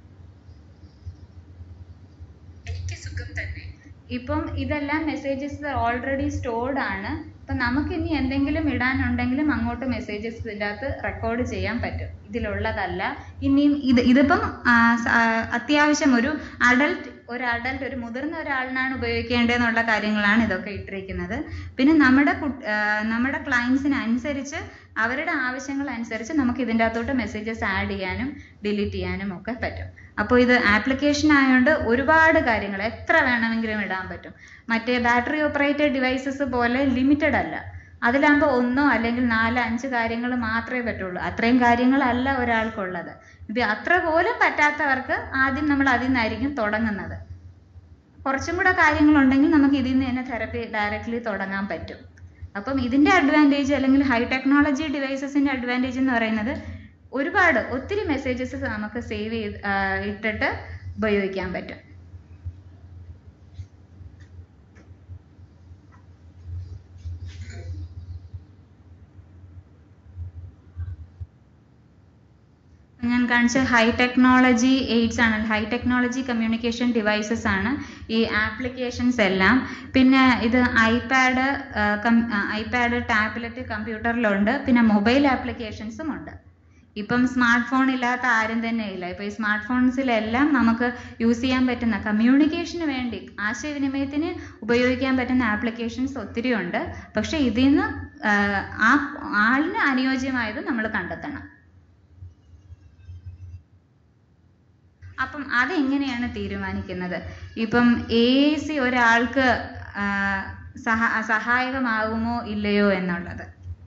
എനിക്ക് സുഖം തന്നെ ഇപ്പം ഇതെല്ലാം മെസ്സേജസ് ഓൾറെഡി സ്റ്റോർഡ് ആണ് അപ്പം നമുക്ക് ഇനി എന്തെങ്കിലും ഇടാനുണ്ടെങ്കിലും അങ്ങോട്ട് മെസ്സേജസ് ഇതിൻ്റെ അകത്ത് റെക്കോർഡ് ചെയ്യാൻ പറ്റും ഇതിലുള്ളതല്ല ഇനിയും ഇത് ഇതിപ്പം ആ, സ- ആ, അത്യാവശ്യം ഒരു അഡൽട്ട് ഒരു അഡൽട്ട് ഒരു മുതിർന്ന ഒരാളിനാണ് ഉപയോഗിക്കേണ്ടതെന്നുള്ള കാര്യങ്ങളാണ് ഇതൊക്കെ ഇട്ടിരിക്കുന്നത് പിന്നെ നമ്മുടെ കുട്ട്- ആ, നമ്മുടെ ക്ലയൻസിന് അനുസരിച്ച് അവരുടെ ആവശ്യങ്ങൾ അനുസരിച്ച് നമുക്ക് ഇതിൻ്റെ അകത്തോട്ട് മെസ്സേജസ് ആഡ് ചെയ്യാനും ഡിലീറ്റ് ചെയ്യാനും ഒക്കെ പറ്റും അപ്പോൾ ഇത് ആപ്ലിക്കേഷൻ ആയതുകൊണ്ട് ഒരുപാട് കാര്യങ്ങൾ എത്ര വേണമെങ്കിലും ഇടാൻ പറ്റും മറ്റേ ബാറ്ററി ഓപ്പറേറ്റഡ് ഡിവൈസസ് പോലെ ലിമിറ്റഡ് അല്ല അതിലാകുമ്പോൾ ഒന്നോ അല്ലെങ്കിൽ നാലോ അഞ്ച് കാര്യങ്ങൾ മാത്രമേ പറ്റുള്ളൂ അത്രയും കാര്യങ്ങളല്ല ഒരാൾക്കുള്ളത് ഇത് അത്ര പോലും പറ്റാത്തവർക്ക് ആദ്യം നമ്മൾ അതിൽ നിന്നായിരിക്കും തുടങ്ങുന്നത് കുറച്ചും കൂടെ കാര്യങ്ങളുണ്ടെങ്കിൽ നമുക്ക് ഇതിൽ നിന്ന് തന്നെ തെറപ്പി ഡയറക്റ്റ്ലി തുടങ്ങാൻ പറ്റും അപ്പം ഇതിന്റെ അഡ്വാൻറ്റേജ് അല്ലെങ്കിൽ ഹൈ ടെക്നോളജി ഡിവൈസസിന്റെ അഡ്വാൻറ്റേജ് എന്ന് പറയുന്നത് ഒരുപാട് ഒത്തിരി മെസ്സേജസ് നമുക്ക് സേവ് ചെയ്ത് ആ, ഇട്ടിട്ട് ഉപയോഗിക്കാൻ പറ്റും ഞാൻ കാണിച്ച ഹൈ ടെക്നോളജി എയ്ഡ്സ് ആണ് ഹൈ ടെക്നോളജി കമ്മ്യൂണിക്കേഷൻ ഡിവൈസസ് ആണ് ഈ ആപ്ലിക്കേഷൻസ് എല്ലാം പിന്നെ ഇത് ഐപാഡ് ഐപാഡ് ടാബ്ലറ്റ് കമ്പ്യൂട്ടറിലുണ്ട് പിന്നെ മൊബൈൽ ആപ്ലിക്കേഷൻസും ഉണ്ട് ഇപ്പം സ്മാർട്ട് ഫോൺ ഇല്ലാത്ത ആരും തന്നെ ഇല്ല ഇപ്പൊ ഈ സ്മാർട്ട് ഫോൺസിലെല്ലാം നമുക്ക് യൂസ് ചെയ്യാൻ പറ്റുന്ന കമ്മ്യൂണിക്കേഷന് വേണ്ടി ആശയവിനിമയത്തിന് ഉപയോഗിക്കാൻ പറ്റുന്ന ആപ്ലിക്കേഷൻസ് ഒത്തിരി ഉണ്ട് പക്ഷെ ഇതിൽ നിന്ന് ആ ആളിന് അനുയോജ്യമായത് നമ്മൾ കണ്ടെത്തണം അപ്പം അതെങ്ങനെയാണ് തീരുമാനിക്കുന്നത് ഇപ്പം എ സി ഒരാൾക്ക് ആ, സഹ സഹായകമാകുമോ ഇല്ലയോ എന്നുള്ളത്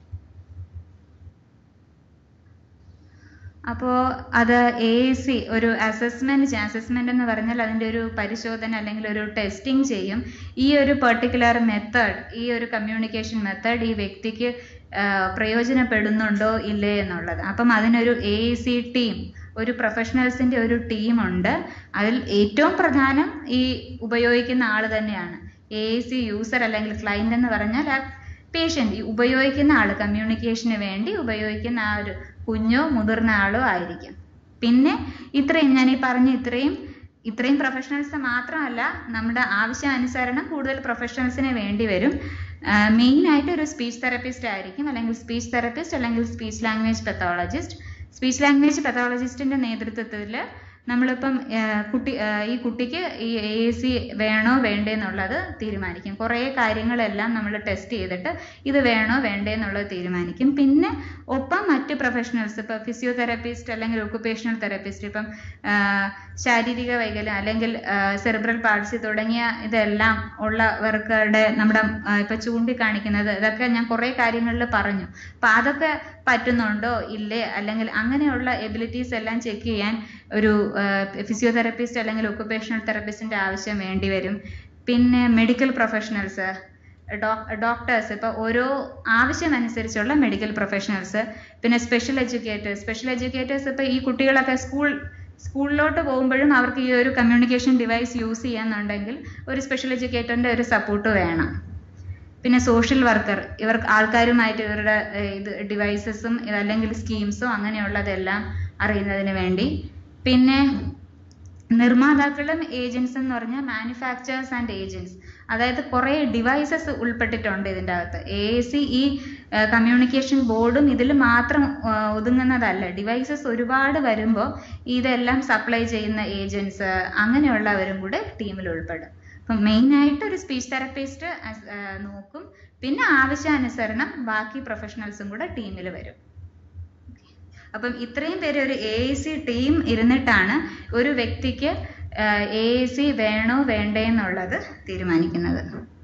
അപ്പോൾ അത് എ സി ഒരു അസസ്മെന്റ് അസസ്മെന്റ് എന്ന് പറഞ്ഞാൽ അതിൻ്റെ ഒരു പരിശോധന അല്ലെങ്കിൽ ഒരു ടെസ്റ്റിംഗ് ചെയ്യും ഈ ഒരു പെർട്ടിക്കുലർ മെത്തേഡ് ഈ ഒരു കമ്മ്യൂണിക്കേഷൻ മെത്തേഡ് ഈ വ്യക്തിക്ക് ആ, പ്രയോജനപ്പെടുന്നുണ്ടോ ഇല്ലേ എന്നുള്ളത് അപ്പം അതിനൊരു എ സി ടീം ഒരു പ്രൊഫഷണൽസിന്റെ ഒരു ടീമുണ്ട് അതിൽ ഏറ്റവും പ്രധാനം ഈ ഉപയോഗിക്കുന്ന ആൾ തന്നെയാണ് എ സി യൂസർ അല്ലെങ്കിൽ ക്ലൈന്റ് എന്ന് പറഞ്ഞാൽ ആ പേഷ്യൻ്റ് ഈ ഉപയോഗിക്കുന്ന ആൾ കമ്മ്യൂണിക്കേഷന് വേണ്ടി ഉപയോഗിക്കുന്ന ആ ഒരു കുഞ്ഞോ മുതിർന്ന ആളോ ആയിരിക്കും പിന്നെ ഇത്രയും ഞാൻ ഈ പറഞ്ഞ ഇത്രയും ഇത്രയും പ്രൊഫഷണൽസ് മാത്രമല്ല നമ്മുടെ ആവശ്യാനുസരണം കൂടുതൽ പ്രൊഫഷണൽസിനെ വേണ്ടി വരും മെയിൻ ആയിട്ട് ഒരു സ്പീച്ച് തെറപ്പിസ്റ്റ് ആയിരിക്കും അല്ലെങ്കിൽ സ്പീച്ച് തെറപ്പിസ്റ്റ് അല്ലെങ്കിൽ speech language pathologist speech language പെത്തോളജിസ്റ്റിന്റെ നേതൃത്വത്തിൽ നമ്മളിപ്പം ആ, കുട്ടി ആ, ഈ കുട്ടിക്ക് ഈ എ സി വേണോ വേണ്ടേ എന്നുള്ളത് തീരുമാനിക്കും കുറേ കാര്യങ്ങളെല്ലാം നമ്മൾ ടെസ്റ്റ് ചെയ്തിട്ട് ഇത് വേണോ വേണ്ടേ എന്നുള്ളത് തീരുമാനിക്കും പിന്നെ ഒപ്പം മറ്റ് പ്രൊഫഷണൽസ് ഇപ്പം ഫിസിയോതെറപ്പിസ്റ്റ് അല്ലെങ്കിൽ ഒക്കുപേഷണൽ തെറപ്പിസ്റ്റ് ഇപ്പം ആ, ശാരീരിക വൈകല്യം അല്ലെങ്കിൽ സെറിബ്രൽ പാൾസി തുടങ്ങിയ ഇതെല്ലാം ഉള്ളവർക്കുടെ നമ്മുടെ ആ, ഇപ്പൊ ചൂണ്ടിക്കാണിക്കുന്നത് ഇതൊക്കെ ഞാൻ കുറേ കാര്യങ്ങളിൽ പറഞ്ഞു അപ്പൊ അതൊക്കെ പറ്റുന്നുണ്ടോ ഇല്ലേ അല്ലെങ്കിൽ അങ്ങനെയുള്ള എബിലിറ്റീസ് എല്ലാം ചെക്ക് ചെയ്യാൻ ഒരു ഫിസിയോതെറപ്പിസ്റ്റ് അല്ലെങ്കിൽ ഒക്കുപേഷണൽ തെറപ്പിസ്റ്റിന്റെ ആവശ്യം വേണ്ടി വരും പിന്നെ മെഡിക്കൽ പ്രൊഫഷണൽസ് ഡോക്ടേഴ്സ് ഇപ്പോൾ ഓരോ ആവശ്യമനുസരിച്ചുള്ള മെഡിക്കൽ പ്രൊഫഷണൽസ് പിന്നെ സ്പെഷ്യൽ എഡ്യൂക്കേറ്റേഴ്സ് സ്പെഷ്യൽ എഡ്യൂക്കേറ്റേഴ്സ് ഇപ്പോൾ ഈ കുട്ടികളൊക്കെ സ്കൂൾ സ്കൂളിലോട്ട് പോകുമ്പോഴും അവർക്ക് ഈ ഒരു കമ്മ്യൂണിക്കേഷൻ ഡിവൈസ് യൂസ് ചെയ്യാന്നുണ്ടെങ്കിൽ ഒരു സ്പെഷ്യൽ എഡ്യൂക്കേറ്ററിന്റെ ഒരു സപ്പോർട്ട് വേണം പിന്നെ സോഷ്യൽ വർക്കർ ഇവർക്ക് ആൾക്കാരുമായിട്ട് ഇവരുടെ ഏഹ്, ഇത് ഡിവൈസസും അല്ലെങ്കിൽ സ്കീംസും അങ്ങനെയുള്ളതെല്ലാം അറിയുന്നതിന് വേണ്ടി പിന്നെ നിർമ്മാതാക്കളും ഏജൻസ് എന്ന് പറഞ്ഞാൽ മാനുഫാക്ചേഴ്സ് ആൻഡ് ഏജൻസ് അതായത് കുറേ ഡിവൈസസ് ഉൾപ്പെട്ടിട്ടുണ്ട് ഇതിൻ്റെ അകത്ത് എ സി ഈ കമ്മ്യൂണിക്കേഷൻ ബോർഡും ഇതിൽ മാത്രം ആ, ഒതുങ്ങുന്നതല്ല ഡിവൈസസ് ഒരുപാട് വരുമ്പോൾ ഇതെല്ലാം സപ്ലൈ ചെയ്യുന്ന ഏജൻസ് അങ്ങനെയുള്ളവരും കൂടെ ടീമിൽ ഉൾപ്പെടും അപ്പം മെയിനായിട്ട് ഒരു സ്പീച്ച് തെറപ്പിസ്റ്റ് നോക്കും പിന്നെ ആവശ്യാനുസരണം ബാക്കി പ്രൊഫഷണൽസും കൂടെ ടീമിൽ വരും അപ്പം ഇത്രയും പേര് ഒരു എ സി ടീം ഇരുന്നിട്ടാണ് ഒരു വ്യക്തിക്ക് എ സി വേണോ വേണ്ടേ എന്നുള്ളത് തീരുമാനിക്കുന്നത്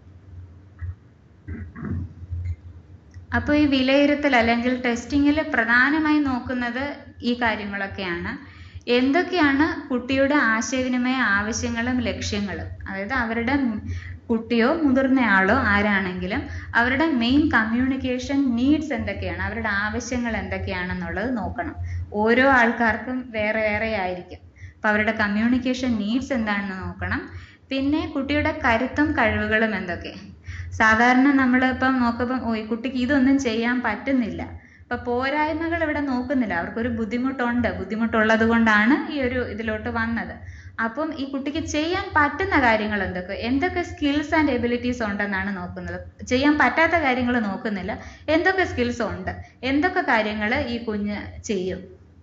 അപ്പോൾ ഈ വിലയിരുത്തൽ അല്ലെങ്കിൽ ടെസ്റ്റിങ്ങിൽ പ്രധാനമായി നോക്കുന്നത് ഈ കാര്യങ്ങളൊക്കെയാണ് എന്തൊക്കെയാണ് കുട്ടിയുടെ ആശയവിനിമയ ആവശ്യങ്ങളും ലക്ഷ്യങ്ങളും അതായത് അവരുടെ മ് കുട്ടിയോ മുതിർന്നയാളോ ആരാണെങ്കിലും അവരുടെ മെയിൻ കമ്മ്യൂണിക്കേഷൻ നീഡ്സ് എന്തൊക്കെയാണ് അവരുടെ ആവശ്യങ്ങൾ എന്തൊക്കെയാണെന്നുള്ളത് നോക്കണം ഓരോ ആൾക്കാർക്കും വേറെ വേറെ ആയിരിക്കും അപ്പൊ അവരുടെ കമ്മ്യൂണിക്കേഷൻ നീഡ്സ് എന്താണെന്ന് നോക്കണം പിന്നെ കുട്ടിയുടെ കരുത്തും കഴിവുകളും എന്തൊക്കെ സാധാരണ നമ്മൾ ഇപ്പം നോക്കുമ്പം ഓ ഈ കുട്ടിക്ക് ഇതൊന്നും ചെയ്യാൻ പറ്റുന്നില്ല അപ്പൊ പോരായ്മകൾ ഇവിടെ നോക്കുന്നില്ല അവർക്കൊരു ബുദ്ധിമുട്ടുണ്ട് ബുദ്ധിമുട്ടുള്ളത് കൊണ്ടാണ് ഈ ഒരു ഇതിലോട്ട് വന്നത് അപ്പം ഈ കുട്ടിക്ക് ചെയ്യാൻ പറ്റുന്ന കാര്യങ്ങൾ എന്തൊക്കെ എന്തൊക്കെ സ്കിൽസ് ആൻഡ് എബിലിറ്റീസ് ഉണ്ടെന്നാണ് നോക്കുന്നത് ചെയ്യാൻ പറ്റാത്ത കാര്യങ്ങൾ നോക്കുന്നില്ല എന്തൊക്കെ സ്കിൽസ് ഉണ്ട് എന്തൊക്കെ കാര്യങ്ങൾ ഈ കുഞ്ഞ് ചെയ്യും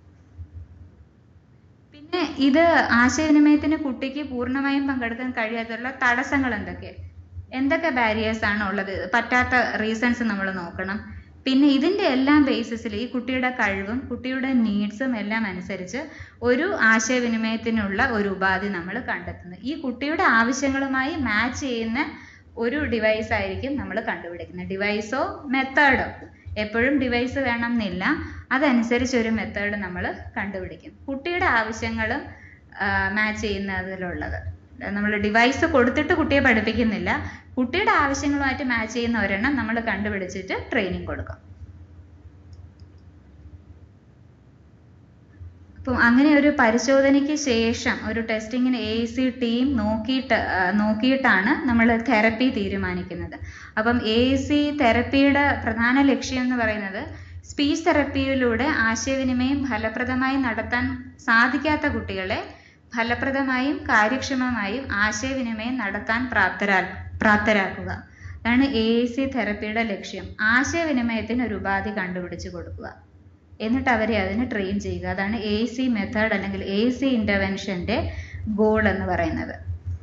പിന്നെ ഇത് ആശയവിനിമയത്തിന് കുട്ടിക്ക് പൂർണ്ണമായും പങ്കെടുക്കാൻ കഴിയാത്തുള്ള തടസ്സങ്ങൾ എന്തൊക്കെ എന്തൊക്കെ ബാരിയേഴ്സ് ആണ് ഉള്ളത് പറ്റാത്ത റീസൺസ് നമ്മൾ നോക്കണം പിന്നെ ഇതിന്റെ എല്ലാം ബേസിസിൽ ഈ കുട്ടിയുടെ കഴിവും കുട്ടിയുടെ നീഡ്സും എല്ലാം അനുസരിച്ച് ഒരു ആശയവിനിമയത്തിനുള്ള ഒരു ഉപാധി നമ്മൾ കണ്ടെത്തുന്നു ഈ കുട്ടിയുടെ ആവശ്യങ്ങളുമായി മാച്ച് ചെയ്യുന്ന ഒരു ഡിവൈസ് ആയിരിക്കും നമ്മൾ കണ്ടുപിടിക്കുന്നത് ഡിവൈസോ മെത്തേഡോ എപ്പോഴും ഡിവൈസ് വേണം എന്നില്ല അതനുസരിച്ച് ഒരു മെത്തേഡ് നമ്മൾ കണ്ടുപിടിക്കും കുട്ടിയുടെ ആവശ്യങ്ങളും മാച്ച് ചെയ്യുന്നതിലുള്ളത് നമ്മൾ ഡിവൈസ് കൊടുത്തിട്ട് കുട്ടിയെ പഠിപ്പിക്കുന്നില്ല കുട്ടിയുടെ ആവശ്യങ്ങളുമായിട്ട് മാച്ച് ചെയ്യുന്ന ഒരെണ്ണം നമ്മൾ കണ്ടുപിടിച്ചിട്ട് ട്രെയിനിങ് കൊടുക്കും അപ്പം അങ്ങനെ ഒരു പരിശോധനയ്ക്ക് ശേഷം ഒരു ടെസ്റ്റിങ്ങിന് എ സി ടീം നോക്കിയിട്ട് ആ, നോക്കിയിട്ടാണ് നമ്മൾ തെറപ്പി തീരുമാനിക്കുന്നത് അപ്പം എ സി തെറപ്പിയുടെ പ്രധാന ലക്ഷ്യം എന്ന് പറയുന്നത് സ്പീച്ച് തെറപ്പിയിലൂടെ ആശയവിനിമയം ഫലപ്രദമായി നടത്താൻ സാധിക്കാത്ത കുട്ടികളെ ഫലപ്രദമായും കാര്യക്ഷമമായും ആശയവിനിമയം നടത്താൻ പ്രാപ്തരാ പ്രാപ്തരാക്കുക അതാണ് എ സി തെറപ്പിയുടെ ലക്ഷ്യം ആശയവിനിമയത്തിന് ഒരു ഉപാധി കണ്ടുപിടിച്ച് കൊടുക്കുക എന്നിട്ട് അവരെ അതിന് ട്രെയിൻ ചെയ്യുക അതാണ് എ സി മെത്തേഡ് അല്ലെങ്കിൽ എ സി ഇന്റർവെൻഷന്റെ ഗോൾ എന്ന് പറയുന്നത്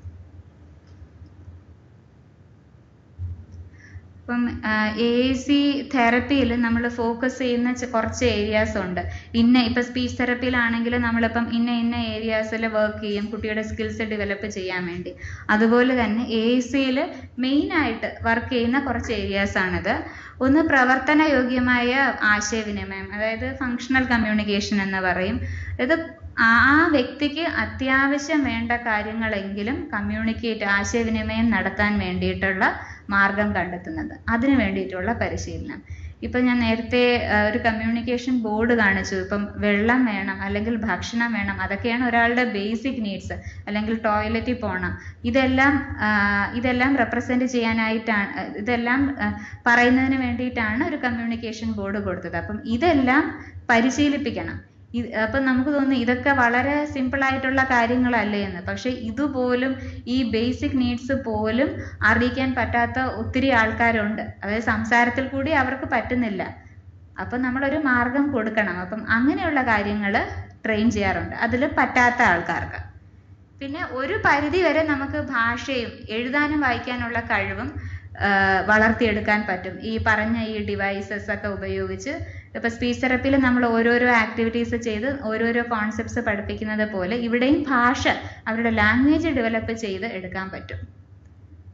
ഇപ്പം എ സി തെറപ്പിയിൽ നമ്മൾ ഫോക്കസ് ചെയ്യുന്ന ചെ- കുറച്ച് ഏരിയാസ് ഉണ്ട് ഇന്ന ഇപ്പം സ്പീച്ച് തെറപ്പിയിലാണെങ്കിൽ നമ്മളിപ്പം ഇന്ന ഇന്ന ഏരിയാസിൽ വർക്ക് ചെയ്യും കുട്ടിയുടെ സ്കിൽസ് ഡെവലപ്പ് ചെയ്യാൻ വേണ്ടി അതുപോലെ തന്നെ എ സിയിൽ മെയിനായിട്ട് വർക്ക് ചെയ്യുന്ന കുറച്ച് ഏരിയാസ് ആണിത് ഒന്ന് പ്രവർത്തന യോഗ്യമായ ആശയവിനിമയം അതായത് ഫങ്ഷണൽ കമ്മ്യൂണിക്കേഷൻ എന്ന് പറയും ഇത് ആ ആ വ്യക്തിക്ക് അത്യാവശ്യം വേണ്ട കാര്യങ്ങളെങ്കിലും കമ്മ്യൂണിക്കേറ്റ് ആശയവിനിമയം നടത്താൻ വേണ്ടിയിട്ടുള്ള മാർഗം കണ്ടെത്തുന്നത് അതിനു വേണ്ടിയിട്ടുള്ള പരിശീലനം ഇപ്പൊ ഞാൻ നേരത്തെ ആ, ഒരു കമ്മ്യൂണിക്കേഷൻ ബോർഡ് കാണിച്ചു ഇപ്പം വെള്ളം വേണം അല്ലെങ്കിൽ ഭക്ഷണം വേണം അതൊക്കെയാണ് ഒരാളുടെ ബേസിക് നീഡ്സ് അല്ലെങ്കിൽ ടോയ്ലറ്റിൽ പോകണം ഇതെല്ലാം ആ, ഇതെല്ലാം റെപ്രസെന്റ് ചെയ്യാനായിട്ടാണ് ആ, ഇതെല്ലാം ആ, പറയുന്നതിന് വേണ്ടിയിട്ടാണ് ഒരു കമ്മ്യൂണിക്കേഷൻ ബോർഡ് കൊടുത്തത് അപ്പം ഇതെല്ലാം പരിശീലിപ്പിക്കണം ഇത് അപ്പം നമുക്ക് തോന്നുന്നു ഇതൊക്കെ വളരെ സിമ്പിൾ ആയിട്ടുള്ള കാര്യങ്ങളല്ലേ എന്ന് പക്ഷെ ഇതുപോലും ഈ ബേസിക് നീഡ്സ് പോലും അറിയിക്കാൻ പറ്റാത്ത ഒത്തിരി ആൾക്കാരുണ്ട് അതായത് സംസാരത്തിൽ കൂടി അവർക്ക് പറ്റുന്നില്ല അപ്പം നമ്മളൊരു മാർഗം കൊടുക്കണം അപ്പം അങ്ങനെയുള്ള കാര്യങ്ങൾ ട്രെയിൻ ചെയ്യാറുണ്ട് അതിൽ പറ്റാത്ത ആൾക്കാർക്ക് പിന്നെ ഒരു പരിധി വരെ നമുക്ക് ഭാഷയും എഴുതാനും വായിക്കാനുള്ള കഴിവും ആ, വളർത്തിയെടുക്കാൻ പറ്റും ഈ പറഞ്ഞ ഈ ഡിവൈസസ് ഒക്കെ ഉപയോഗിച്ച് ഇപ്പൊ സ്പീച്ച് തെറപ്പിയിൽ നമ്മൾ ഓരോരോ ആക്ടിവിറ്റീസ് ചെയ്ത് ഓരോരോ കോൺസെപ്റ്റ്സ് പഠിപ്പിക്കുന്നത് പോലെ ഇവിടെയും ഭാഷ അവരുടെ ലാംഗ്വേജ് ഡെവലപ്പ് ചെയ്ത് എടുക്കാൻ പറ്റും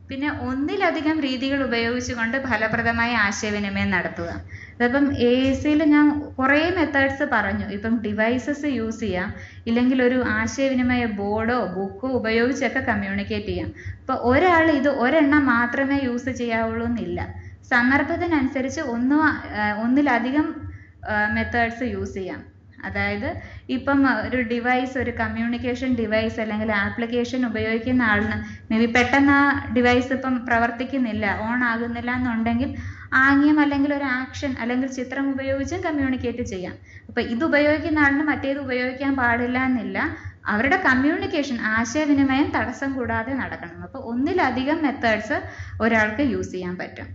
പിന്നെ ഒന്നിലധികം രീതികൾ ഉപയോഗിച്ചുകൊണ്ട് ഫലപ്രദമായ ആശയവിനിമയം നടത്തുക അതിപ്പം എ സിയിൽ ഞാൻ കുറേ മെത്തേഡ്സ് പറഞ്ഞു ഇപ്പം ഡിവൈസസ് യൂസ് ചെയ്യാം ഇല്ലെങ്കിൽ ഒരു ആശയവിനിമയ ബോർഡോ ബുക്കോ ഉപയോഗിച്ചൊക്കെ കമ്മ്യൂണിക്കേറ്റ് ചെയ്യാം അപ്പോൾ ഒരാൾ ഇത് ഒരെണ്ണം മാത്രമേ യൂസ് ചെയ്യാവുള്ളൂ എന്നില്ല സന്ദർഭത്തിനനുസരിച്ച് ഒന്നോ ആ, ഒന്നിലധികം മെത്തേഡ്സ് യൂസ് ചെയ്യാം അതായത് ഇപ്പം ഒരു ഡിവൈസ് ഒരു കമ്മ്യൂണിക്കേഷൻ ഡിവൈസ് അല്ലെങ്കിൽ ആപ്ലിക്കേഷൻ ഉപയോഗിക്കുന്ന ആളിന് മേ ബി പെട്ടെന്ന് ആ ഡിവൈസ് ഇപ്പം പ്രവർത്തിക്കുന്നില്ല ഓൺ ആകുന്നില്ല എന്നുണ്ടെങ്കിൽ ആംഗ്യം അല്ലെങ്കിൽ ഒരു ആക്ഷൻ അല്ലെങ്കിൽ ചിത്രം ഉപയോഗിച്ചും കമ്മ്യൂണിക്കേറ്റ് ചെയ്യാം അപ്പൊ ഇത് ഉപയോഗിക്കുന്ന ആളിന് മറ്റേത് ഉപയോഗിക്കാൻ പാടില്ല എന്നില്ല അവരുടെ കമ്മ്യൂണിക്കേഷൻ ആശയവിനിമയം തടസ്സം കൂടാതെ നടക്കണം അപ്പൊ ഒന്നിലധികം മെത്തേഡ്സ് ഒരാൾക്ക് യൂസ് ചെയ്യാൻ പറ്റും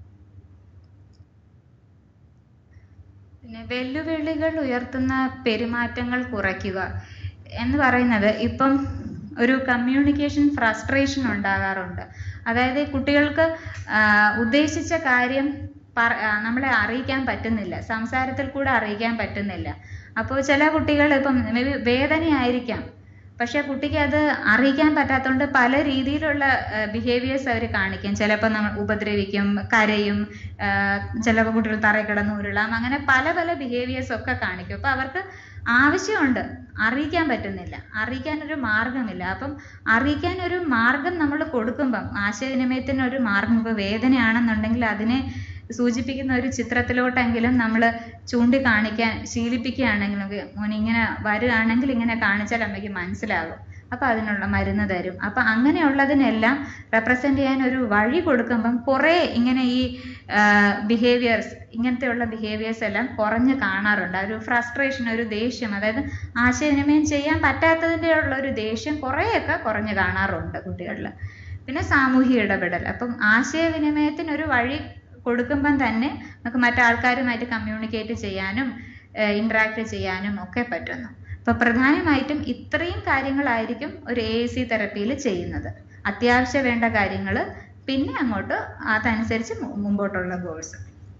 പിന്നെ വെല്ലുവിളികൾ ഉയർത്തുന്ന പെരുമാറ്റങ്ങൾ കുറയ്ക്കുക എന്ന് പറയുന്നത് ഇപ്പം ഒരു കമ്മ്യൂണിക്കേഷൻ ഫ്രസ്ട്രേഷൻ ഉണ്ടാകാറുണ്ട് അതായത് കുട്ടികൾക്ക് ആ, ഉദ്ദേശിച്ച കാര്യം പറ ആ, നമ്മളെ അറിയിക്കാൻ പറ്റുന്നില്ല സംസാരത്തിൽ കൂടെ അറിയിക്കാൻ പറ്റുന്നില്ല അപ്പോൾ ചില കുട്ടികൾ ഇപ്പം മേ ബി വേദനയായിരിക്കാം പക്ഷെ കുട്ടിക്ക് അത് അറിയിക്കാൻ പറ്റാത്തതുകൊണ്ട് പല രീതിയിലുള്ള ബിഹേവിയേഴ്സ് അവർ കാണിക്കും ചിലപ്പോൾ നമ്മൾ ഉപദ്രവിക്കും കരയും ചിലപ്പോൾ കുട്ടികൾ തറയിൽ കിടന്ന് ഉരുളാം അങ്ങനെ പല പല ബിഹേവിയേഴ്സ് ഒക്കെ കാണിക്കും അപ്പോൾ അവർക്ക് ആവശ്യമുണ്ട് അറിയിക്കാൻ പറ്റുന്നില്ല അറിയിക്കാൻ ഒരു മാർഗമില്ല അപ്പം അറിയിക്കാൻ ഒരു മാർഗം നമ്മൾ കൊടുക്കുമ്പം ആശയവിനിമയത്തിന് ഒരു മാർഗം ഇപ്പോൾ വേദനയാണെന്നുണ്ടെങ്കിൽ അതിനെ സൂചിപ്പിക്കുന്ന ഒരു ചിത്രത്തിലോട്ടെങ്കിലും നമ്മൾ ചൂണ്ടിക്കാണിക്കാൻ ശീലിപ്പിക്കുകയാണെങ്കിൽ നമുക്ക് മോൻ ഇങ്ങനെ വരികയാണെങ്കിൽ ഇങ്ങനെ കാണിച്ചാൽ അമ്മയ്ക്ക് മനസ്സിലാകും അപ്പൊ അതിനുള്ള മരുന്ന് തരും അപ്പൊ അങ്ങനെയുള്ളതിനെല്ലാം റെപ്രസെന്റ് ചെയ്യാൻ ഒരു വഴി കൊടുക്കുമ്പം കുറേ ഇങ്ങനെ ഈ ബിഹേവിയേഴ്സ് ഇങ്ങനത്തെയുള്ള ബിഹേവിയേഴ്സ് എല്ലാം കുറഞ്ഞ് കാണാറുണ്ട് ആ ഒരു ഫ്രസ്ട്രേഷൻ ഒരു ദേഷ്യം അതായത് ആശയവിനിമയം ചെയ്യാൻ പറ്റാത്തതിൻ്റെ ഉള്ള ഒരു ദേഷ്യം കുറേയൊക്കെ കുറഞ്ഞ് കാണാറുണ്ട് കുട്ടികളിൽ പിന്നെ സാമൂഹിക ഇടപെടൽ അപ്പം ആശയവിനിമയത്തിന് ഒരു വഴി കൊടുക്കുമ്പം തന്നെ നമുക്ക് മറ്റാൾക്കാരുമായിട്ട് കമ്മ്യൂണിക്കേറ്റ് ചെയ്യാനും ഇന്ററാക്ട് ചെയ്യാനും ഒക്കെ പറ്റുന്നു അപ്പൊ പ്രധാനമായിട്ടും ഇത്രയും കാര്യങ്ങളായിരിക്കും ഒരു എ സി തെറപ്പിയിൽ ചെയ്യുന്നത് അത്യാവശ്യം വേണ്ട കാര്യങ്ങൾ പിന്നെ അങ്ങോട്ട് അതനുസരിച്ച് മു- മുമ്പോട്ടുള്ള ഗോൾസ്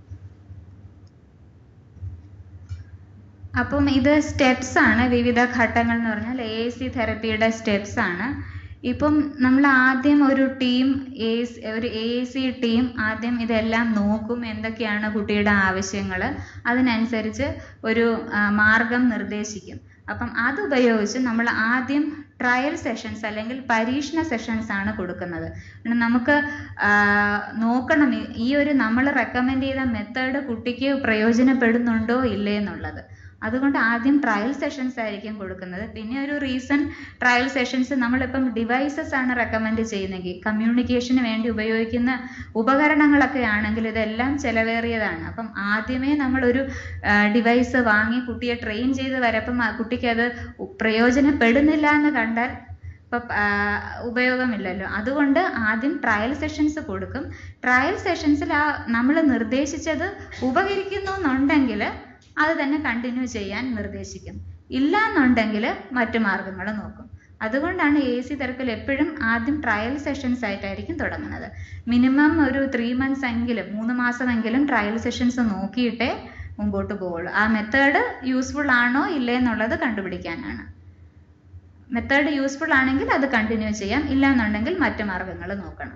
അപ്പം ഇത് സ്റ്റെപ്സ് ആണ് വിവിധ ഘട്ടങ്ങൾ എന്ന് പറഞ്ഞാൽ എ സി തെറപ്പിയുടെ സ്റ്റെപ്സ് ആണ് ഇപ്പം നമ്മൾ ആദ്യം ഒരു ടീം എ ഒരു എ സി ടീം ആദ്യം ഇതെല്ലാം നോക്കും എന്തൊക്കെയാണ് കുട്ടിയുടെ ആവശ്യങ്ങൾ അതിനനുസരിച്ച് ഒരു ആ, മാർഗം നിർദ്ദേശിക്കും അപ്പം അത് ഉപയോഗിച്ച് നമ്മൾ ആദ്യം ട്രയൽ സെഷൻസ് അല്ലെങ്കിൽ പരീക്ഷണ സെഷൻസ് ആണ് കൊടുക്കുന്നത് പിന്നെ നമുക്ക് ആ, നോക്കണം ഈ- ഈ ഒരു നമ്മൾ റെക്കമെൻഡ് ചെയ്ത മെത്തേഡ് കുട്ടിക്ക് പ്രയോജനപ്പെടുന്നുണ്ടോ ഇല്ലേ എന്നുള്ളത് അതുകൊണ്ട് ആദ്യം ട്രയൽ സെഷൻസ് ആയിരിക്കും കൊടുക്കുന്നത് പിന്നെ ഒരു റീസൺ ട്രയൽ സെഷൻസ് നമ്മളിപ്പം ഡിവൈസസ് ആണ് റെക്കമെൻഡ് ചെയ്യുന്നെങ്കിൽ കമ്മ്യൂണിക്കേഷന് വേണ്ടി ഉപയോഗിക്കുന്ന ഉപകരണങ്ങളൊക്കെ ആണെങ്കിൽ ഇതെല്ലാം ചെലവേറിയതാണ് അപ്പം ആദ്യമേ നമ്മളൊരു ഡിവൈസ് വാങ്ങി കുട്ടിയെ ട്രെയിൻ ചെയ്ത് വരപ്പം ആ കുട്ടിക്ക് അത് പ്രയോജനപ്പെടുന്നില്ല എന്ന് കണ്ടാൽ ഇപ്പൊ ഉപയോഗമില്ലല്ലോ അതുകൊണ്ട് ആദ്യം ട്രയൽ സെഷൻസ് കൊടുക്കും ട്രയൽ സെഷൻസിൽ ആ നമ്മൾ നിർദ്ദേശിച്ചത് ഉപകരിക്കുന്നു എന്നുണ്ടെങ്കിൽ അത് തന്നെ കണ്ടിന്യൂ ചെയ്യാൻ നിർദ്ദേശിക്കും ഇല്ല എന്നുണ്ടെങ്കിൽ മറ്റു മാർഗങ്ങൾ നോക്കും അതുകൊണ്ടാണ് എ സി തെറപ്പിൽ എപ്പോഴും ആദ്യം ട്രയൽ സെഷൻസ് ആയിട്ടായിരിക്കും തുടങ്ങുന്നത് മിനിമം ഒരു ത്രീ മന്ത്സ് എങ്കിലും മൂന്ന് മാസമെങ്കിലും ട്രയൽ സെഷൻസ് നോക്കിയിട്ടേ മുമ്പോട്ട് പോവുള്ളൂ ആ മെത്തേഡ് യൂസ്ഫുൾ ആണോ ഇല്ലേ എന്നുള്ളത് കണ്ടുപിടിക്കാനാണ് മെത്തേഡ് യൂസ്ഫുൾ ആണെങ്കിൽ അത് കണ്ടിന്യൂ ചെയ്യാം ഇല്ല എന്നുണ്ടെങ്കിൽ മറ്റു മാർഗങ്ങൾ നോക്കണം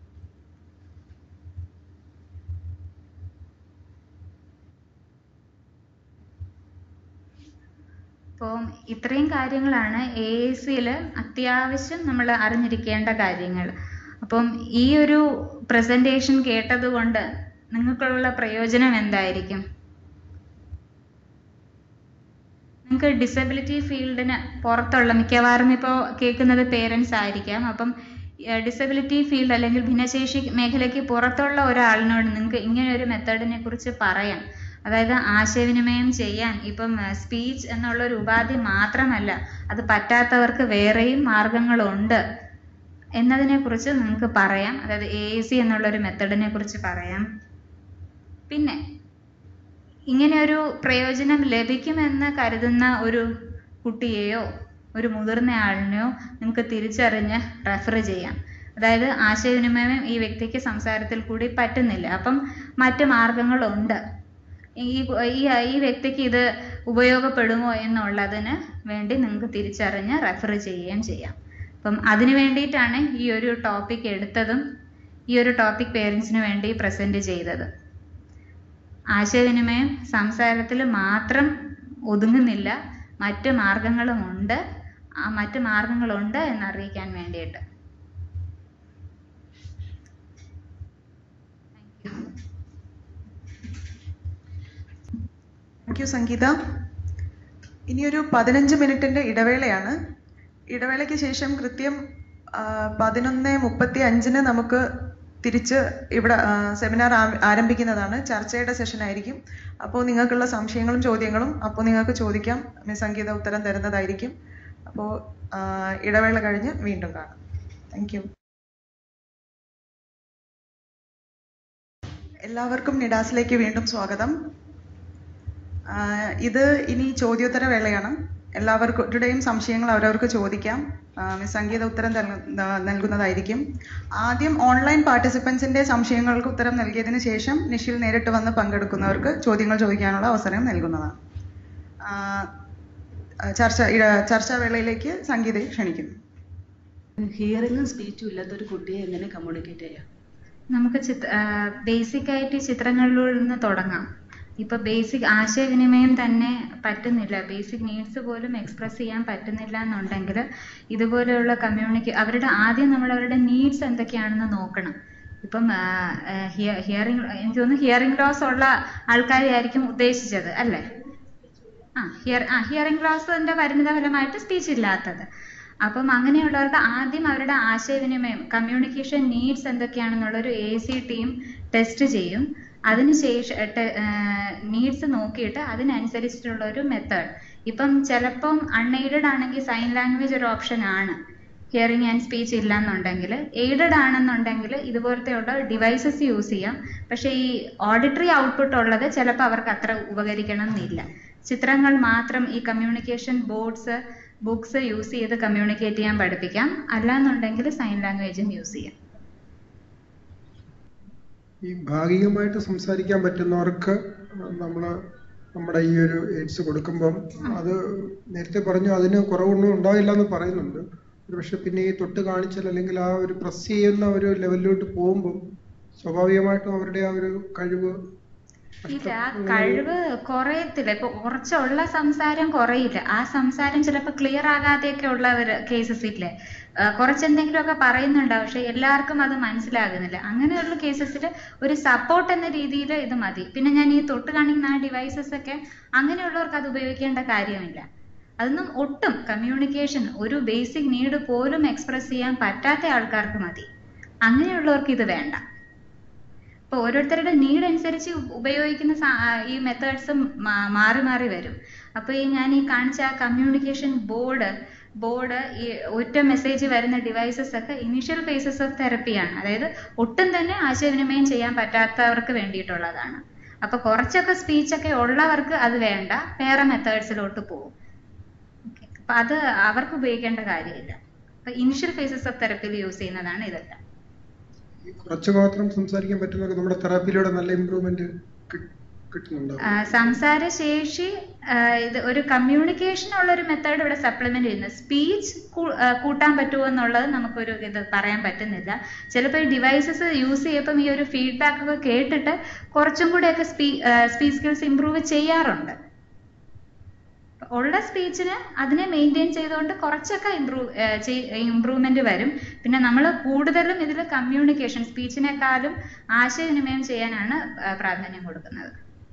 അപ്പോൾ ഇത്രയും കാര്യങ്ങളാണ് എ സിയിൽ അത്യാവശ്യം നമ്മൾ അറിഞ്ഞിരിക്കേണ്ട കാര്യങ്ങൾ അപ്പം ഈ ഒരു പ്രസന്റേഷൻ കേട്ടതുകൊണ്ട് നിങ്ങൾക്കുള്ള പ്രയോജനം എന്തായിരിക്കും നിങ്ങൾക്ക് ഡിസബിലിറ്റി ഫീൽഡിന് പുറത്തുള്ള മിക്കവാറും ഇപ്പോൾ കേൾക്കുന്നത് പേരൻസ് ആയിരിക്കാം അപ്പം ഡിസബിലിറ്റി ഫീൽഡ് അല്ലെങ്കിൽ ഭിന്നശേഷി മേഖലയ്ക്ക് പുറത്തുള്ള ഒരാളിനോട് നിങ്ങൾക്ക് ഇങ്ങനെ ഒരു മെത്തേഡിനെ കുറിച്ച് പറയാം അതായത് ആശയവിനിമയം ചെയ്യാൻ ഇപ്പം സ്പീച്ച് എന്നുള്ള ഒരു ഉപാധി മാത്രമല്ല അത് പറ്റാത്തവർക്ക് വേറെയും മാർഗങ്ങളുണ്ട് എന്നതിനെ കുറിച്ച് നിങ്ങൾക്ക് പറയാം അതായത് എ സി എന്നുള്ള ഒരു മെത്തഡിനെ കുറിച്ച് പറയാം പിന്നെ ഇങ്ങനെ ഒരു പ്രയോജനം ലഭിക്കുമെന്ന് കരുതുന്ന ഒരു കുട്ടിയെയോ ഒരു മുതിർന്ന ആളിനെയോ നിങ്ങൾക്ക് തിരിച്ചറിഞ്ഞ് റെഫർ ചെയ്യാം അതായത് ആശയവിനിമയം ഈ വ്യക്തിക്ക് സംസാരത്തിൽ കൂടി പറ്റുന്നില്ല അപ്പം മറ്റു മാർഗങ്ങളുണ്ട് ഈ ഈ ഈ വ്യക്തിക്ക് ഇത് ഉപയോഗപ്പെടുമോ എന്നുള്ളതിന് വേണ്ടി നിങ്ങൾക്ക് തിരിച്ചറിഞ്ഞ് റെഫർ ചെയ്യുകയും ചെയ്യാം അപ്പം അതിനു വേണ്ടിയിട്ടാണ് ഈ ഒരു ടോപ്പിക് എടുത്തതും ഈ ഒരു ടോപ്പിക് പേരൻസിന് വേണ്ടി പ്രസന്റ് ചെയ്തത് ആശയവിനിമയം സംസാരത്തിൽ മാത്രം ഒതുങ്ങുന്നില്ല മറ്റ് മാർഗങ്ങളുമുണ്ട് ആ മറ്റ് മാർഗങ്ങളുണ്ട് എന്നറിയിക്കാൻ വേണ്ടിയിട്ട് താങ്ക് യു സംഗീത ഇനിയൊരു പതിനഞ്ച് മിനിറ്റിന്റെ ഇടവേളയാണ് ഇടവേളയ്ക്ക് ശേഷം കൃത്യം പതിനൊന്ന് മുപ്പത്തി അഞ്ചിന് നമുക്ക് തിരിച്ച് ഇവിടെ സെമിനാർ ആരംഭിക്കുന്നതാണ് ചർച്ചയുടെ സെഷൻ ആയിരിക്കും അപ്പോൾ നിങ്ങൾക്കുള്ള സംശയങ്ങളും ചോദ്യങ്ങളും അപ്പോൾ നിങ്ങൾക്ക് ചോദിക്കാം മിസ് സംഗീത ഉത്തരം തരുന്നതായിരിക്കും അപ്പോൾ ഇടവേള കഴിഞ്ഞ് വീണ്ടും കാണാം താങ്ക് യു എല്ലാവർക്കും നിഡാസിലേക്ക് വീണ്ടും സ്വാഗതം ഇത് ഇനി ചോദ്യോത്തര വേളയാണ് എല്ലാവർക്കുടെയും സംശയങ്ങൾ അവരവർക്ക് ചോദിക്കാം മിസ് സംഗീത ഉത്തരം നൽകുന്നതായിരിക്കും ആദ്യം ഓൺലൈൻ പാർട്ടിസിപ്പൻസിന്റെ സംശയങ്ങൾക്ക് ഉത്തരം നൽകിയതിനു ശേഷം നിഷിൽ നേരിട്ട് വന്ന് പങ്കെടുക്കുന്നവർക്ക് ചോദ്യങ്ങൾ ചോദിക്കാനുള്ള അവസരം നൽകുന്നതാണ് ചർച്ച ചർച്ചാവേളയിലേക്ക് സംഗീതയെ ക്ഷണിക്കുന്നു ഹിയറിംഗും സ്പീച്ചും ഇല്ലാത്ത ഒരു കുട്ടിയെ എങ്ങനെ കമ്മ്യൂണിക്കേറ്റ് ചെയ്യാം നമുക്ക് ചിത്ര ബേസിക് ആയിട്ട് ചിത്രങ്ങളിലൂടെ നിന്ന് തുടങ്ങാം ഇപ്പൊ ബേസിക് ആശയവിനിമയം തന്നെ പറ്റുന്നില്ല ബേസിക് നീഡ്സ് പോലും എക്സ്പ്രസ് ചെയ്യാൻ പറ്റുന്നില്ല എന്നുണ്ടെങ്കിൽ ഇതുപോലെയുള്ള കമ്മ്യൂണിക്കേ അവരുടെ ആദ്യം നമ്മൾ അവരുടെ നീഡ്സ് എന്തൊക്കെയാണെന്ന് നോക്കണം ഇപ്പം ഹിയറിംഗ് എനിക്ക് തോന്നുന്നു ഹിയറിംഗ് ലോസ് ഉള്ള ആൾക്കാരെ ആയിരിക്കും ഉദ്ദേശിച്ചത് അല്ലേ ആ ഹിയർ ആ ഹിയറിംഗ് ലോസിന്റെ പരിണിത ഫലമായിട്ട് സ്പീച്ച് ഇല്ലാത്തത് അപ്പം അങ്ങനെയുള്ളവർക്ക് ആദ്യം അവരുടെ ആശയവിനിമയം കമ്മ്യൂണിക്കേഷൻ നീഡ്സ് എന്തൊക്കെയാണെന്നുള്ള ഒരു എ സി ടീം ടെസ്റ്റ് ചെയ്യും അതിനുശേഷം നീഡ്സ് നോക്കിയിട്ട് അതിനനുസരിച്ചിട്ടുള്ള ഒരു മെത്തേഡ് ഇപ്പം ചിലപ്പം അൺഎയ്ഡഡ് ആണെങ്കിൽ സൈൻ ലാംഗ്വേജ് ഒരു ഓപ്ഷൻ ആണ് ഹിയറിംഗ് ആൻഡ് സ്പീച്ച് ഇല്ല എന്നുണ്ടെങ്കിൽ എയ്ഡഡ് ആണെന്നുണ്ടെങ്കിൽ ഇതുപോലത്തെ ഉള്ള ഡിവൈസസ് യൂസ് ചെയ്യാം പക്ഷെ ഈ ഓഡിറ്ററി ഔട്ട്പുട്ട് ഉള്ളത് ചിലപ്പോൾ അവർക്ക് അത്ര ഉപകരിക്കണം എന്നില്ല ചിത്രങ്ങൾ മാത്രം ഈ കമ്മ്യൂണിക്കേഷൻ ബോർഡ്സ് ബുക്സ് യൂസ് ചെയ്ത് കമ്മ്യൂണിക്കേറ്റ് ചെയ്യാൻ പഠിപ്പിക്കാം അല്ലാന്നുണ്ടെങ്കിൽ സൈൻ ലാംഗ്വേജും യൂസ് ചെയ്യാം ഈ ഭാഗികമായിട്ട് സംസാരിക്കാൻ പറ്റുന്നവർക്ക് നമ്മൾ നമ്മുടെ ഈ ഒരു എയ്ഡ്സ് കൊടുക്കുമ്പം അത് നേരത്തെ പറഞ്ഞു അതിന് കുറവൊന്നും ഉണ്ടാവില്ല എന്ന് പറയുന്നുണ്ട് പക്ഷെ പിന്നെ ഈ തൊട്ട് കാണിച്ചാൽ അല്ലെങ്കിൽ ആ ഒരു പ്രസ് ചെയ്യുന്ന ഒരു ലെവലിലോട്ട് പോകുമ്പം സ്വാഭാവികമായിട്ടും അവരുടെ ആ ഒരു കഴിവ് ഇല്ല ആ കഴിവ് കുറയത്തില്ല ഇപ്പൊ കുറച്ചുള്ള സംസാരം കുറയില്ല ആ സംസാരം ചിലപ്പോൾ ക്ലിയർ ആകാതെയൊക്കെ ഉള്ള കേസസ് ഇല്ലേ കുറച്ചെന്തെങ്കിലുമൊക്കെ പറയുന്നുണ്ടാവും പക്ഷെ എല്ലാവർക്കും അത് മനസ്സിലാകുന്നില്ല അങ്ങനെയുള്ള കേസസിൽ ഒരു സപ്പോർട്ട് എന്ന രീതിയിൽ ഇത് മതി പിന്നെ ഞാൻ ഈ തൊട്ട് കാണിക്കുന്ന ആ ഡിവൈസസ് ഒക്കെ അങ്ങനെയുള്ളവർക്ക് അത് ഉപയോഗിക്കേണ്ട കാര്യമില്ല അതൊന്നും ഒട്ടും കമ്മ്യൂണിക്കേഷൻ ഒരു ബേസിക് നീഡ് പോലും എക്സ്പ്രസ് ചെയ്യാൻ പറ്റാത്ത ആൾക്കാർക്ക് മതി അങ്ങനെയുള്ളവർക്ക് ഇത് വേണ്ട ഇപ്പൊ ഓരോരുത്തരുടെ നീഡ് അനുസരിച്ച് ഉപയോഗിക്കുന്ന ഈ മെത്തേഡ്സും മാറി മാറി വരും അപ്പൊ ഈ ഞാൻ ഈ കാണിച്ച ആ കമ്മ്യൂണിക്കേഷൻ ബോർഡ് ബോർഡ് ഈ ഒറ്റ മെസ്സേജ് വരുന്ന ഡിവൈസസ് ഒക്കെ ഇനീഷ്യൽ ഫേസസ് ഓഫ് തെറപ്പിയാണ് അതായത് ഒട്ടും തന്നെ ആശയവിനിമയം ചെയ്യാൻ പറ്റാത്തവർക്ക് വേണ്ടിയിട്ടുള്ളതാണ് അപ്പൊ കുറച്ചൊക്കെ സ്പീച്ച് ഒക്കെ ഉള്ളവർക്ക് അത് വേണ്ട വേറെ മെത്തേഡ്സിലോട്ട് പോകും അപ്പൊ അത് അവർക്ക് ഉപയോഗിക്കേണ്ട കാര്യമില്ല അപ്പൊ ഇനിഷ്യൽ ഫേസസ് ഓഫ് തെറപ്പിയിൽ യൂസ് ചെയ്യുന്നതാണ് ഇതെല്ലാം കുറച്ച് മാത്രം സംസാരിക്കാൻ പറ്റുന്നവർക്ക് നമ്മുടെ തെറാപ്പിയിലൂടെ നല്ല ഇമ്പ്രൂവ്മെന്റ് കിട്ടുന്നുണ്ടോ സംസാരശേഷി ഇത് ഒരു കമ്മ്യൂണിക്കേഷൻ ഉള്ള ഒരു മെത്തേഡ് ഇവിടെ സപ്ലിമെന്റ് ചെയ്യുന്നത് സ്പീച്ച് കൂട്ടാൻ പറ്റുമോ എന്നുള്ളത് നമുക്കൊരു ഇത് പറയാൻ പറ്റുന്നില്ല ചിലപ്പോൾ ഈ ഡിവൈസസ് യൂസ് ചെയ്യുമ്പം ഈ ഒരു ഫീഡ്ബാക്ക് ഒക്കെ കേട്ടിട്ട് കുറച്ചും കൂടെയൊക്കെ സ്പീ സ്പീച്ച് സ്കിൽസ് ഇമ്പ്രൂവ് ചെയ്യാറുണ്ട് ഉള്ള സ്പീച്ചിന് അതിനെ മെയിൻറ്റെയിൻ ചെയ്തുകൊണ്ട് കുറച്ചൊക്കെ ഇമ്പ്രൂവ് ഇമ്പ്രൂവ്മെന്റ് വരും പിന്നെ നമ്മൾ കൂടുതലും ഇതിൽ കമ്മ്യൂണിക്കേഷൻ സ്പീച്ചിനേക്കാളും ആശയവിനിമയം ചെയ്യാനാണ് പ്രാധാന്യം കൊടുക്കുന്നത്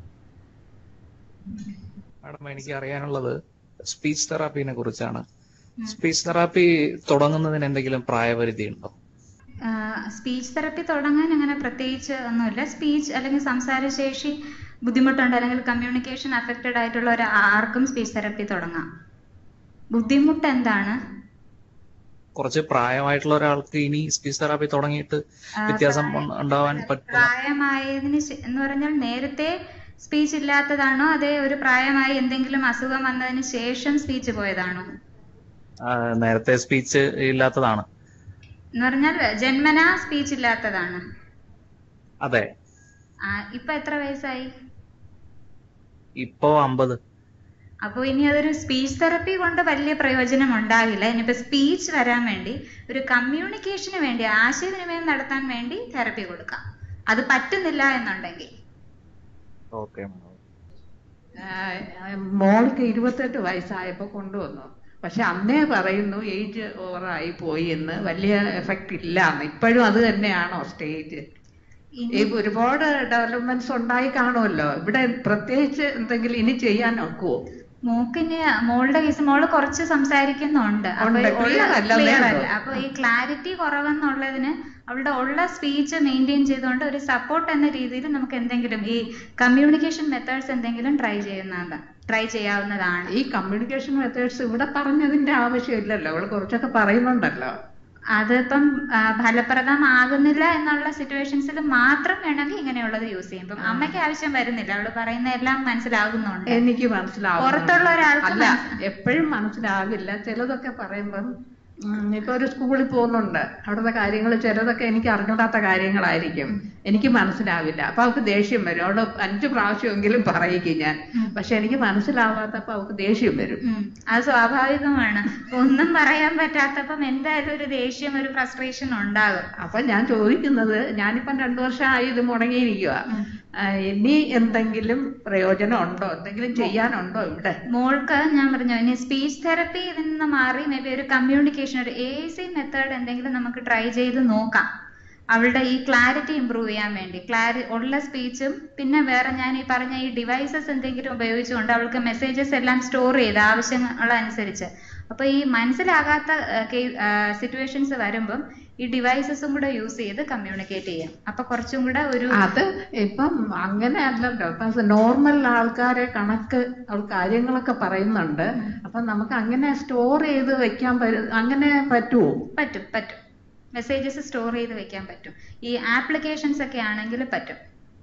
മാഡം എനിക്ക് അറിയാനുള്ളത് സ്പീച്ച് തെറാപ്പിനെ കുറിച്ചാണ് സ്പീച്ച് തെറാപ്പി തുടങ്ങുന്നതിന് എന്തെങ്കിലും പ്രായപരിധി ഉണ്ടോ സ്പീച്ച് തെറപ്പി തുടങ്ങാൻ അങ്ങനെ പ്രത്യേകിച്ച് ഒന്നുമില്ല സ്പീച്ച് അല്ലെങ്കിൽ സംസാരശേഷി ബുദ്ധിമുട്ടുണ്ട് അല്ലെങ്കിൽ കമ്മ്യൂണിക്കേഷൻ അഫക്റ്റഡ് ആയിട്ടുള്ള ഒരു ആർക്കും സ്പീച്ച് തെറപ്പി തുടങ്ങാം ബുദ്ധിമുട്ട് എന്താണ് കുറച്ച് പ്രായമായിട്ടുള്ള ഒരാൾക്ക് ഇനി സ്പീച്ച് തെറാപ്പി തുടങ്ങിയിട്ട് വ്യത്യാസം ഉണ്ടാവാൻ പറ്റും പ്രായമായതിന് എന്ന് പറഞ്ഞാൽ നേരത്തെ സ്പീച്ച് ഇല്ലാത്തതാണോ അതേ ഒരു പ്രായമായി എന്തെങ്കിലും അസുഖം വന്നതിന് ശേഷം സ്പീച്ച് പോയതാണോ നേരത്തെ സ്പീച്ച് ഇല്ലാത്തതാണ് എന്ന് പറഞ്ഞാൽ ജന്മനാ സ്പീച്ച് ഇല്ലാത്തതാണ് അതെ ഇപ്പൊ എത്ര വയസ്സായി ഇപ്പോ അമ്പത് അപ്പോൾ ഇനി അതൊരു സ്പീച്ച് തെറപ്പി കൊണ്ട് വലിയ പ്രയോജനം ഉണ്ടാകില്ല ഇനിയിപ്പോൾ സ്പീച്ച് വരാൻ വേണ്ടി ഒരു കമ്മ്യൂണിക്കേഷന് വേണ്ടി ആശയവിനിമയം നടത്താൻ വേണ്ടി തെറപ്പി കൊടുക്കാം അത് പറ്റുന്നില്ല എന്നുണ്ടെങ്കിൽ ഓക്കെ ആഹ് മോൾക്ക് ഇരുപത്തെട്ട് വയസ്സായപ്പോൾ കൊണ്ടുവന്നു പക്ഷെ അന്നേ പറയുന്നു ഏജ് ഓവറായി പോയി എന്ന് വലിയ എഫക്റ്റ് ഇല്ല എന്ന് ഇപ്പോഴും അത് തന്നെയാണോ സ്റ്റേജ് ഈ ഒരുപാട് ഡെവലപ്മെന്റ്സ് ഉണ്ടായി കാണുമല്ലോ ഇവിടെ പ്രത്യേകിച്ച് എന്തെങ്കിലും ഇനി ചെയ്യാൻ ഒക്കുവോ മോക്കിന് മോളുടെ കേസ് മോള് കുറച്ച് സംസാരിക്കുന്നുണ്ട് അപ്പൊ ഉണ്ട്. ഈ ഉള്ള- Clear അല്ലെന്നേ clear ഉള്ളൂ. അല്ല. അപ്പൊ ഈ ക്ലാരിറ്റി കുറവെന്നുള്ളതിന് അവളുടെ ഉള്ള സ്പീച്ച് മെയിൻറ്റെയിൻ ചെയ്തുകൊണ്ട് ഒരു സപ്പോർട്ട് എന്ന രീതിയിൽ നമുക്ക് എന്തെങ്കിലും ഈ കമ്മ്യൂണിക്കേഷൻ മെത്തേഡ്സ് എന്തെങ്കിലും ട്രൈ ചെയ്യുന്നതാണ് ട്രൈ ചെയ്യാവുന്നതാണ് ഈ കമ്മ്യൂണിക്കേഷൻ മെത്തേഡ്സ് ഇവിടെ പറഞ്ഞതിന്റെ ആവശ്യമില്ലല്ലോ അവൾ കുറച്ചൊക്കെ പറയുന്നുണ്ടല്ലോ അതിപ്പം ആ, ഫലപ്രദമാകുന്നില്ല എന്നുള്ള സിറ്റുവേഷൻസിൽ മാത്രം വേണമെങ്കിൽ ഇങ്ങനെയുള്ളത് യൂസ് ചെയ്യും ഇപ്പം അമ്മയ്ക്ക് ആവശ്യം വരുന്നില്ല അവള് പറയുന്ന എല്ലാം മനസ്സിലാകുന്നുണ്ട് എനിക്ക് മനസ്സിലാവും പുറത്തുള്ള ഒരാൾക്ക് അല്ല മനസ്സി- എപ്പോഴും മനസ്സിലാകില്ല ചിലതൊക്കെ പറയുമ്പം ഉം, ഇപ്പൊ ഒരു സ്കൂളിൽ പോകുന്നുണ്ട് അവിടുത്തെ കാര്യങ്ങൾ ചിലതൊക്കെ എനിക്ക് അറിഞ്ഞൂടാത്ത കാര്യങ്ങളായിരിക്കും എനിക്ക് മനസ്സിലാവില്ല അപ്പൊ അവൾക്ക് ദേഷ്യം വരും അവിടെ അഞ്ചു പ്രാവശ്യമെങ്കിലും പറയിക്കും ഞാൻ പക്ഷെ എനിക്ക് മനസ്സിലാവാത്തപ്പോ അവൾക്ക് ദേഷ്യം വരും ഉം. അത് സ്വാഭാവികമാണ് ഒന്നും പറയാൻ പറ്റാത്തപ്പം എന്തായാലും ഒരു ദേഷ്യം ഒരു ഫ്രസ്ട്രേഷൻ ഉണ്ടാകും അപ്പൊ ഞാൻ ചോദിക്കുന്നത് ഞാനിപ്പം രണ്ടു വർഷമായി ഇത് മുടങ്ങിയിരിക്കുക ഇനി എന്തെങ്കിലും പ്രയോജനം ഉണ്ടോ എന്തെങ്കിലും ചെയ്യാനുണ്ടോ ഇവിടെ മോൾക്ക് ഞാൻ പറഞ്ഞു ഇനി സ്പീച്ച് തെറപ്പി ഇതിൽ നിന്ന് മാറി മേ ബി ഒരു കമ്മ്യൂണിക്കേഷൻ ഒരു എ സി മെത്തേഡ് എന്തെങ്കിലും നമുക്ക് ട്രൈ ചെയ്ത് നോക്കാം അവളുടെ ഈ ക്ലാരിറ്റി ഇമ്പ്രൂവ് ചെയ്യാൻ വേണ്ടി ക്ലാരി ഉള്ള സ്പീച്ചും പിന്നെ വേറെ ഞാൻ ഈ പറഞ്ഞ ഈ ഡിവൈസസ് എന്തെങ്കിലും ഉപയോഗിച്ചുകൊണ്ട് അവൾക്ക് മെസ്സേജസ് എല്ലാം സ്റ്റോർ ചെയ്ത് ആവശ്യങ്ങൾ അനുസരിച്ച് അപ്പൊ ഈ മനസ്സിലാകാത്ത സിറ്റുവേഷൻസ് വരുമ്പം ഈ ഡിവൈസസും കൂടെ യൂസ് ചെയ്ത് കമ്മ്യൂണിക്കേറ്റ് ചെയ്യാം അപ്പൊ കുറച്ചും കൂടെ ഒരു അത് ഇപ്പം അങ്ങനെ അല്ലല്ലോ ഇപ്പൊ നോർമൽ ആൾക്കാരെ കണക്ക് അവൾ കാര്യങ്ങളൊക്കെ പറയുന്നുണ്ട് അപ്പൊ നമുക്ക് അങ്ങനെ സ്റ്റോർ ചെയ്ത് വെക്കാൻ പറ്റ- അങ്ങനെ പറ്റുമോ പറ്റും പറ്റും മെസ്സേജസ് സ്റ്റോർ ചെയ്ത് വെക്കാൻ പറ്റും ഈ ആപ്ലിക്കേഷൻസ് ഒക്കെ ആണെങ്കിൽ പറ്റും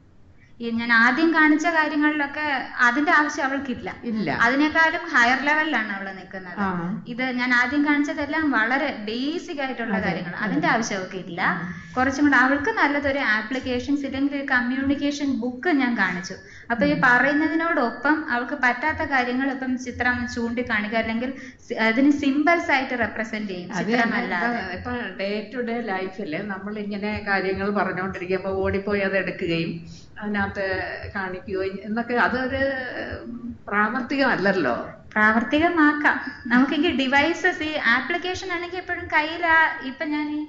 ഈ ഞാൻ ആദ്യം കാണിച്ച കാര്യങ്ങളിലൊക്കെ അതിന്റെ ആവശ്യം അവൾക്കില്ല ഇല്ല അതിനേക്കാളും ഹയർ ലെവലിലാണ് അവൾ നിൽക്കുന്നത് ആ. ഇത് ഞാൻ ആദ്യം കാണിച്ചതെല്ലാം വളരെ ബേസിക് ആയിട്ടുള്ള കാര്യങ്ങൾ അതിന്റെ ആവശ്യം അവൾക്ക് ഇല്ല കുറച്ചും കൂടെ അവൾക്ക് നല്ലതൊരു ആപ്ലിക്കേഷൻസ് ഇല്ലെങ്കിൽ ഒരു കമ്മ്യൂണിക്കേഷൻ ബുക്ക് ഞാൻ കാണിച്ചു അപ്പൊ ഈ പറയുന്നതിനോടൊപ്പം അവൾക്ക് പറ്റാത്ത കാര്യങ്ങൾ ഇപ്പം ചിത്രം ചൂണ്ടിക്കാണിക്കുക അല്ലെങ്കിൽ സി- അതിന് സിമ്പിൾസ് ആയിട്ട് റെപ്രസെന്റ് ചെയ്യും അത് തന്നെ ചിത്രമല്ലാതെ ഇപ്പൊ- ഇപ്പൊ ഡേ ടു ഡേ ലൈഫില് നമ്മൾ ഇങ്ങനെ കാര്യങ്ങൾ പറഞ്ഞുകൊണ്ടിരിക്കുമ്പോ ഓടിപ്പോയി അത് എടുക്കുകയും അതിനകത്ത് കാണിക്കുകയും എന്നൊക്കെ അതൊരു പ്രാവർത്തികമല്ലല്ലോ പ്രാവർത്തികമാക്കാം നമുക്കെങ്കിൽ ഡിവൈസസ് ഈ ആപ്ലിക്കേഷൻ ആണെങ്കിൽ എപ്പോഴും കയ്യിലാ ഇപ്പൊ ഞാൻ ഈ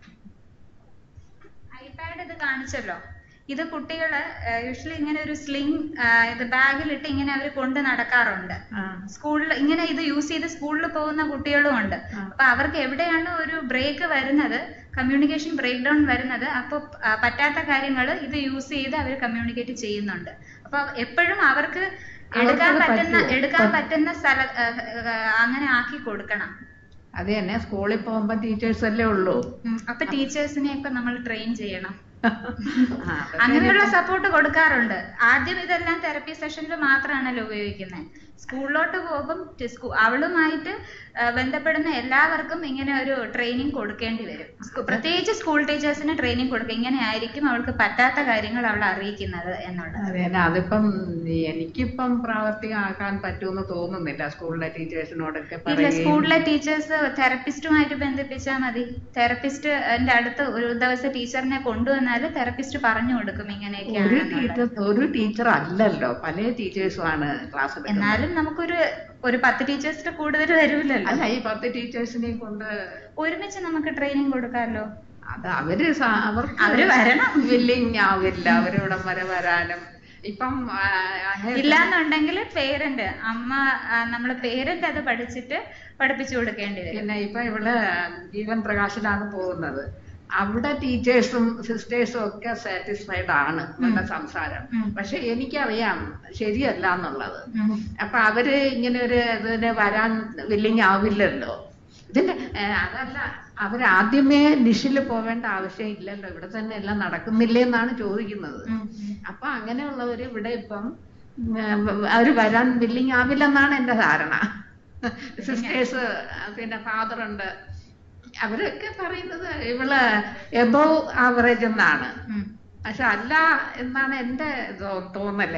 ഐപാഡ് ഇത് കാണിച്ചല്ലോ ഇത് കുട്ടികള് യൂഷ്വലി ഇങ്ങനെ ഒരു സ്ലിംഗ് ഇത് ബാഗിലിട്ട് ഇങ്ങനെ അവർ കൊണ്ട് നടക്കാറുണ്ട് സ്കൂളിൽ ഇങ്ങനെ ഇത് യൂസ് ചെയ്ത് സ്കൂളിൽ പോകുന്ന കുട്ടികളും ഉണ്ട് അപ്പൊ അവർക്ക് എവിടെയാണ് ഒരു ബ്രേക്ക് വരുന്നത് കമ്മ്യൂണിക്കേഷൻ ബ്രേക്ക് ഡൗൺ വരുന്നത് അപ്പൊ ആ, പറ്റാത്ത കാര്യങ്ങൾ ഇത് യൂസ് ചെയ്ത് അവർ കമ്മ്യൂണിക്കേറ്റ് ചെയ്യുന്നുണ്ട് അപ്പൊ എപ്പോഴും അവർക്ക് എടുക്കാൻ അവർക്കത് പറ്റുന്ന പറ്റുമോ? എടുക്കാൻ പറ്റുന്ന സ്ഥല ആ, ആ, അങ്ങനെ ആക്കി കൊടുക്കണം അത് തന്നെ സ്കൂളിൽ പോകുമ്പോ ടീച്ചേഴ്സ് അല്ലേ ഉള്ളൂ ഉം, അപ്പൊ ടീച്ചേഴ്സിനെ ഒക്കെ നമ്മൾ ട്രെയിൻ ചെയ്യണം ആ, അതൊക്കെ അങ്ങനെയുള്ള സപ്പോർട്ട് കൊടുക്കാറുണ്ട് ആദ്യം ഇതെല്ലാം തെറപ്പി സെഷനിൽ മാത്രമാണല്ലോ ഉപയോഗിക്കുന്നത് സ്കൂളിലോട്ട് പോകും ടി- സ്കൂ- അവളുമായിട്ട് ആ, ബന്ധപ്പെടുന്ന എല്ലാവർക്കും ഇങ്ങനെ ഒരു ട്രെയിനിങ് കൊടുക്കേണ്ടി വരും സ്കൂ- പ്രത്യേകിച്ച് സ്കൂൾ ടീച്ചേഴ്സിന് ട്രെയിനിങ് കൊടുക്കുക ഇങ്ങനെ ആയിരിക്കും അവൾക്ക് പറ്റാത്ത കാര്യങ്ങൾ അവൾ അറിയിക്കുന്നത് എന്നുള്ളത് അതെ തന്നെ അതിപ്പം എനിക്കിപ്പം പ്രാവർത്തികമാക്കാൻ പറ്റുമെന്ന് തോന്നുന്നില്ല സ്കൂളിലെ ടീച്ചേഴ്സിനോടൊക്കെ ഇല്ല പറയുകയും സ്കൂളിലെ ടീച്ചേഴ്സ് തെറപ്പിസ്റ്റുമായിട്ട് ബന്ധിപ്പിച്ചാൽ മതി തെറപ്പിസ്റ്റ് എന്റെ അടുത്ത് ഒരു ദിവസം ടീച്ചറിനെ കൊണ്ടുവന്നാൽ തെറപ്പിസ്റ്റ് പറഞ്ഞു കൊടുക്കും ഒരു ഇങ്ങനെയൊക്കെയാണ് ടീച്ചർ ഒരു ടീച്ചർ അല്ലല്ലോ പല ടീച്ചേഴ്സുമാണ് ക്ലാസ് എടുക്കുന്നത് എന്നാലും നമുക്കൊരു ഒരു പത്ത് ടീച്ചേഴ്സിൽ കൂടുതൽ വരൂലല്ലോ അല്ല ഈ പത്ത് ടീച്ചേഴ്സിനെയും കൊണ്ട് ഒരുമിച്ച് നമുക്ക് ട്രെയിനിങ് കൊടുക്കാമല്ലോ അത് അവര് സ- അവർക്ക് അവര് വരണം. വില്ലിങ് ആവില്ല അവരിവിടം വരെ വരാനും ഇപ്പം ആ, അങ്ങനെ ഇല്ലാന്നുണ്ടെങ്കിൽ പേരന്റ് അമ്മ ആ, നമ്മള് പേരന്റ് അത് പഠിച്ചിട്ട് പഠിപ്പിച്ചു കൊടുക്കേണ്ടി വരും പിന്നെ ഇപ്പൊ ഇവിടെ ജീവൻ പ്രകാശിലാണ് പോകുന്നത് അവിടെ ടീച്ചേഴ്സും സിസ്റ്റേഴ്സും ഒക്കെ സാറ്റിസ്ഫൈഡ് ആണ് നമ്മുടെ സംസാരം ഉം. പക്ഷെ എനിക്കറിയാം ശരിയല്ല എന്നുള്ളത് ഉം. അപ്പൊ അവര് ഇങ്ങനെ ഒരു ഇതിന് വരാൻ വില്ലിങ് ആവില്ലല്ലോ ഇതിന്റെ ഏ, അതല്ല അവരാദ്യമേ നിഷിൽ പോവേണ്ട ആവശ്യം ഇല്ലല്ലോ ഇവിടെ തന്നെ എല്ലാം നടക്കുന്നില്ലേ എന്നാണ് ചോദിക്കുന്നത് ഉം. അപ്പൊ അങ്ങനെയുള്ളവര് ഇവിടെ ഇപ്പം ഉം, അവര് വരാൻ വില്ലിങ് ആവില്ലെന്നാണ് എന്റെ ധാരണ സിസ്റ്റേഴ്സ് പിന്നെ ഫാദർ ഉണ്ട് അവരൊക്കെ പറയുന്നത് ഇവള് എബോവ് ആവറേജ് എന്നാണ് ഉം. പക്ഷെ അല്ല എന്നാണ് എന്റെ തോ- തോന്നല്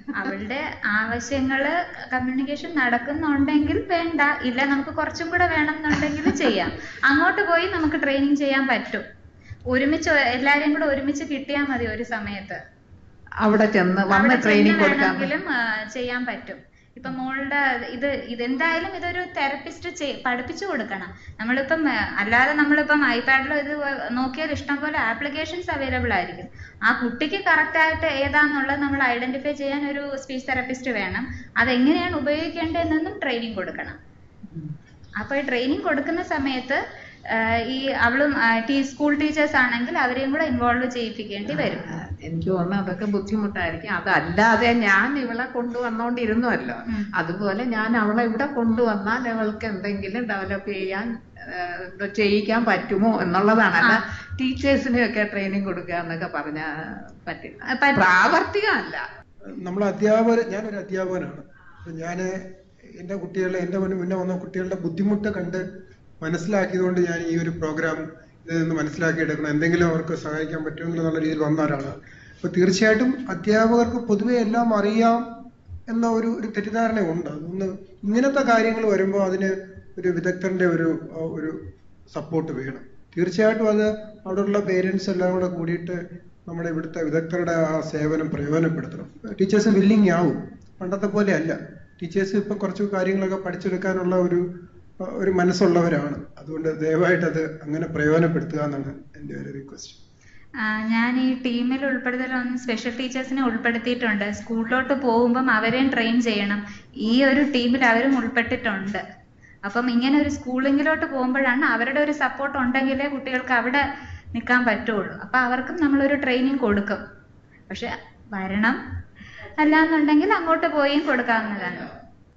അവളുടെ ആവശ്യങ്ങള് കമ്മ്യൂണിക്കേഷൻ നടക്കുന്നുണ്ടെങ്കിൽ വേണ്ട ഇല്ല നമുക്ക് കുറച്ചും കൂടെ വേണം എന്നുണ്ടെങ്കിൽ ചെയ്യാം അങ്ങോട്ട് പോയി നമുക്ക് ട്രെയിനിങ് ചെയ്യാൻ പറ്റും ഒരുമിച്ച് എല്ലാരെയും കൂടെ ഒരുമിച്ച് കിട്ടിയാൽ മതി ഒരു സമയത്ത് അവിടെ ചെന്ന് വന്ന് അവിടെ ട്രെയിനിങ് ചെന്ന് കൊടുക്കാൻ വേണമെങ്കിലും ആ, ചെയ്യാൻ പറ്റും ഇപ്പൊ മോളുടെ ഇത് ഇതെന്തായാലും ഇതൊരു തെറപ്പിസ്റ്റ് പഠിപ്പിച്ചു കൊടുക്കണം നമ്മളിപ്പം ആ, അല്ലാതെ നമ്മളിപ്പം ഐപാഡിലോ ഇത് നോക്കിയാൽ ഇഷ്ടം പോലെ ആപ്ലിക്കേഷൻസ് അവൈലബിൾ ആയിരിക്കും ആ കുട്ടിക്ക് കറക്റ്റ് ആയിട്ട് ഏതാന്നുള്ളത് നമ്മൾ ഐഡന്റിഫൈ ചെയ്യാൻ ഒരു സ്പീച്ച് തെറപ്പിസ്റ്റ് വേണം അതെങ്ങനെയാണ് ഉപയോഗിക്കേണ്ടതെന്നും ട്രെയിനിങ് കൊടുക്കണം അപ്പൊ ഈ ട്രെയിനിങ് കൊടുക്കുന്ന സമയത്ത് ആ, ഈ അവളും ടീ സ്കൂൾ ടീച്ചേഴ്സ് ആണെങ്കിൽ അവരെയും കൂടെ ഇൻവോൾവ് ചെയ്യിപ്പിക്കേണ്ടി വരും എനിക്ക് തോന്നുന്നു അതൊക്കെ ബുദ്ധിമുട്ടായിരിക്കും അതല്ലാതെ ഞാൻ ഇവളെ കൊണ്ടുവന്നോണ്ടിരുന്നുവല്ലോ ഉം. അതുപോലെ ഞാൻ അവളെ ഇവിടെ കൊണ്ടുവന്നാൽ അവൾക്ക് എന്തെങ്കിലും ഡെവലപ്പ് ചെയ്യാൻ ആ, എന്തോ ചെയ്യിക്കാൻ പറ്റുമോ എന്നുള്ളതാണ് അല്ല ടീച്ചേഴ്സിനെയൊക്കെ ട്രെയിനിങ് കൊടുക്കുക എന്നൊക്കെ പറഞ്ഞാൽ പറ്റില്ല ആ, പറ്റും. പ്രാവർത്തികമല്ല നമ്മൾ അധ്യാപകർ ഞാനൊരു അധ്യാപകനാണ് അപ്പൊ ഞാൻ എൻ്റെ കുട്ടികളെ എൻ്റെ മുന്നിൽ മുന്നേ വന്ന കുട്ടികളുടെ ബുദ്ധിമുട്ട് കണ്ട് മനസ്സിലാക്കിയതുകൊണ്ട് ഞാൻ ഈ ഒരു പ്രോഗ്രാം ഇതിൽ നിന്ന് മനസ്സിലാക്കിയെടുക്കണം എന്തെങ്കിലും അവർക്ക് സഹായിക്കാൻ പറ്റുമെങ്കിൽ എന്നുള്ള രീതിയിൽ വന്ന ഒരാളാണ് അപ്പൊ തീർച്ചയായിട്ടും അധ്യാപകർക്ക് പൊതുവെ എല്ലാം അറിയാം എന്ന ഒരു ഒരു തെറ്റിദ്ധാരണ ഉണ്ട് അതൊന്ന് ഇങ്ങനത്തെ കാര്യങ്ങൾ വരുമ്പോൾ അതിന് ഒരു വിദഗ്ധന്റെ ഒരു ആ, ഒരു സപ്പോർട്ട് വേണം തീർച്ചയായിട്ടും അത് അവിടെയുള്ള പേരൻസ് എല്ലാം കൂടെ കൂടിയിട്ട് നമ്മുടെ ഇവിടുത്തെ വിദഗ്ധരുടെ ആ സേവനം പ്രയോജനപ്പെടുത്തണം ടീച്ചേഴ്സ് വില്ലിങ് ആവും പണ്ടത്തെ പോലെ അല്ല ടീച്ചേഴ്സ് ഇപ്പൊ കുറച്ച് കാര്യങ്ങളൊക്കെ പഠിച്ചെടുക്കാനുള്ള ഒരു ആ, ഒരു മനസ്സുള്ളവരാണ് അതുകൊണ്ട് ദയവായിട്ട് അത് അങ്ങനെ പ്രയോജനപ്പെടുത്തുക എന്നാണ് എൻ്റെ ഒരു റിക്വസ്റ്റ് ആ, ഞാൻ ഈ ടീമിൽ ഉൾപ്പെടുത്തലൊന്നും സ്പെഷ്യൽ ടീച്ചേഴ്സിനെ ഉൾപ്പെടുത്തിയിട്ടുണ്ട് സ്കൂളിലോട്ട് പോകുമ്പം അവരെയും ട്രെയിൻ ചെയ്യണം ഈ ഒരു ടീമിൽ അവരും ഉൾപ്പെട്ടിട്ടുണ്ട് അപ്പം ഇങ്ങനെ ഒരു സ്കൂളിങ്ങിലോട്ട് പോകുമ്പോഴാണ് അവരുടെ ഒരു സപ്പോർട്ട് ഉണ്ടെങ്കിലേ കുട്ടികൾക്ക് അവിടെ നിൽക്കാൻ പറ്റുള്ളൂ അപ്പൊ അവർക്കും നമ്മളൊരു ട്രെയിനിങ് കൊടുക്കും പക്ഷെ വരണം അല്ലാന്നുണ്ടെങ്കിൽ അങ്ങോട്ട് പോയും കൊടുക്കാവുന്നതാണ്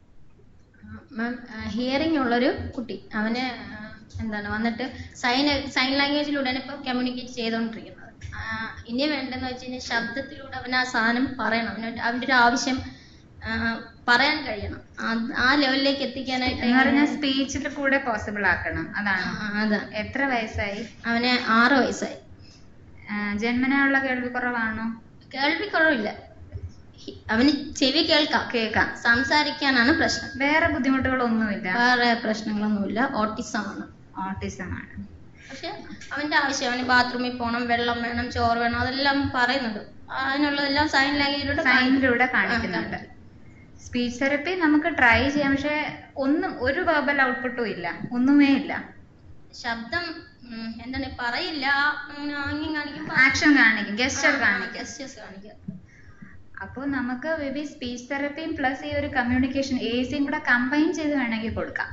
മാം ഹിയറിംഗ് ഉള്ളൊരു കുട്ടി അവന് ആ, എന്താണ് വന്നിട്ട് സൈൻ സൈൻ ലാംഗ്വേജിലൂടെയാണ് ഇപ്പൊ കമ്മ്യൂണിക്കേറ്റ് ചെയ്തുകൊണ്ടിരിക്കുന്നത് ആ, ഇനി വേണ്ടെന്ന് വെച്ച് കഴിഞ്ഞാൽ ശബ്ദത്തിലൂടെ അവൻ ആ സാധനം പറയണം അവന് അവന്റെ ഒരു ആവശ്യം ആ, പറയാൻ കഴിയണം ആ- ആ ലെവലിലേക്ക് എത്തിക്കാനായിട്ട് എന്ന് പറഞ്ഞാൽ എങ്ങനെ- സ്പീച്ചിൽ കൂടെ പോസിബിൾ ആക്കണം അതാണ് ആ, അതാ എത്ര വയസ്സായി അവന് ആറ് വയസ്സായി ആ, ജന്മനാ ഉള്ള കേൾവിക്കുറവാണോ കേൾവിക്കുറവില്ല ഹി- അവന് ചെവി കേൾക്കാം കേൾക്കാം സംസാരിക്കാനാണ് പ്രശ്നം വേറെ ബുദ്ധിമുട്ടുകളൊന്നുമില്ല വേറെ പ്രശ്നങ്ങളൊന്നുമില്ല ഓട്ടിസം ആണ് ഓട്ടിസം ആണ് പക്ഷെ അവന്റെ ആവശ്യം അവന് ബാത്റൂമിൽ പോകണം വെള്ളം വേണം ചോറ് വേണം അതെല്ലാം അവൻ പറയുന്നുണ്ട് അതിനുള്ളതെല്ലാം സൈൻ ലാംഗ്വേജിലൂടെ സൈനിലൂടെ കാണിക്കുന്നുണ്ട് സ്പീച്ച് തെറപ്പി നമുക്ക് ട്രൈ ചെയ്യാം പക്ഷെ ഒന്നും ഒരു വെർബൽ ഔട്ട്പുട്ടും ഇല്ല ഒന്നുമേ ഇല്ല ശബ്ദം ഉം, എന്താണ് പറയില്ല അങ്ങനെ ആംഗ്യം കാണിക്കുമ്പോ ആക്ഷൻ കാണിക്കും ഗസ്റ്റർ കാണിക്കും gestures കാണിക്കും അപ്പോൾ നമുക്ക് മേ ബി സ്പീച്ച് തെറപ്പിയും പ്ലസ് ഈ ഒരു കമ്മ്യൂണിക്കേഷൻ എ സിയും കൂടെ കമ്പൈൻ ചെയ്ത് വേണമെങ്കിൽ കൊടുക്കാം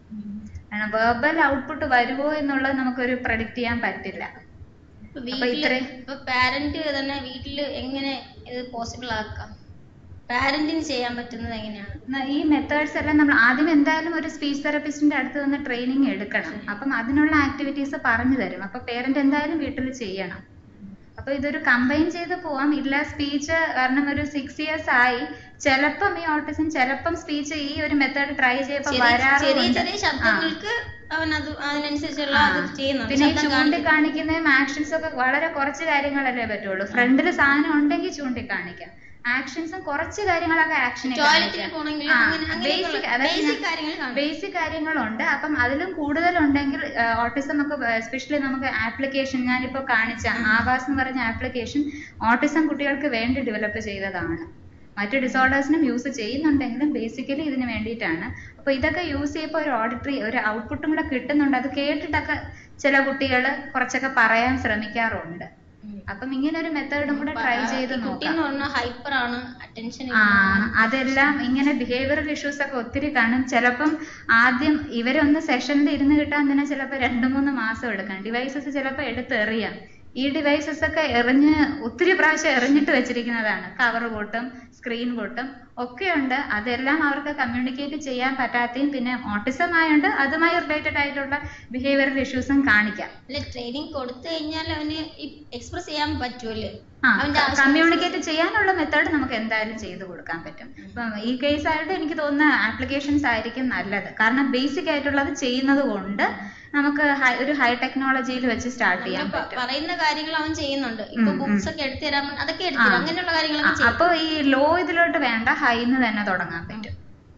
കാരണം വെർബൽ ഔട്ട്പുട്ട് വരുമോ എന്നുള്ളത് നമുക്കൊരു പ്രഡിക്റ്റ് ചെയ്യാൻ പറ്റില്ല ഇപ്പൊ അപ്പൊ വീട്ടില് ഇത്രയും- ഇപ്പൊ പാരന്റ് തന്നെ വീട്ടില് എങ്ങനെ ഇത് പോസിബിൾ ആക്കാം പാരന്റിന് ചെയ്യാൻ പറ്റുന്നത് എങ്ങനെയാണ് ന- ഈ മെത്തേഡ്സ് എല്ലാം നമ്മൾ ആദ്യം എന്തായാലും ഒരു സ്പീച്ച് തെറപ്പിസ്റ്റിന്റെ അടുത്ത് നിന്ന് ട്രെയിനിങ് എടുക്കണം അപ്പം അതിനുള്ള ആക്ടിവിറ്റീസ് പറഞ്ഞു തരും അപ്പൊ പേരന്റ് എന്തായാലും വീട്ടിൽ ചെയ്യണം അപ്പൊ ഇതൊരു കമ്പൈൻ ചെയ്ത് പോവാം ഇല്ല സ്പീച്ച് കാരണം ഒരു സിക്സ് ഇയേഴ്സ് ആയി ചിലപ്പം ഈ ഓട്ടിസം ചിലപ്പം സ്പീച്ച് ഈ ഒരു മെത്തേഡ് ട്രൈ ചെയ്യുമ്പോൾ ചെറിയ ചെറിയ വരാറുണ്ട് ചെറിയ ആ. ശബ്ദങ്ങൾക്ക് അവൻ അത് അതിനനുസരിച്ചുള്ള ആ. അത് ചെയ്യുന്നുണ്ട് പിന്നെ ഈ ശബ്ദം കാണിക്കും. ചൂണ്ടിക്കാണിക്കുന്നതും ആക്ഷൻസ് ഒക്കെ വളരെ കുറച്ച് കാര്യങ്ങളല്ലേ പറ്റുള്ളൂ ഫ്രണ്ടിൽ സാധനം ഉണ്ടെങ്കിൽ ചൂണ്ടിക്കാണിക്കാം ആക്ഷൻസും കുറച്ച് കാര്യങ്ങളൊക്കെ ആക്ഷൻ ടോയ്ലറ്റിൽ പോകണമെങ്കിൽ അങ്ങനെ അങ്ങനെയൊക്കെയുള്ള basic കാര്യങ്ങൾ കാണിക്കും. ബേസിക് കാര്യങ്ങളുണ്ട് അപ്പം അതിലും കൂടുതലുണ്ടെങ്കിൽ ഓട്ടിസം ഒക്കെ എസ്പെഷ്യലി നമുക്ക് ആപ്ലിക്കേഷൻ ഞാനിപ്പോൾ കാണിച്ച ആവാസ് എന്ന് പറഞ്ഞ ആപ്ലിക്കേഷൻ ഓട്ടിസം കുട്ടികൾക്ക് വേണ്ടി ഡെവലപ്പ് ചെയ്തതാണ് മറ്റു ഡിസോർഡേഴ്സിനും യൂസ് ചെയ്യുന്നുണ്ടെങ്കിലും ബേസിക്കലി ഇതിന് വേണ്ടിയിട്ടാണ് അപ്പൊ ഇതൊക്കെ യൂസ് ചെയ്യുമ്പോൾ ഒരു ഓഡിറ്ററി ഒരു ഔട്ട്പുട്ടും കൂടെ കിട്ടുന്നുണ്ട് അത് കേട്ടിട്ടൊക്കെ ചില കുട്ടികൾ കുറച്ചൊക്കെ പറയാൻ ശ്രമിക്കാറുണ്ട് അപ്പം ഇങ്ങനെ ഒരു മെത്തേഡും കൂടെ ട്രൈ ചെയ്ത് ഈ കുട്ടി നോക്കാം എന്ന് പറഞ്ഞാൽ ഹൈപ്പർ ആണ് അറ്റൻഷൻ ആ അതെല്ലാം ഇങ്ങനെ ബിഹേവിയറൽ ഇഷ്യൂസ് ഒക്കെ ഒത്തിരി കാണും ചിലപ്പം ആദ്യം ഇവരൊന്ന് സെഷനിൽ ഇരുന്ന് കിട്ടാൻ തന്നെ ചിലപ്പോൾ രണ്ട് മൂന്ന് മാസം എടുക്കാം ഡിവൈസസ് ചിലപ്പോൾ എടുത്തെറിയാം ഈ ഡിവൈസസ് ഒക്കെ എറിഞ്ഞ് ഒത്തിരി പ്രാവശ്യം എറിഞ്ഞിട്ട് വെച്ചിരിക്കുന്നതാണ് കവർ പൊട്ടും സ്ക്രീൻ പൊട്ടും ഒക്കെയുണ്ട് അതെല്ലാം അവർക്ക് കമ്മ്യൂണിക്കേറ്റ് ചെയ്യാൻ പറ്റാത്തയും പിന്നെ ഓട്ടിസം ആയതുകൊണ്ട് അതുമായി റിലേറ്റഡ് ആയിട്ടുള്ള ബിഹേവിയറൽ ഇഷ്യൂസും കാണിക്കാം അല്ലെ ട്രെയിനിങ് കൊടുത്തു കഴിഞ്ഞാൽ അവന് എക്സ്പ്രസ് ചെയ്യാൻ പറ്റുമല്ലേ ആ അവന്റെ ആവശ്യം കമ്മ്യൂണിക്കേറ്റ് ചെയ്യാനുള്ള മെത്തേഡ് നമുക്ക് എന്തായാലും ചെയ്തു കൊടുക്കാൻ പറ്റും ഇപ്പം ഈ കേസ് ആയിട്ട് എനിക്ക് തോന്നുന്ന ആപ്ലിക്കേഷൻസ് ആയിരിക്കും നല്ലത് കാരണം ബേസിക് ആയിട്ടുള്ളത് ചെയ്യുന്നത് കൊണ്ട് നമുക്ക് high- ഒരു ഹൈ ടെക്നോളജിയിൽ വെച്ച് സ്റ്റാർട്ട് ചെയ്യാൻ നമ്മള് പ- പറ്റും പറയുന്ന കാര്യങ്ങൾ അവൻ ചെയ്യുന്നുണ്ട് ഇപ്പൊ ഉം, ഉം. ബുക്സ് ഒക്കെ എടുത്തു തരാൻ പറഞ്ഞ- അതൊക്കെ എടുത്തു ആ. തരും അങ്ങനെയുള്ള കാര്യങ്ങളൊക്കെ ചെയ്യും അപ്പൊ ഈ ലോ ഇതിലോട്ട് വേണ്ട ഹൈന്ന് തന്നെ തുടങ്ങാൻ പറ്റും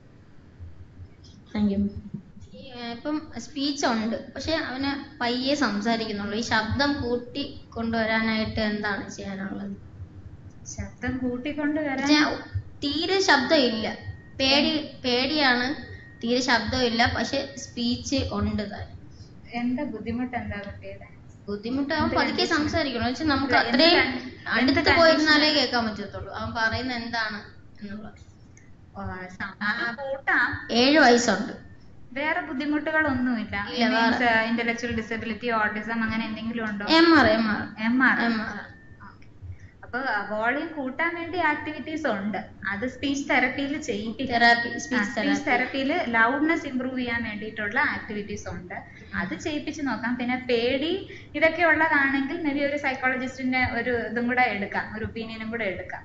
ഈ, ഏർ, ഇപ്പം സ്പീച്ച് ഉണ്ട് പക്ഷെ അവന് പയ്യെ സംസാരിക്കുന്നുള്ളൂ ഈ ശബ്ദം കൂട്ടി കൊണ്ടുവരാനായിട്ട് എന്താണ് ചെയ്യാനുള്ളത് ശബ്ദം കൂട്ടിക്കൊണ്ടുവരാൻ പക്ഷെ തീരെ ശബ്ദം ഇല്ല പേടി പേടിയാണ് തീരെ ശബ്ദം ഇല്ല പക്ഷെ സ്പീച്ച് ഉണ്ട് താൻ എന്താ ബുദ്ധിമുട്ട് എന്താ കുട്ടിയുടെ ബുദ്ധിമുട്ട് അവൻ എന്ത് പതുക്കെ condition? സംസാരിക്കണം വെച്ചാൽ നമുക്ക് എന്ത് അത്രയും con- എന്ത് അടുത്ത് condition? പോയിരുന്നാലേ കേൾക്കാൻ പറ്റത്തുള്ളൂ അവൻ പറയുന്ന എന്താണ് എന്നുള്ളത് ഓ, sound കൂട്ടാം ഏഴ് വയസ്സുണ്ട് വേറെ ബുദ്ധിമുട്ടുകളൊന്നുമില്ല ഇല്ല, വേറെ. ഇന്റലക്ച്വൽ ഡിസബിലിറ്റി ഓട്ടിസം അങ്ങനെ എന്തെങ്കിലും ഉണ്ടോ M R M R M R M R അപ്പൊ വോളിയം കൂട്ടാൻ വേണ്ടി ആക്ടിവിറ്റീസ് ഉണ്ട് അത് സ്പീച്ച് തെറപ്പിയിൽ ചെയ്യിപ്പിക്കും തെറാപ്പി സ്പീച്ച് സ്പീച്ച് തെറാപ്പി തെറപ്പിയിൽ ലൗഡ്നെസ് ഇംപ്രൂവ് ചെയ്യാൻ വേണ്ടിയിട്ടുള്ള ആക്ടിവിറ്റീസ് ഉണ്ട് അത് ചെയ്യിപ്പിച്ച് നോക്കാം പിന്നെ പേടി ഇതൊക്കെ ഉള്ളതാണെങ്കിൽ മേ ബി ഒരു സൈക്കോളജിസ്റ്റിന്റെ ഒരു ഇതും കൂടെ എടുക്കാം ഒരു ഒപ്പീനിയനും കൂടെ എടുക്കാം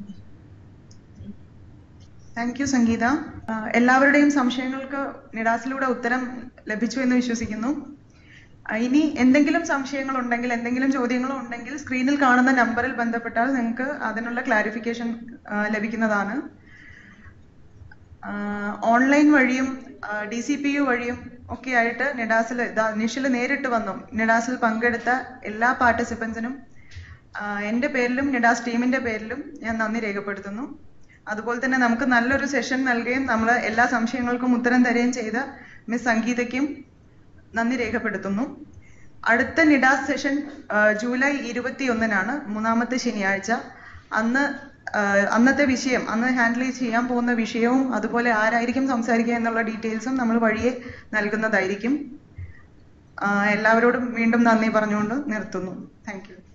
താങ്ക് യു സംഗീത ആ, എല്ലാവരുടെയും സംശയങ്ങൾക്ക് നിഡാസിലൂടെ ഉത്തരം ലഭിച്ചു എന്ന് വിശ്വസിക്കുന്നു ആ, ഇനി എന്തെങ്കിലും സംശയങ്ങൾ ഉണ്ടെങ്കിൽ എന്തെങ്കിലും ചോദ്യങ്ങളോ ഉണ്ടെങ്കിൽ സ്ക്രീനിൽ കാണുന്ന നമ്പറിൽ ബന്ധപ്പെട്ടാൽ നിങ്ങൾക്ക് അതിനുള്ള ക്ലാരിഫിക്കേഷൻ ലഭിക്കുന്നതാണ് ഓൺലൈൻ വഴിയും ഡി സി പി യു വഴിയും ഒക്കെ ആയിട്ട് നിഡാസിൽ നിഷിൽ നേരിട്ട് വന്നു നിഡാസിൽ പങ്കെടുത്ത എല്ലാ പാർട്ടിസിപ്പൻസിനും എൻ്റെ പേരിലും നിഡാസ് ടീമിന്റെ പേരിലും ഞാൻ നന്ദി രേഖപ്പെടുത്തുന്നു അതുപോലെ തന്നെ നമുക്ക് നല്ലൊരു സെഷൻ നൽകുകയും നമ്മൾ എല്ലാ സംശയങ്ങൾക്കും ഉത്തരം തരുകയും ചെയ്ത മിസ് സംഗീതയ്ക്കും നന്ദി രേഖപ്പെടുത്തുന്നു അടുത്ത നിഡാസ് സെഷൻ ജൂലൈ ഇരുപത്തിയൊന്നിനാണ് മൂന്നാമത്തെ ശനിയാഴ്ച അന്ന് ആ, അന്നത്തെ വിഷയം അന്ന് ഹാൻഡിൽ ചെയ്യാൻ പോകുന്ന വിഷയവും അതുപോലെ ആരായിരിക്കും സംസാരിക്കുക എന്നുള്ള ഡീറ്റെയിൽസും നമ്മൾ വഴിയെ നൽകുന്നതായിരിക്കും ആ, എല്ലാവരോടും വീണ്ടും നന്ദി പറഞ്ഞുകൊണ്ട് നിർത്തുന്നു താങ്ക് യു